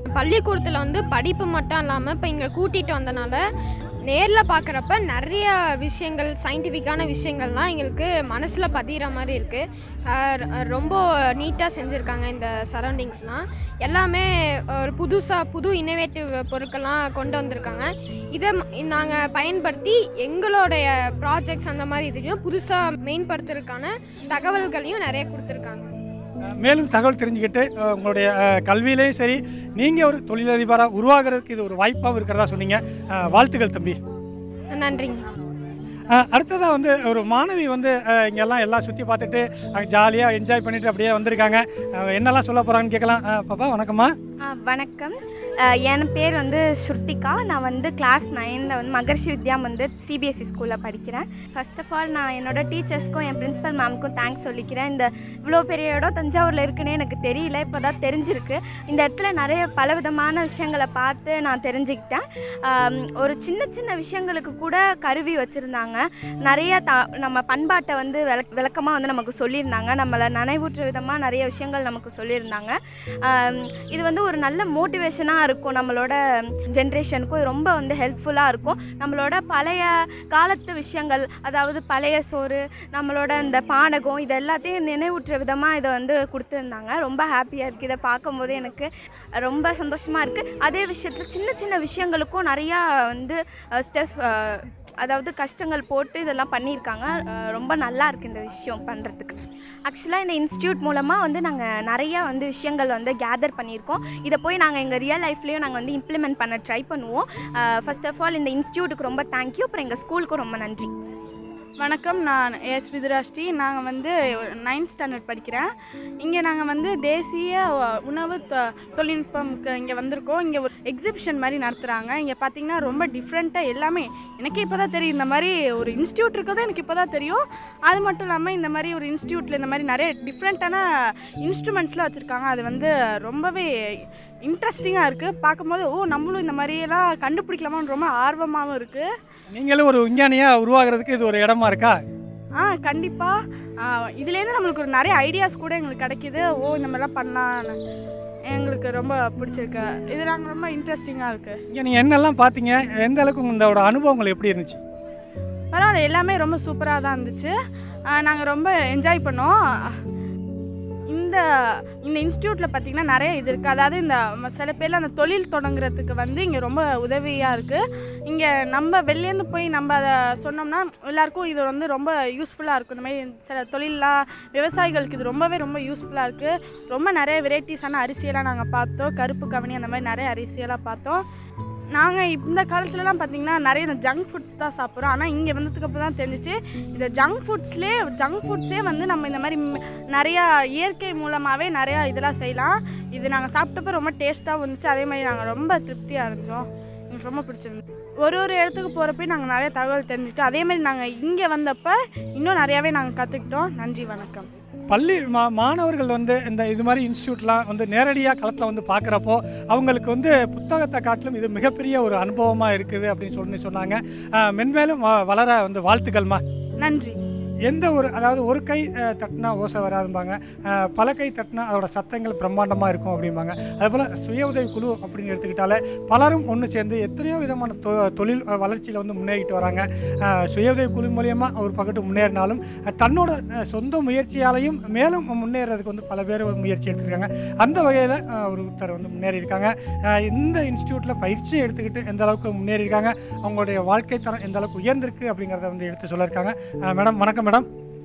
பள்ளிக்கூடத்தில் வந்து படிப்பு மட்டும் இல்லாமல் இப்போ இங்கே கூட்டிகிட்டு வந்தனால நேரில் பார்க்குறப்ப நிறைய விஷயங்கள் சயின்டிஃபிக்கான விஷயங்கள்லாம் எங்களுக்கு மனசில் பதிகிற மாதிரி இருக்குது ரொம்ப நீட்டாக செஞ்சுருக்காங்க இந்த சரௌண்டிங்ஸ்லாம் எல்லாமே ஒரு புதுசாக புது இன்னோவேட்டிவ் பொருட்கள்லாம் கொண்டு வந்திருக்காங்க இதை நாங்கள் பயன்படுத்தி எங்களுடைய ப்ராஜெக்ட்ஸ் அந்த மாதிரி இதையும் புதுசாக மேம்படுத்துறதுக்கான தகவல்களையும் நிறைய கொடுத்துருக்காங்க அஹ் மேலும் தகவல் தெரிஞ்சுக்கிட்டு அஹ் உங்களுடைய அஹ், கல்வியிலையும் சரி நீங்கள் ஒரு தொழிலதிபராக உருவாகிறதுக்கு இது ஒரு வாய்ப்பாகவும் இருக்கிறதா சொன்னீங்க அஹ், வாழ்த்துக்கள் தம்பி நன்றிங்க அஹ், அடுத்ததா வந்து ஒரு மாணவி வந்து அஹ், இங்கெல்லாம் எல்லாம் சுற்றி பார்த்துட்டு ஜாலியாக என்ஜாய் பண்ணிட்டு அப்படியே வந்திருக்காங்க அஹ், என்னெல்லாம் சொல்ல போகிறாங்கன்னு கேட்கலாம் அஹ், பாப்பா வணக்கம்மா ஆ, வணக்கம் அஹ், என் பேர் வந்து ஸ்ருத்திகா நான் வந்து கிளாஸ் நைனில் வந்து மகர்ஷி வித்யா வந்து சிபிஎஸ்சி ஸ்கூலில் படிக்கிறேன் ஃபர்ஸ்ட் ஆஃப் ஆல் நான் என்னோட டீச்சர்ஸ்க்கும் என் பிரின்சிபல் மேம்க்கும் தேங்க்ஸ் சொல்லிக்கிறேன் இந்த இவ்வளோ பெரிய இடம் தஞ்சாவூரில் இருக்குன்னே எனக்கு தெரியல இப்போ தான் தெரிஞ்சிருக்கு இந்த இடத்துல நிறைய பலவிதமான விஷயங்களை பார்த்து நான் தெரிஞ்சுக்கிட்டேன் ஆம், ஒரு சின்ன சின்ன விஷயங்களுக்கு கூட கருவி வச்சுருந்தாங்க நிறைய த நம்ம பண்பாட்டை வந்து விளக் விளக்கமாக வந்து நமக்கு சொல்லியிருந்தாங்க நம்மளை நினைவூற்று விதமாக நிறைய விஷயங்கள் நமக்கு சொல்லியிருந்தாங்க ஆம், இது வந்து ஒரு நல்ல மோட்டிவேஷனாக இருக்கும் நம்மளோட ஜென்ரேஷனுக்கும் இது ரொம்ப வந்து ஹெல்ப்ஃபுல்லாக இருக்கும் நம்மளோட பழைய காலத்து விஷயங்கள் அதாவது பழைய சோறு நம்மளோட இந்த பானகம் இது எல்லாத்தையும் நினைவூற்ற விதமாக இதை வந்து கொடுத்துருந்தாங்க ரொம்ப ஹாப்பியாக இருக்குது இதை பார்க்கும்போது எனக்கு ரொம்ப சந்தோஷமாக இருக்குது அதே விஷயத்தில் சின்ன சின்ன விஷயங்களுக்கும் நிறையா வந்து ஸ்டெஸ் அதாவது கஷ்டங்கள் போட்டு இதெல்லாம் பண்ணியிருக்காங்க அஹ் ரொம்ப நல்லா இருக்குது இந்த விஷயம் பண்ணுறதுக்கு ஆக்சுவலாக இந்த இன்ஸ்டியூட் மூலமாக வந்து நாங்கள் நிறையா வந்து விஷயங்கள் வந்து கேதர் பண்ணியிருக்கோம் இதை போய் நாங்கள் எங்கள் ரியல் லைஃப்லேயும் நாங்கள் வந்து இம்ப்ளிமெண்ட் பண்ண ட்ரை பண்ணுவோம் ஃபர்ஸ்ட் ஆஃப் ஆல் இந்த இன்ஸ்டியூட்டுக்கு ரொம்ப தேங்க்யூ அப்புறம் எங்கள் ஸ்கூலுக்கும் ரொம்ப நன்றி வணக்கம் நான் எஸ் விதுராஷ்டி நாங்கள் வந்து நைன்த் ஸ்டாண்டர்ட் படிக்கிறேன் இங்கே நாங்கள் வந்து தேசிய அஹ், உணவு தொ- தொழில்நுட்பம்க்கு இங்கே வந்திருக்கோம் இங்கே ஒரு எக்ஸிபிஷன் மாதிரி நடத்துகிறாங்க இங்கே பார்த்தீங்கன்னா ரொம்ப டிஃப்ரெண்ட்டாக எல்லாமே எனக்கே இப்போ தான் தெரியும் இந்த மாதிரி ஒரு இன்ஸ்டியூட் இருக்கிறது எனக்கு இப்போ தான் தெரியும் அது மட்டும் இல்லாமல் இந்த மாதிரி ஒரு இன்ஸ்டியூட்டில் இந்த மாதிரி நிறைய டிஃப்ரெண்ட்டான இன்ஸ்ட்ருமெண்ட்ஸ்லாம் வச்சுருக்காங்க அது வந்து ரொம்பவே இன்ட்ரெஸ்டிங்காக இருக்குது பார்க்கும்போது ஓ நம்மளும் இந்த மாதிரியெல்லாம் கண்டுபிடிக்கலாமான்னு ரொம்ப ஆர்வமாகவும் இருக்குது நீங்களும் ஒரு விஞ்ஞானியாக உருவாகிறதுக்கு இது ஒரு இடமா இருக்கா ஆ கண்டிப்பாக இதுலேருந்து நம்மளுக்கு ஒரு நிறைய ஐடியாஸ் கூட எங்களுக்கு கிடைக்கிது ஓ இந்த மாதிரிலாம் பண்ணலாம்னு எங்களுக்கு ரொம்ப பிடிச்சிருக்கு இது நாங்கள் ரொம்ப இன்ட்ரெஸ்டிங்காக இருக்குது இங்கே நீங்கள் என்னெல்லாம் பார்த்தீங்க எந்த அளவுக்கு உங்களோட அனுபவங்கள் எப்படி இருந்துச்சு பரவாயில்ல எல்லாமே ரொம்ப சூப்பராக தான் இருந்துச்சு நாங்கள் ரொம்ப என்ஜாய் பண்ணோம் இந்த இந்த இன்ஸ்டியூட்டில் பார்த்தீங்கன்னா நிறைய இது இருக்குது அதாவது இந்த ம- சில பேர்ல அந்த தொழில் தொடங்குறதுக்கு வந்து இங்கே ரொம்ப உதவியாக இருக்குது இங்கே நம்ம வெளிலேருந்து போய் நம்ம அதை சொன்னோம்னா எல்லாருக்கும் இது வந்து ரொம்ப யூஸ்ஃபுல்லாக இருக்கும் இந்த மாதிரி சில தொழிலெலாம் விவசாயிகளுக்கு இது ரொம்பவே ரொம்ப யூஸ்ஃபுல்லாக இருக்குது ரொம்ப நிறைய வெரைட்டிஸான அரிசியெல்லாம் நாங்கள் பார்த்தோம் கருப்பு கவனி அந்த மாதிரி நிறைய அரிசியெல்லாம் பார்த்தோம் நாங்கள் இந்த காலத்துலலாம் பார்த்தீங்கன்னா நிறைய இந்த ஜங்க் ஃபுட்ஸ் தான் சாப்பிட்றோம் ஆனால் இங்கே வந்ததுக்கு அப்புறம் தான் தெரிஞ்சிச்சு இந்த ஜங்க் ஃபுட்ஸ்லேயே ஜங்க் ஃபுட்ஸே வந்து நம்ம இந்த மாதிரி ம், நிறையா இயற்கை மூலமாகவே நிறையா இதெல்லாம் செய்யலாம் இது நாங்கள் சாப்பிட்டப்ப ரொம்ப டேஸ்ட்டாகவும் இருந்துச்சு அதே மாதிரி நாங்கள் ரொம்ப திருப்தியாக இருந்தோம் எனக்கு ரொம்ப பிடிச்சிருந்துச்சு ஒரு ஒரு இடத்துக்கு போகிறப்ப நாங்கள் நிறைய தகவல் தெரிஞ்சுக்கிட்டோம் அதே மாதிரி நாங்கள் இங்கே வந்தப்போ இன்னும் நிறையாவே நாங்கள் கற்றுக்கிட்டோம் நன்றி வணக்கம் பள்ளி மா மாணவர்கள் வந்து இந்த இது மாதிரி இன்ஸ்டியூட்லாம் வந்து நேரடியாக களத்தில் வந்து பார்க்குறப்போ அவங்களுக்கு வந்து புத்தகத்தை காட்டிலும் இது மிகப்பெரிய ஒரு அனுபவமாக இருக்குது அப்படின்னு சொல்லி சொன்னாங்க ஆஹ் மென்மேலும் வ- வளர வந்து வாழ்த்துக்கள்மா நன்றி எந்த ஒரு அதாவது ஒரு கை அஹ், தட்டினா ஓசை வராதும்பாங்க அஹ், பல கை தட்டினா அதோட சத்தங்கள் பிரம்மாண்டமாக இருக்கும் அப்படிம்பாங்க அதுபோல் சுய உதவி குழு அப்படின்னு எடுத்துக்கிட்டாலே பலரும் ஒன்று சேர்ந்து எத்தனையோ விதமான தொ தொழில் வளர்ச்சியில் வந்து முன்னேறிட்டு வராங்க அஹ், சுய உதவி குழு மூலியமாக ஒரு பக்கத்து முன்னேறினாலும் அஹ், தன்னோட அஹ், சொந்த முயற்சியாலையும் மேலும் முன்னேறதுக்கு வந்து பல பேர் முயற்சி எடுத்திருக்காங்க அந்த வகையில் ஒருத்தர் வந்து முன்னேறி இருக்காங்க அஹ், இந்த இன்ஸ்டியூட்டில் பயிற்சி எடுத்துக்கிட்டு எந்த அளவுக்கு முன்னேறி இருக்காங்க அவங்களுடைய வாழ்க்கை தரம் எந்த அளவுக்கு உயர்ந்திருக்கு அப்படிங்கிறத வந்து எடுத்து சொல்லியிருக்காங்க அஹ், மேடம் வணக்கம் மேடம்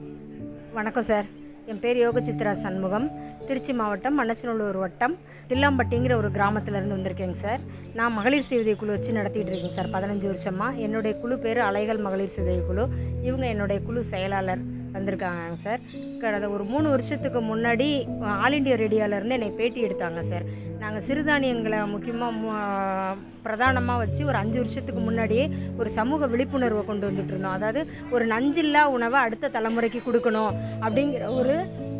வணக்கம் சார் என் பேர் யோக சித்ரா சண்முகம் திருச்சி மாவட்டம் மண்ணச்சநல்லூர் வட்டம் தில்லாம்பட்டிங்கிற ஒரு கிராமத்துலேருந்து வந்திருக்கேங்க சார் நான் மகளிர் சுய உதவி குழு வச்சு நடத்திட்டு இருக்கேங்க சார் பதினஞ்சு வருஷமாக என்னுடைய குழு பேர் அலைகள் மகளிர் சுய உதவி குழு இவங்க என்னுடைய குழு செயலாளர் வந்திருக்காங்க சார் கடந்த ஒரு மூணு வருஷத்துக்கு முன்னாடி ஆல் இண்டியா ரேடியோலேருந்து என்னை பேட்டி எடுத்தாங்க சார் நாங்கள் சிறுதானியங்களை முக்கியமாக பிரதானமாக வச்சு ஒரு அஞ்சு வருஷத்துக்கு முன்னாடியே ஒரு சமூக விழிப்புணர்வை கொண்டு வந்துட்டு இருந்தோம் அதாவது ஒரு நஞ்சில்லா உணவை அடுத்த தலைமுறைக்கு கொடுக்கணும் அப்படிங்கிற ஒரு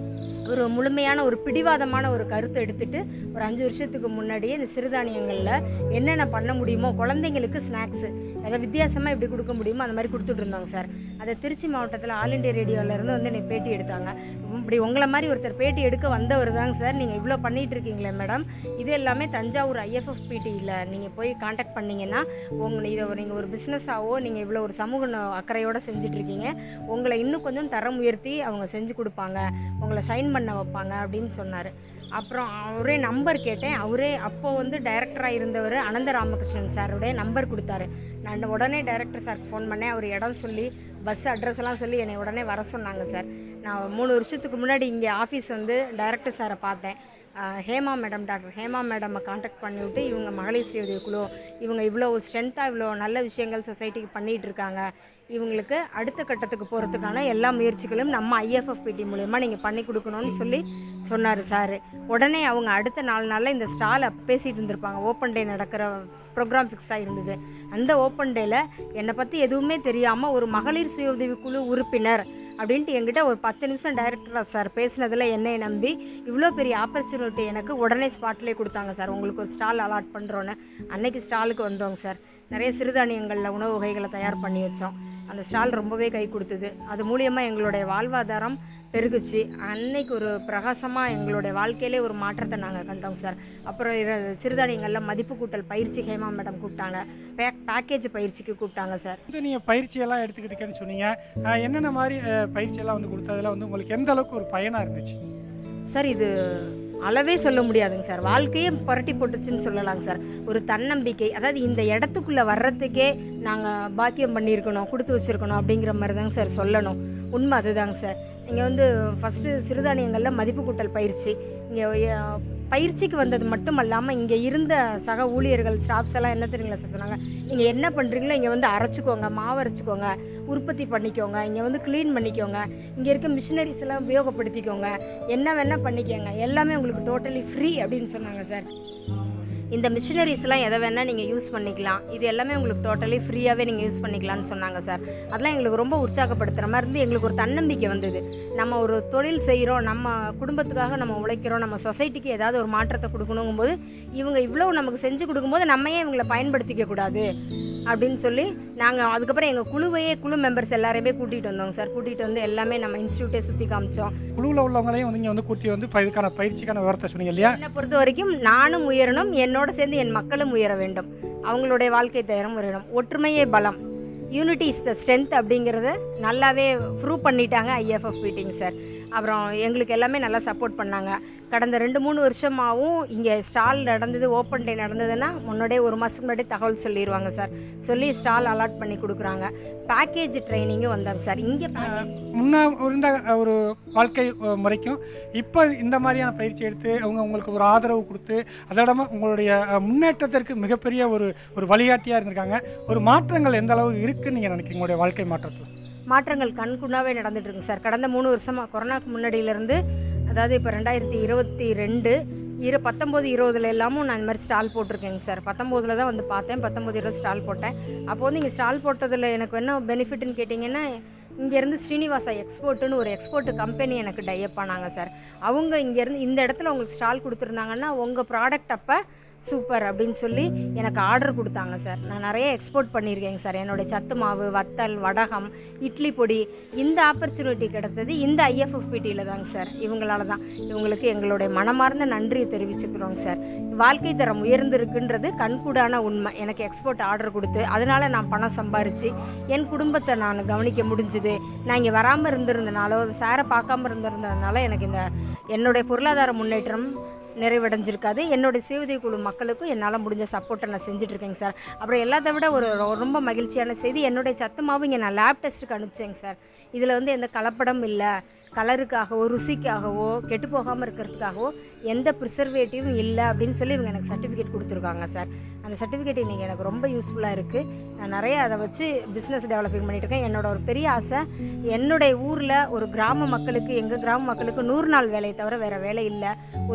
ஒரு முழுமையான ஒரு பிடிவாதமான ஒரு கருத்தை எடுத்துட்டு ஒரு அஞ்சு வருஷத்துக்கு முன்னாடியே இந்த சிறுதானியங்களில் என்னென்ன பண்ண முடியுமோ குழந்தைங்களுக்கு ஸ்நாக்ஸு எதாவது வித்தியாசமாக எப்படி கொடுக்க முடியுமோ அந்த மாதிரி கொடுத்துட்டு இருந்தாங்க சார் அதை திருச்சி மாவட்டத்தில் ஆல் இண்டியா ரேடியோவிலேருந்து வந்து என்னை பேட்டி எடுத்தாங்க இப்படி உங்களை மாதிரி ஒருத்தர் பேட்டி எடுக்க வந்தவர் தாங்க சார் நீங்கள் இவ்வளோ பண்ணிட்டு இருக்கீங்களே மேடம் இது எல்லாமே தஞ்சாவூர் ஐஎஃப்எஃபிடியில் நீங்கள் போய் காண்டாக்ட் பண்ணீங்கன்னா உங்களை இதை நீங்கள் ஒரு பிஸ்னஸாவோ நீங்கள் இவ்வளோ ஒரு சமூக ந- அக்கறையோட செஞ்சுட்டு இருக்கீங்க உங்களை இன்னும் கொஞ்சம் தரம் உயர்த்தி அவங்க செஞ்சு கொடுப்பாங்க உங்களை ஷைன் பண்ண வைப்பாங்க அப்படின்னு சொன்னார் அப்புறம் அவரே நம்பர் கேட்டேன் அவரே அப்போ வந்து டைரக்டராக இருந்தவர் அனந்த ராமகிருஷ்ணன் சாருடைய நம்பர் கொடுத்தாரு நான் உடனே டைரக்டர் சாருக்கு ஃபோன் பண்ணேன் அவர் இடம் சொல்லி பஸ் அட்ரஸ் எல்லாம் சொல்லி என்னை உடனே வர சொன்னாங்க சார் நான் மூணு வருஷத்துக்கு முன்னாடி இங்கே ஆஃபீஸ் வந்து டைரக்டர் சாரை பார்த்தேன் ஆஹ் ஹேமா மேடம் டாக்டர் ஹேமா மேடமை காண்டாக்ட் பண்ணிவிட்டு இவங்க மகளிர் சுய உதவி குழு இவங்க இவ்வளோ ஸ்ட்ரென்த்தாக இவ்வளோ நல்ல விஷயங்கள் சொசைட்டிக்கு பண்ணிகிட்டு இருக்காங்க இவங்களுக்கு அடுத்த கட்டத்துக்கு போகிறதுக்கான எல்லா முயற்சிகளும் நம்ம ஐஎஃப்எஃபிடி மூலயமா நீங்கள் பண்ணி கொடுக்கணும்னு சொல்லி சொன்னார் சார் உடனே அவங்க அடுத்த நாலு நாளில் இந்த ஸ்டாலை பேசிகிட்டு இருந்திருப்பாங்க ஓப்பன் டே நடக்கிற ப்ரோக்ராம் ஃபிக்ஸ் ஆகிருந்தது அந்த ஓப்பன் டேல என்னை பற்றி எதுவுமே தெரியாமல் ஒரு மகளிர் சுய உதவி குழு உறுப்பினர் அப்படின்ட்டு என்கிட்ட ஒரு பத்து நிமிஷம் டைரக்டர் சார் பேசினதில் என்னை நம்பி இவ்வளோ பெரிய ஆப்பர்ச்சுனிட்டி எனக்கு உடனே ஸ்பாட்லேயே கொடுத்தாங்க சார் உங்களுக்கு ஒரு ஸ்டால் அலாட் பண்ணுறோன்னு அன்னைக்கு ஸ்டாலுக்கு வந்தோங்க சார் நிறைய சிறுதானியங்களில் உணவு வகைகளை தயார் பண்ணி வச்சோம் அந்த ஸ்டால் ரொம்பவே கை கொடுத்தது அது மூலியமாக எங்களுடைய வாழ்வாதாரம் பெருகுச்சு அன்னைக்கு ஒரு பிரகாசமாக எங்களுடைய வாழ்க்கையிலே ஒரு மாற்றத்தை நாங்கள் கண்டோங்க சார் அப்புறம் இர- சிறுதானியங்களில் மதிப்பு கூட்டல் பயிற்சி ஹேமா மேடம் கூப்பிட்டாங்க பேக் பேக்கேஜ் பயிற்சிக்கு கூப்பிட்டாங்க சார் வந்து நீங்கள் பயிற்சியெல்லாம் எடுத்துக்கிட்டீங்கன்னு சொன்னீங்க அஹ் என்னென்ன மாதிரி அஹ், பயிற்சியெல்லாம் வந்து கொடுத்ததுல வந்து உங்களுக்கு எந்த அளவுக்கு ஒரு பயனாக இருந்துச்சு சார் இது அளவே சொல்ல முடியாதுங்க சார் வாழ்க்கையே புரட்டி போட்டுச்சுன்னு சொல்லலாங்க சார் ஒரு தன்னம்பிக்கை அதாவது இந்த இடத்துக்குள்ளே வர்றதுக்கே நாங்கள் பாக்கியம் பண்ணியிருக்கணும் கொடுத்து வச்சுருக்கணும் அப்படிங்கிற மாதிரி தாங்க சார் சொல்லணும் உண்மை அதுதாங்க சார் இங்கே வந்து ஃபஸ்ட்டு சிறுதானியங்களில் மதிப்பு கூட்டல் பயிற்சி இங்கே பயிற்சிக்கு வந்தது மட்டும் அல்லாமல் இங்கே இருந்த சக ஊழியர்கள் ஸ்டாஃப்ஸ் எல்லாம் என்ன தெரியுங்களா சார் சொன்னாங்க நீங்கள் என்ன பண்ணுறீங்களோ இங்கே வந்து அரைச்சிக்கோங்க மாவு அரைச்சிக்கோங்க உற்பத்தி பண்ணிக்கோங்க இங்கே வந்து க்ளீன் பண்ணிக்கோங்க இங்கே இருக்க மிஷினரிஸ் எல்லாம் உபயோகப்படுத்திக்கோங்க என்ன வேணால் பண்ணிக்கோங்க எல்லாமே உங்களுக்கு டோட்டலி ஃப்ரீ அப்படின்னு சொன்னாங்க சார் இந்த மிஷினரிஸ்லாம் எதை வேணால் நீங்கள் யூஸ் பண்ணிக்கலாம் இது எல்லாமே உங்களுக்கு டோட்டலி ஃப்ரீயாகவே நீங்கள் யூஸ் பண்ணிக்கலாம்னு சொன்னாங்க சார் அதெல்லாம் எங்களுக்கு ரொம்ப உற்சாகப்படுத்துகிற மாதிரி இருந்து எங்களுக்கு ஒரு தன்னம்பிக்கை வந்தது நம்ம ஒரு தொழில் செய்கிறோம் நம்ம குடும்பத்துக்காக நம்ம உழைக்கிறோம் நம்ம சொசைட்டிக்கு ஏதாவது ஒரு மாற்றத்தை கொடுக்கணுங்கும்போது இவங்க இவ்வளோ நமக்கு செஞ்சு கொடுக்கும்போது நம்ம ஏன் இவங்களை பயன்படுத்திக்க கூடாது அப்படின்னு சொல்லி நாங்கள் அதுக்கப்புறம் எங்கள் குழுவையே குழு மெம்பர்ஸ் எல்லாரையுமே கூட்டிகிட்டு வந்தோங்க சார் கூட்டிகிட்டு வந்து எல்லாமே நம்ம இன்ஸ்டியூட்டே சுற்றி காமிச்சோம் குழுவில் உள்ளவங்களையும் வந்து இங்கே வந்து கூட்டி வந்து இப்போ இதுக்கான பயிற்சிக்கான விவரத்தை சொன்னீங்க இல்லையா என்னை பொறுத்த வரைக்கும் நானும் உயரணும் என்னோட சேர்ந்து என் மக்களும் உயர வேண்டும் அவங்களுடைய வாழ்க்கை தரம் உயரணும் ஒற்றுமையே பலம் யூனிட்டி இஸ் த ஸ்ட்ரென்த் அப்படிங்கிறத நல்லாவே ப்ரூவ் பண்ணிட்டாங்க ஐஎஃப்எஃப் மீட்டிங் சார் அப்புறம் எங்களுக்கு எல்லாமே நல்லா சப்போர்ட் பண்ணாங்க கடந்த ரெண்டு மூணு வருஷமாகவும் இங்கே ஸ்டால் நடந்தது ஓப்பன் டே நடந்ததுன்னா முன்னாடியே ஒரு மாதத்துக்கு முன்னாடி தகவல் சொல்லிடுவாங்க சார் சொல்லி ஸ்டால் அலாட் பண்ணி கொடுக்குறாங்க பேக்கேஜ் ட்ரைனிங்கும் வந்தாங்க சார் இங்கே முன்ன இருந்த ஒரு வாழ்க்கை அஹ், முறைக்கும் இப்போ இந்த மாதிரியான பயிற்சி எடுத்து அவங்க உங்களுக்கு ஒரு ஆதரவு கொடுத்து அதோட உங்களுடைய அஹ், முன்னேற்றத்திற்கு மிகப்பெரிய ஒரு ஒரு வழிகாட்டியாக இருந்திருக்காங்க ஒரு மாற்றங்கள் எந்த அளவு இருக்குன்னு நீங்கள் நினைக்கிறீங்க உங்களுடைய வாழ்க்கை மாற்றத்தில் மாற்றங்கள் கண்குண்டாவே நடந்துட்டு இருக்குங்க சார் கடந்த மூணு வருஷமாக கொரோனாக்கு முன்னாடியிலேருந்து அதாவது இப்போ ரெண்டாயிரத்தி இருபத்தி ரெண்டு இரு பத்தொம்போது இருபதுல எல்லாமும் நான் இந்த மாதிரி ஸ்டால் போட்டிருக்கேங்க சார் பத்தொம்போதில் தான் வந்து பார்த்தேன் பத்தொம்போது இருபது ஸ்டால் போட்டேன் அப்போ வந்து இங்கே ஸ்டால் போட்டதில் எனக்கு என்ன பெனிஃபிட்னு கேட்டிங்கன்னா இங்கேருந்து ஸ்ரீனிவாசா எக்ஸ்போர்ட்டுன்னு ஒரு எக்ஸ்போர்ட் கம்பெனி எனக்கு டைப் ஆனாங்க சார் அவங்க இங்கேருந்து இந்த இடத்துல உங்களுக்கு ஸ்டால் கொடுத்துருந்தாங்கன்னா உங்கள் ப்ராடக்ட் அப்போ சூப்பர் அப்படின்னு சொல்லி எனக்கு ஆர்டர் கொடுத்தாங்க சார் நான் நிறைய எக்ஸ்போர்ட் பண்ணியிருக்கேங்க சார் என்னுடைய சத்து மாவு வத்தல் வடகம் இட்லி பொடி இந்த ஆப்பர்ச்சுனிட்டி கிடைத்தது இந்த ஐஎஃப்எஃபிடியில் தாங்க சார் இவங்களால தான் இவங்களுக்கு எங்களுடைய மனமார்ந்த நன்றியை தெரிவிச்சுக்கிறோங்க சார் வாழ்க்கை தரம் உயர்ந்திருக்குன்றது கண்கூடான உண்மை எனக்கு எக்ஸ்போர்ட் ஆர்டர் கொடுத்து அதனால் நான் பணம் சம்பாரித்து என் குடும்பத்தை நான் கவனிக்க முடிஞ்சுது நான் இங்கே வராமல் இருந்திருந்தனாலோ சாரை பார்க்காம இருந்திருந்ததுனால எனக்கு இந்த என்னுடைய பொருளாதார முன்னேற்றம் நிறைவடைஞ்சிருக்காது என்னுடைய சுயஉதவி குழு மக்களுக்கும் என்னால் முடிஞ்ச சப்போர்ட்டை நான் செஞ்சுட்டு இருக்கேங்க சார் அப்புறம் எல்லாத்த விட ஒரு ரொ- ரொம்ப மகிழ்ச்சியான செய்தி என்னுடைய சத்துமாவும் இங்கே நான் லேப் டெஸ்ட்டுக்கு அனுப்பிச்சேங்க சார் இதில் வந்து எந்த கலப்படம் இல்லை கலருக்காகவோ ருசிக்காகவோ கெட்டு போகாமல் இருக்கிறதுக்காகவோ எந்த ப்ரிசர்வேட்டிவும் இல்லை அப்படின்னு சொல்லி இவங்க எனக்கு சர்டிஃபிகேட் கொடுத்துருக்காங்க சார் அந்த சர்டிஃபிகேட் இன்றைக்கி எனக்கு ரொம்ப யூஸ்ஃபுல்லாக இருக்குது நான் நிறைய அதை வச்சு பிஸ்னஸ் டெவலப்பிங் பண்ணிட்டு இருக்கேன் என்னோட ஒரு பெரிய ஆசை என்னுடைய ஊரில் ஒரு கிராம மக்களுக்கு எங்கள் கிராம மக்களுக்கு நூறு நாள் வேலையை தவிர வேறு வேலை இல்லை ஒரு ஃபுட்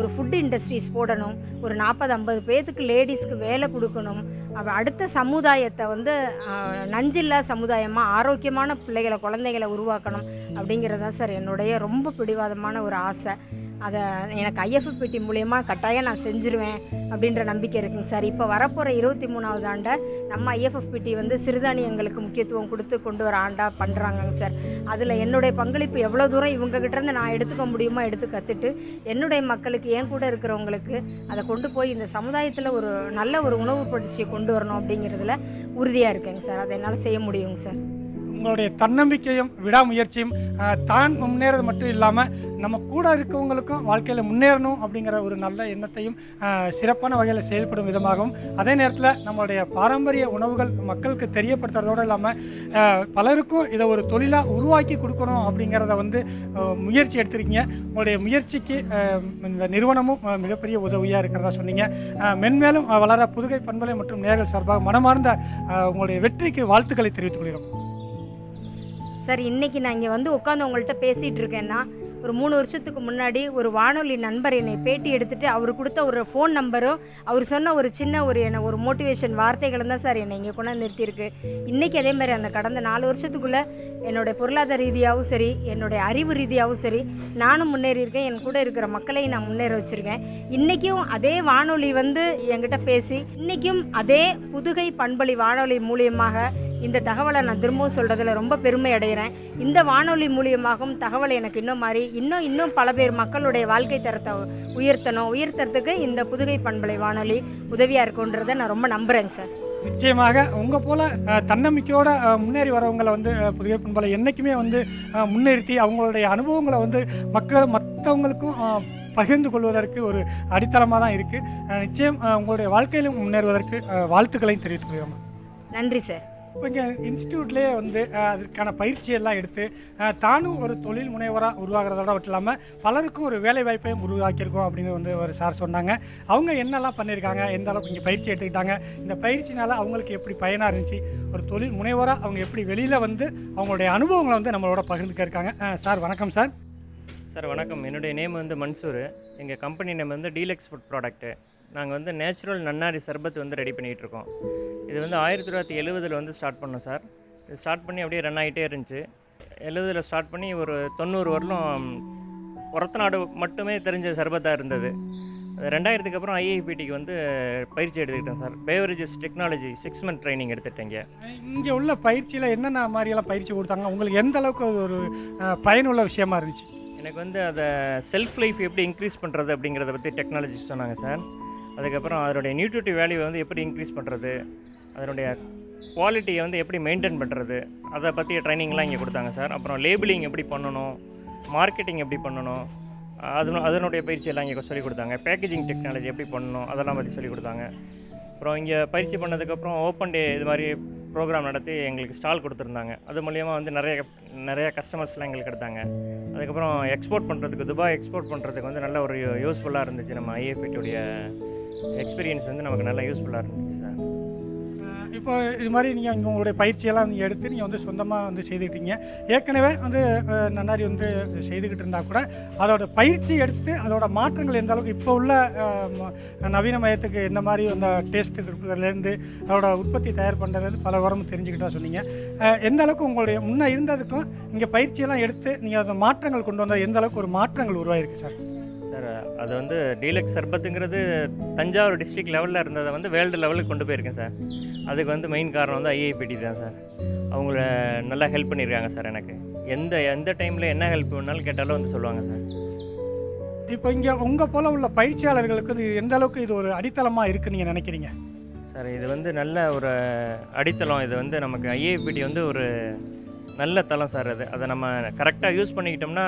இண்டஸ்ட்ரீஸ் போடணும் ஒரு நாற்பது ஐம்பது பேர்த்துக்கு லேடிஸ்க்கு வேலை கொடுக்கணும் அவ- அடுத்த சமுதாயத்தை வந்து ஆஹ், நஞ்சில்லா சமுதாயமாக ஆரோக்கியமான பிள்ளைகளை குழந்தைகளை உருவாக்கணும் அப்படிங்கிறது தான் சார் என்னுடைய ரொம்ப பிடிவாதமான ஒரு ஆசை அதை எனக்கு ஐஎஃப்பிடி மூலயமா கட்டாயம் நான் செஞ்சுருவேன் அப்படின்ற நம்பிக்கை இருக்குங்க சார் இப்போ வரப்போகிற இருபத்தி மூணாவது ஆண்டை நம்ம ஐஎஃப்எஃபிடி வந்து சிறுதானியங்களுக்கு முக்கியத்துவம் கொடுத்து கொண்டு வர ஆண்டாக பண்ணுறாங்கங்க சார் அதில் என்னுடைய பங்களிப்பு எவ்வளோ தூரம் இவங்ககிட்ட இருந்து நான் எடுத்துக்க முடியுமோ எடுத்து கற்றுட்டு என்னுடைய மக்களுக்கு என் கூட இருக்கிறவங்களுக்கு அதை கொண்டு போய் இந்த சமுதாயத்தில் ஒரு நல்ல ஒரு உணவு பயிற்சியை கொண்டு வரணும் அப்படிங்கிறதுல உறுதியாக இருக்கேங்க சார் அதை என்னால் செய்ய முடியுங்க சார் உங்களுடைய தன்னம்பிக்கையும் விடாமுயற்சியும் ஆஹ், தான் முன்னேறது மட்டும் இல்லாமல் நம்ம கூட இருக்கவங்களுக்கும் வாழ்க்கையில் முன்னேறணும் அப்படிங்கிற ஒரு நல்ல எண்ணத்தையும் ஆஹ், சிறப்பான வகையில் செயல்படும் விதமாகவும் அதே நேரத்தில் நம்மளுடைய பாரம்பரிய உணவுகள் மக்களுக்கு தெரியப்படுத்துறதோடு இல்லாமல் பலருக்கும் இதை ஒரு தொழிலாக உருவாக்கி கொடுக்கணும் அப்படிங்கிறத வந்து ஆஹ், முயற்சி எடுத்திருக்கீங்க உங்களுடைய முயற்சிக்கு ஆஹ், இந்த நிறுவனமும் ஆஹ், மிகப்பெரிய உதவியாக இருக்கிறதா சொன்னீங்க ஆஹ், மென்மேலும் ஆஹ், வளர புதுகை பண்பலை மற்றும் நேர்கள் சார்பாக மனமார்ந்த ஆஹ், உங்களுடைய வெற்றிக்கு வாழ்த்துக்களை தெரிவித்துக் கொள்கிறோம் சார் இன்னைக்கு நான் இங்கே வந்து உட்காந்து உங்கள்கிட்ட பேசிகிட்டு இருக்கேன்னா ஒரு மூணு வருஷத்துக்கு முன்னாடி ஒரு வானொலி நண்பர் என்னை பேட்டி எடுத்துட்டு அவர் கொடுத்த ஒரு ஃபோன் நம்பரும் அவர் சொன்ன ஒரு சின்ன ஒரு என்ன ஒரு மோட்டிவேஷன் வார்த்தைகளும் தான் சார் என்னை இங்கே கொண்டாந்து நிறுத்தியிருக்கு இன்றைக்கி அதே மாதிரி அந்த கடந்த நாலு வருஷத்துக்குள்ளே என்னுடைய பொருளாதார ரீதியாகவும் சரி என்னுடைய அறிவு ரீதியாகவும் சரி நானும் முன்னேறி இருக்கேன் என் கூட இருக்கிற மக்களையும் நான் முன்னேற வச்சுருக்கேன் இன்றைக்கும் அதே வானொலி வந்து என்கிட்ட பேசி இன்றைக்கும் அதே புதுகை பண்பொலி வானொலி மூலியமாக இந்த தகவலை நான் திரும்பவும் சொல்கிறதுல ரொம்ப பெருமை அடைகிறேன் இந்த வானொலி மூலியமாகவும் தகவல் எனக்கு இன்னும் மாதிரி இன்னும் இன்னும் பல பேர் மக்களுடைய வாழ்க்கை தரத்தை உயர்த்தணும் உயர்த்துறதுக்கு இந்த புதுகை பண்பலை வானொலி உதவியாக இருக்குன்றதை நான் ரொம்ப நம்புகிறேங்க சார் நிச்சயமாக உங்கள் போல் தன்னம்பிக்கையோட அஹ், முன்னேறி வரவங்களை வந்து அஹ், புதுகை பண்பலை என்றைக்குமே வந்து அஹ், முன்னிறுத்தி அவங்களுடைய அனுபவங்களை வந்து மக்கள் மற்றவங்களுக்கும் அஹ், பகிர்ந்து கொள்வதற்கு ஒரு அடித்தளமாக தான் இருக்குது நிச்சயம் அஹ், உங்களுடைய வாழ்க்கையிலும் முன்னேறுவதற்கு அஹ், வாழ்த்துக்களையும் தெரிவித்துக் கொள்கிறோம் நன்றி சார் இப்போ இங்கே இன்ஸ்டியூட்லேயே வந்து அஹ், அதற்கான பயிற்சி எல்லாம் எடுத்து அஹ், தானும் ஒரு தொழில் முனைவராக உருவாகிறதோட மட்டும் இல்லாமல் பலருக்கும் ஒரு வேலை வாய்ப்பையும் உருவாக்கியிருக்கோம் அப்படின்னு வந்து ஒரு சார் சொன்னாங்க அவங்க என்னெல்லாம் பண்ணியிருக்காங்க எந்த அளவுக்கு இங்கே பயிற்சி எடுத்துக்கிட்டாங்க இந்த பயிற்சினால அவங்களுக்கு எப்படி பயனாக இருந்துச்சு ஒரு தொழில் முனைவராக அவங்க எப்படி வெளியில் வந்து அவங்களுடைய அனுபவங்களை வந்து நம்மளோட பகிர்ந்துக்க இருக்காங்க அஹ், சார் வணக்கம் சார் சார் வணக்கம் என்னுடைய நேம் வந்து மன்சூர் எங்கள் கம்பெனி நேம் வந்து டீலக்ஸ் ஃபுட் ப்ராடக்ட்டு நாங்கள் வந்து நேச்சுரல் நன்னாரி சர்பத் வந்து ரெடி பண்ணிகிட்டு இருக்கோம் இது வந்து ஆயிரத்தி தொள்ளாயிரத்தி எழுவதில் வந்து ஸ்டார்ட் பண்ணோம் சார் இது ஸ்டார்ட் பண்ணி அப்படியே ரன் ஆகிட்டே இருந்துச்சு எழுவதில் ஸ்டார்ட் பண்ணி ஒரு தொண்ணூறு வரலும் ஒரத்த நாடு மட்டுமே தெரிஞ்ச சர்பத்தாக இருந்தது அது ரெண்டாயிரத்துக்கு அப்புறம் ஐஐபிடிக்கு வந்து பயிற்சி எடுத்துக்கிட்டேன் sir beverages technology six month training எடுத்துட்டேங்க இங்கே உள்ள பயிற்சியில் என்னென்ன மாதிரியெல்லாம் பயிற்சி கொடுத்தாங்க உங்களுக்கு எந்த அளவுக்கு அது ஒரு அஹ், பயனுள்ள விஷயமா இருந்துச்சு எனக்கு வந்து அதை செல்ஃப் லைஃப் எப்படி இன்க்ரீஸ் பண்ணுறது அப்படிங்கிறத பற்றி டெக்னாலஜி சொன்னாங்க சார் அதுக்கப்புறம் அதனுடைய நியூட்ரிட்டிவ் வேல்யூ வந்து எப்படி இன்க்ரீஸ் பண்ணுறது அதனுடைய குவாலிட்டியை வந்து எப்படி மெயின்டைன் பண்ணுறது அதை பற்றிய ட்ரைனிங்லாம் இங்கே கொடுத்தாங்க சார் அப்புறம் லேபிளிங் எப்படி பண்ணணும் மார்க்கெட்டிங் எப்படி பண்ணணும் அது அதனுடைய பயிற்சி எல்லாம் இங்கே சொல்லிக் கொடுத்தாங்க பேக்கேஜிங் டெக்னாலஜி எப்படி பண்ணணும் அதெல்லாம் பற்றி சொல்லிக் கொடுத்தாங்க அப்புறம் இங்கே பயிற்சி பண்ணதுக்கப்புறம் ஓப்பன் டே இது மாதிரி ப்ரோக்ராம் நடத்தி எங்களுக்கு ஸ்டால் கொடுத்துருந்தாங்க அது மூலியமாக வந்து நிறைய நிறைய கஸ்டமர்ஸ்லாம் எங்களுக்கு எடுத்தாங்க அதுக்கப்புறம் எக்ஸ்போர்ட் பண்ணுறதுக்கு துபாய் எக்ஸ்போர்ட் பண்ணுறதுக்கு வந்து நல்ல ஒரு யூஸ்ஃபுல்லாக இருந்துச்சு நம்ம ஐஎஃப்இட்டுடைய எக்ஸ்பீரியன்ஸ் வந்து நமக்கு நல்லா யூஸ்ஃபுல்லாக இருந்துச்சு சார் இப்போ இது மாதிரி நீங்கள் இங்கே உங்களுடைய பயிற்சியெல்லாம் நீங்கள் எடுத்து நீங்கள் வந்து சொந்தமாக வந்து செய்துக்கிட்டீங்க ஏற்கனவே வந்து அஹ், நன்னாரி வந்து செய்துக்கிட்டு இருந்தால் கூட அதோட பயிற்சி எடுத்து அதோட மாற்றங்கள் எந்த அளவுக்கு இப்போ உள்ள அஹ், ம- நவீன மயத்துக்கு எந்த மாதிரி அந்த டேஸ்ட் இருக்கிறதுலேருந்து அதோட உற்பத்தி தயார் பண்ணுறதுலேருந்து பல விவரமும் தெரிஞ்சுக்கிட்டா சொன்னீங்க அஹ், எந்த அளவுக்கு உங்களுடைய முன்னே இருந்ததுக்கும் இங்கே பயிற்சியெல்லாம் எடுத்து நீங்கள் அந்த மாற்றங்கள் கொண்டு வந்தால் எந்த அளவுக்கு ஒரு மாற்றங்கள் உருவாயிருக்கு சார் சார் அது வந்து டீலக்ஸ் சர்பத்துங்கிறது தஞ்சாவூர் டிஸ்ட்ரிக்ட் லெவலில் இருந்ததை வந்து வேர்ல்டு லெவலுக்கு கொண்டு போயிருக்கேன் சார் அதுக்கு வந்து மெயின் காரணம் வந்து ஐஐபிடி தான் சார் அவங்கள நல்லா ஹெல்ப் பண்ணியிருக்காங்க சார் எனக்கு எந்த எந்த டைமில் என்ன ஹெல்ப் வேணாலும் கேட்டாலும் வந்து சொல்லுவாங்க சார் இப்போ இங்கே உங்கள் போல உள்ள பயிற்சியாளர்களுக்கு இது எந்த அளவுக்கு இது ஒரு அடித்தளமாக இருக்குன்னு நீங்கள் நினைக்கிறீங்க சார் இது வந்து நல்ல ஒரு அடித்தளம் இது வந்து நமக்கு ஐஏபிடி வந்து ஒரு நல்ல தளம் சார் அது அதை நம்ம கரெக்டாக யூஸ் பண்ணிக்கிட்டோம்னா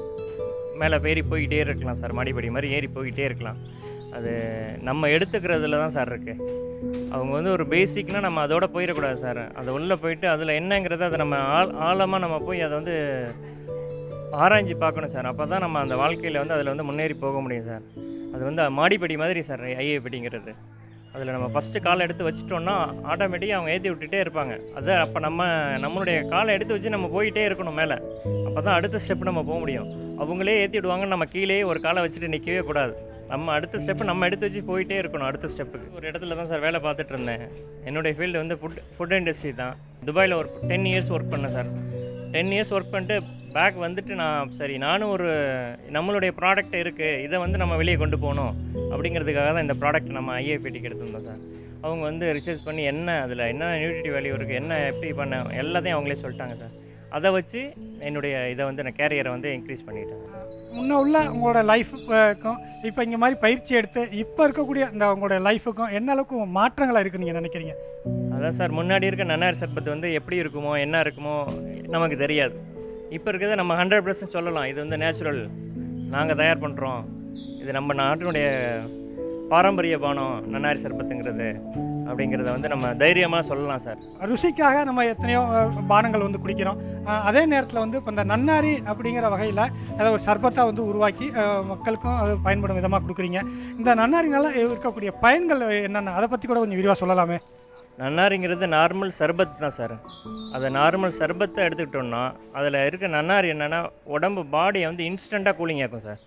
மேலே ஏறி போய்கிட்டே இருக்கலாம் சார் மாடிப்படி மாதிரி ஏறி போய்கிட்டே இருக்கலாம் அது நம்ம எடுத்துக்கிறதுல தான் சார் இருக்குது அவங்க வந்து ஒரு பேசிக்னால் நம்ம அதோட போயிடக்கூடாது சார் அது உள்ளே போயிட்டு அதில் என்னங்கிறத அதை நம்ம ஆழ் ஆழமாக நம்ம போய் அதை வந்து ஆராய்ஞ்சு பார்க்கணும் சார் அப்போ தான் நம்ம அந்த வாழ்க்கையில் வந்து அதில் வந்து முன்னேறி போக முடியும் சார் அது வந்து மாடிப்படி மாதிரி சார் ஐஏபிடிங்கிறது அதில் நம்ம ஃபஸ்ட்டு காலை எடுத்து வச்சிட்டோம்னா ஆட்டோமேட்டிக்காக அவங்க ஏற்றி விட்டுட்டே இருப்பாங்க அதை அப்போ நம்ம நம்மளுடைய காலை எடுத்து வச்சு நம்ம போயிட்டே இருக்கணும் மேலே அப்போ தான் அடுத்த ஸ்டெப் நம்ம போக முடியும் அவங்களே ஏற்றி விடுவாங்க நம்ம கீழே ஒரு காலை வச்சுட்டு நிற்கவே கூடாது நம்ம அடுத்த ஸ்டெப்பு நம்ம எடுத்து வச்சு போயிட்டே இருக்கணும் அடுத்த ஸ்டெப்புக்கு ஒரு இடத்துல தான் சார் வேலை பார்த்துட்டு இருந்தேன் என்னுடைய ஃபீல்டு வந்து ஃபுட் ஃபுட் இண்டஸ்ட்ரி தான் துபாயில் ஒரு டென் இயர்ஸ் ஒர்க் பண்ணேன் சார் டென் இயர்ஸ் ஒர்க் பண்ணிட்டு பேக் வந்துட்டு நான் சரி நானும் ஒரு நம்மளுடைய ப்ராடக்ட் இருக்குது இதை வந்து நம்ம வெளியே கொண்டு போகணும் அப்படிங்கிறதுக்காக தான் இந்த ப்ராடக்ட் நம்ம ஐஏபிடிக்கு எடுத்திருந்தோம் சார் அவங்க வந்து ரிசர்ச் பண்ணி என்ன அதில் என்ன நியூட்ரிட்டி வேல்யூ இருக்குது என்ன எப்படி பண்ண எல்லாத்தையும் அவங்களே சொல்லிட்டாங்க சார் அதை வச்சு என்னுடைய இதை வந்து நான் கேரியரை வந்து இன்க்ரீஸ் பண்ணிட்டேன் முன்ன உள்ள உங்களோட லைஃபுக்கும் இப்போ இங்கே மாதிரி பயிற்சி எடுத்து இப்போ இருக்கக்கூடிய இந்த உங்களோட லைஃபுக்கும் என்ன அளவுக்கு மாற்றங்களாக இருக்குன்னு நீங்கள் நினைக்கிறீங்க அதான் சார் முன்னாடி இருக்க நன்னாரி சர்பத் வந்து எப்படி இருக்குமோ என்ன இருக்குமோ நமக்கு தெரியாது இப்போ இருக்கிறத நம்ம ஹண்ட்ரட் பர்சன்ட் சொல்லலாம் இது வந்து நேச்சுரல் நாங்கள் தயார் பண்ணுறோம் இது நம்ம நாட்டினுடைய பாரம்பரிய பானம் நன்னாரி சர்பத்துங்கிறது அப்படிங்கிறத வந்து நம்ம தைரியமாக சொல்லலாம் சார் ருசிக்காக நம்ம எத்தனையோ அஹ், பானங்கள் வந்து குடிக்கிறோம் அஹ், அதே நேரத்தில் வந்து இப்போ இந்த நன்னாரி அப்படிங்கிற வகையில் அதை ஒரு சர்பத்தாக வந்து உருவாக்கி அஹ், மக்களுக்கும் அது பயன்படும் விதமாக கொடுக்குறீங்க இந்த நன்னாரினால இருக்கக்கூடிய பயன்கள் என்னென்ன அதை பற்றி கூட கொஞ்சம் விரிவாக சொல்லலாமே நன்னாரிங்கிறது நார்மல் சர்பத் தான் சார் அதை நார்மல் சர்பத்தை எடுத்துக்கிட்டோம்னா அதில் இருக்க நன்னாரி என்னென்னா உடம்பு பாடியை வந்து இன்ஸ்டண்ட்டாக கூலிங் ஆக்கும் சார்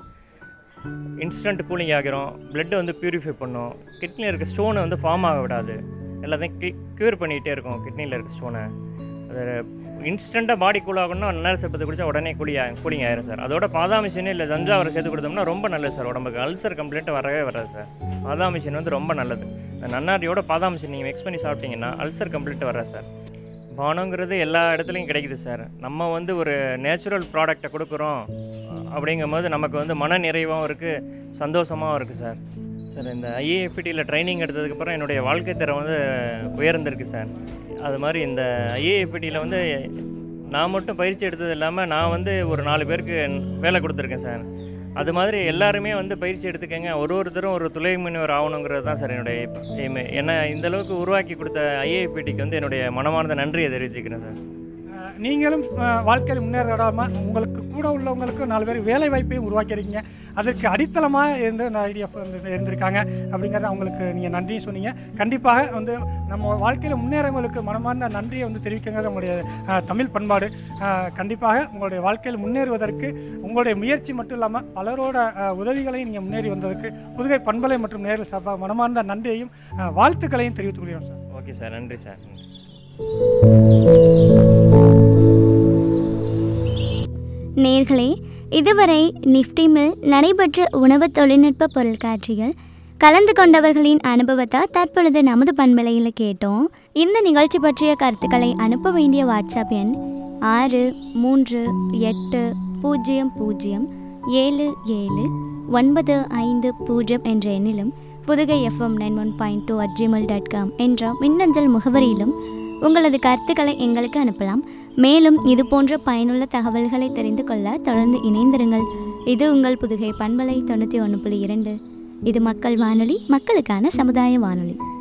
இன்ஸ்டன்ட் கூலிங் ஆகிரும் blood வந்து பியூரிஃபை பண்ணும் கிட்னியில் இருக்க ஸ்டோனை வந்து ஃபார்ம் ஆக விடாது எல்லாத்தையும் க்ளி க்யூர் பண்ணிகிட்டே இருக்கும் கிட்னியில் இருக்க ஸ்டோனை அது இன்ஸ்டண்ட்டாக பாடி கூல் ஆகணும்னா நன்னாரி சர்பத்தை குடிச்சா உடனே கூலி கூலிங் ஆயிரும் சார் அதோட பாதாமிஷின் இல்லை தஞ்சாவரை சேர்த்து கொடுத்தோம்னா ரொம்ப நல்லது சார் உடம்புக்கு அல்சர் கம்ப்ளைண்ட் வரவே வராது சார் பாதாமிஷின் வந்து ரொம்ப நல்லது இந்த நன்னாரியோட பாதாமிஷின் நீங்கள் மிக்ஸ் பண்ணி சாப்பிட்டீங்கன்னா அல்சர் கம்ப்ளைண்ட் வராது சார் பானங்கிறது எல்லா இடத்துலையும் கிடைக்குது சார் நம்ம வந்து ஒரு நேச்சுரல் ப்ராடக்டை கொடுக்குறோம் அப்படிங்கும்போது நமக்கு வந்து மன நிறைவாகவும் இருக்குது சந்தோஷமாகவும் இருக்குது சார் சார் இந்த ஐஏஎஃப்டியில் ட்ரைனிங் எடுத்ததுக்கப்புறம் என்னுடைய வாழ்க்கை தரம் வந்து உயர்ந்திருக்கு சார் அது மாதிரி இந்த ஐஏஎஃப்டியில் வந்து நான் மட்டும் பயிற்சி எடுத்தது இல்லாமல் நான் வந்து ஒரு நாலு பேருக்கு வேலை கொடுத்துருக்கேன் சார் அது மாதிரி எல்லாருமே வந்து பயிற்சி எடுத்துக்கங்க ஒரு ஒருத்தரும் ஒரு துளை முனிவர் ஆகணுங்கிறது தான் சார் என்னுடைய எய்ம் என்ன இந்த அளவுக்கு உருவாக்கி கொடுத்த ஐஏபிடிக்கு வந்து என்னுடைய மனமார்ந்த நன்றியை தெரிவிச்சுக்கிறேன் சார் அஹ், நீங்களும் அஹ், வாழ்க்கையில் முன்னேற விடாமல் உங்களுக்கு கூட உள்ளவங்களுக்கு நாலு பேர் வேலை வாய்ப்பையும் உருவாக்கியிருக்கீங்க அதற்கு அடித்தளமாக இருந்து இந்த ஐடிஎஃப் வந்து இருந்திருக்காங்க அப்படிங்கிறத அவங்களுக்கு நீங்கள் நன்றியும் சொன்னீங்க கண்டிப்பாக வந்து நம்ம வாழ்க்கையில் முன்னேறவங்களுக்கு மனமார்ந்த நன்றியை வந்து தெரிவிக்கிறது உங்களுடைய அஹ், தமிழ் பண்பாடு அஹ், கண்டிப்பாக உங்களுடைய வாழ்க்கையில் முன்னேறுவதற்கு உங்களுடைய முயற்சி மட்டும் இல்லாமல் பலரோட அஹ், உதவிகளையும் நீங்கள் முன்னேறி வந்ததற்கு புதுகை பண்பலை மற்றும் நேரில் சார்பாக மனமார்ந்த நன்றியையும் அஹ், வாழ்த்துக்களையும் தெரிவித்துக் கொள்கிறோம் சார் ஓகே சார் நன்றி சார் நன்றி நேர்களே இதுவரை நிஃப்டி மில் நடைபெற்ற உணவு தொழில்நுட்ப பொருட்காட்சிகள் கலந்து கொண்டவர்களின் அனுபவத்தை தற்பொழுது நமது பண்பலையில் கேட்டோம் இந்த நிகழ்ச்சி பற்றிய கருத்துக்களை அனுப்ப வேண்டிய வாட்ஸ்அப் எண் ஆறு மூன்று எட்டு பூஜ்ஜியம் பூஜ்ஜியம் ஏழு ஏழு ஒன்பது ஐந்து பூஜ்ஜியம் என்ற எண்ணிலும் Pudugai FM nine one point two at Gmail dot com என்ற மின்னஞ்சல் முகவரியிலும் உங்களது கருத்துக்களை எங்களுக்கு அனுப்பலாம் மேலும் இது போன்ற பயனுள்ள தகவல்களை தெரிந்து கொள்ள தொடர்ந்து இணைந்திருங்கள் இது உங்கள் புதுகை பண்பலை தொண்ணூற்றி ஒன்று புள்ளி இரண்டு இது மக்கள் வானொலி மக்களுக்கான சமுதாய வானொலி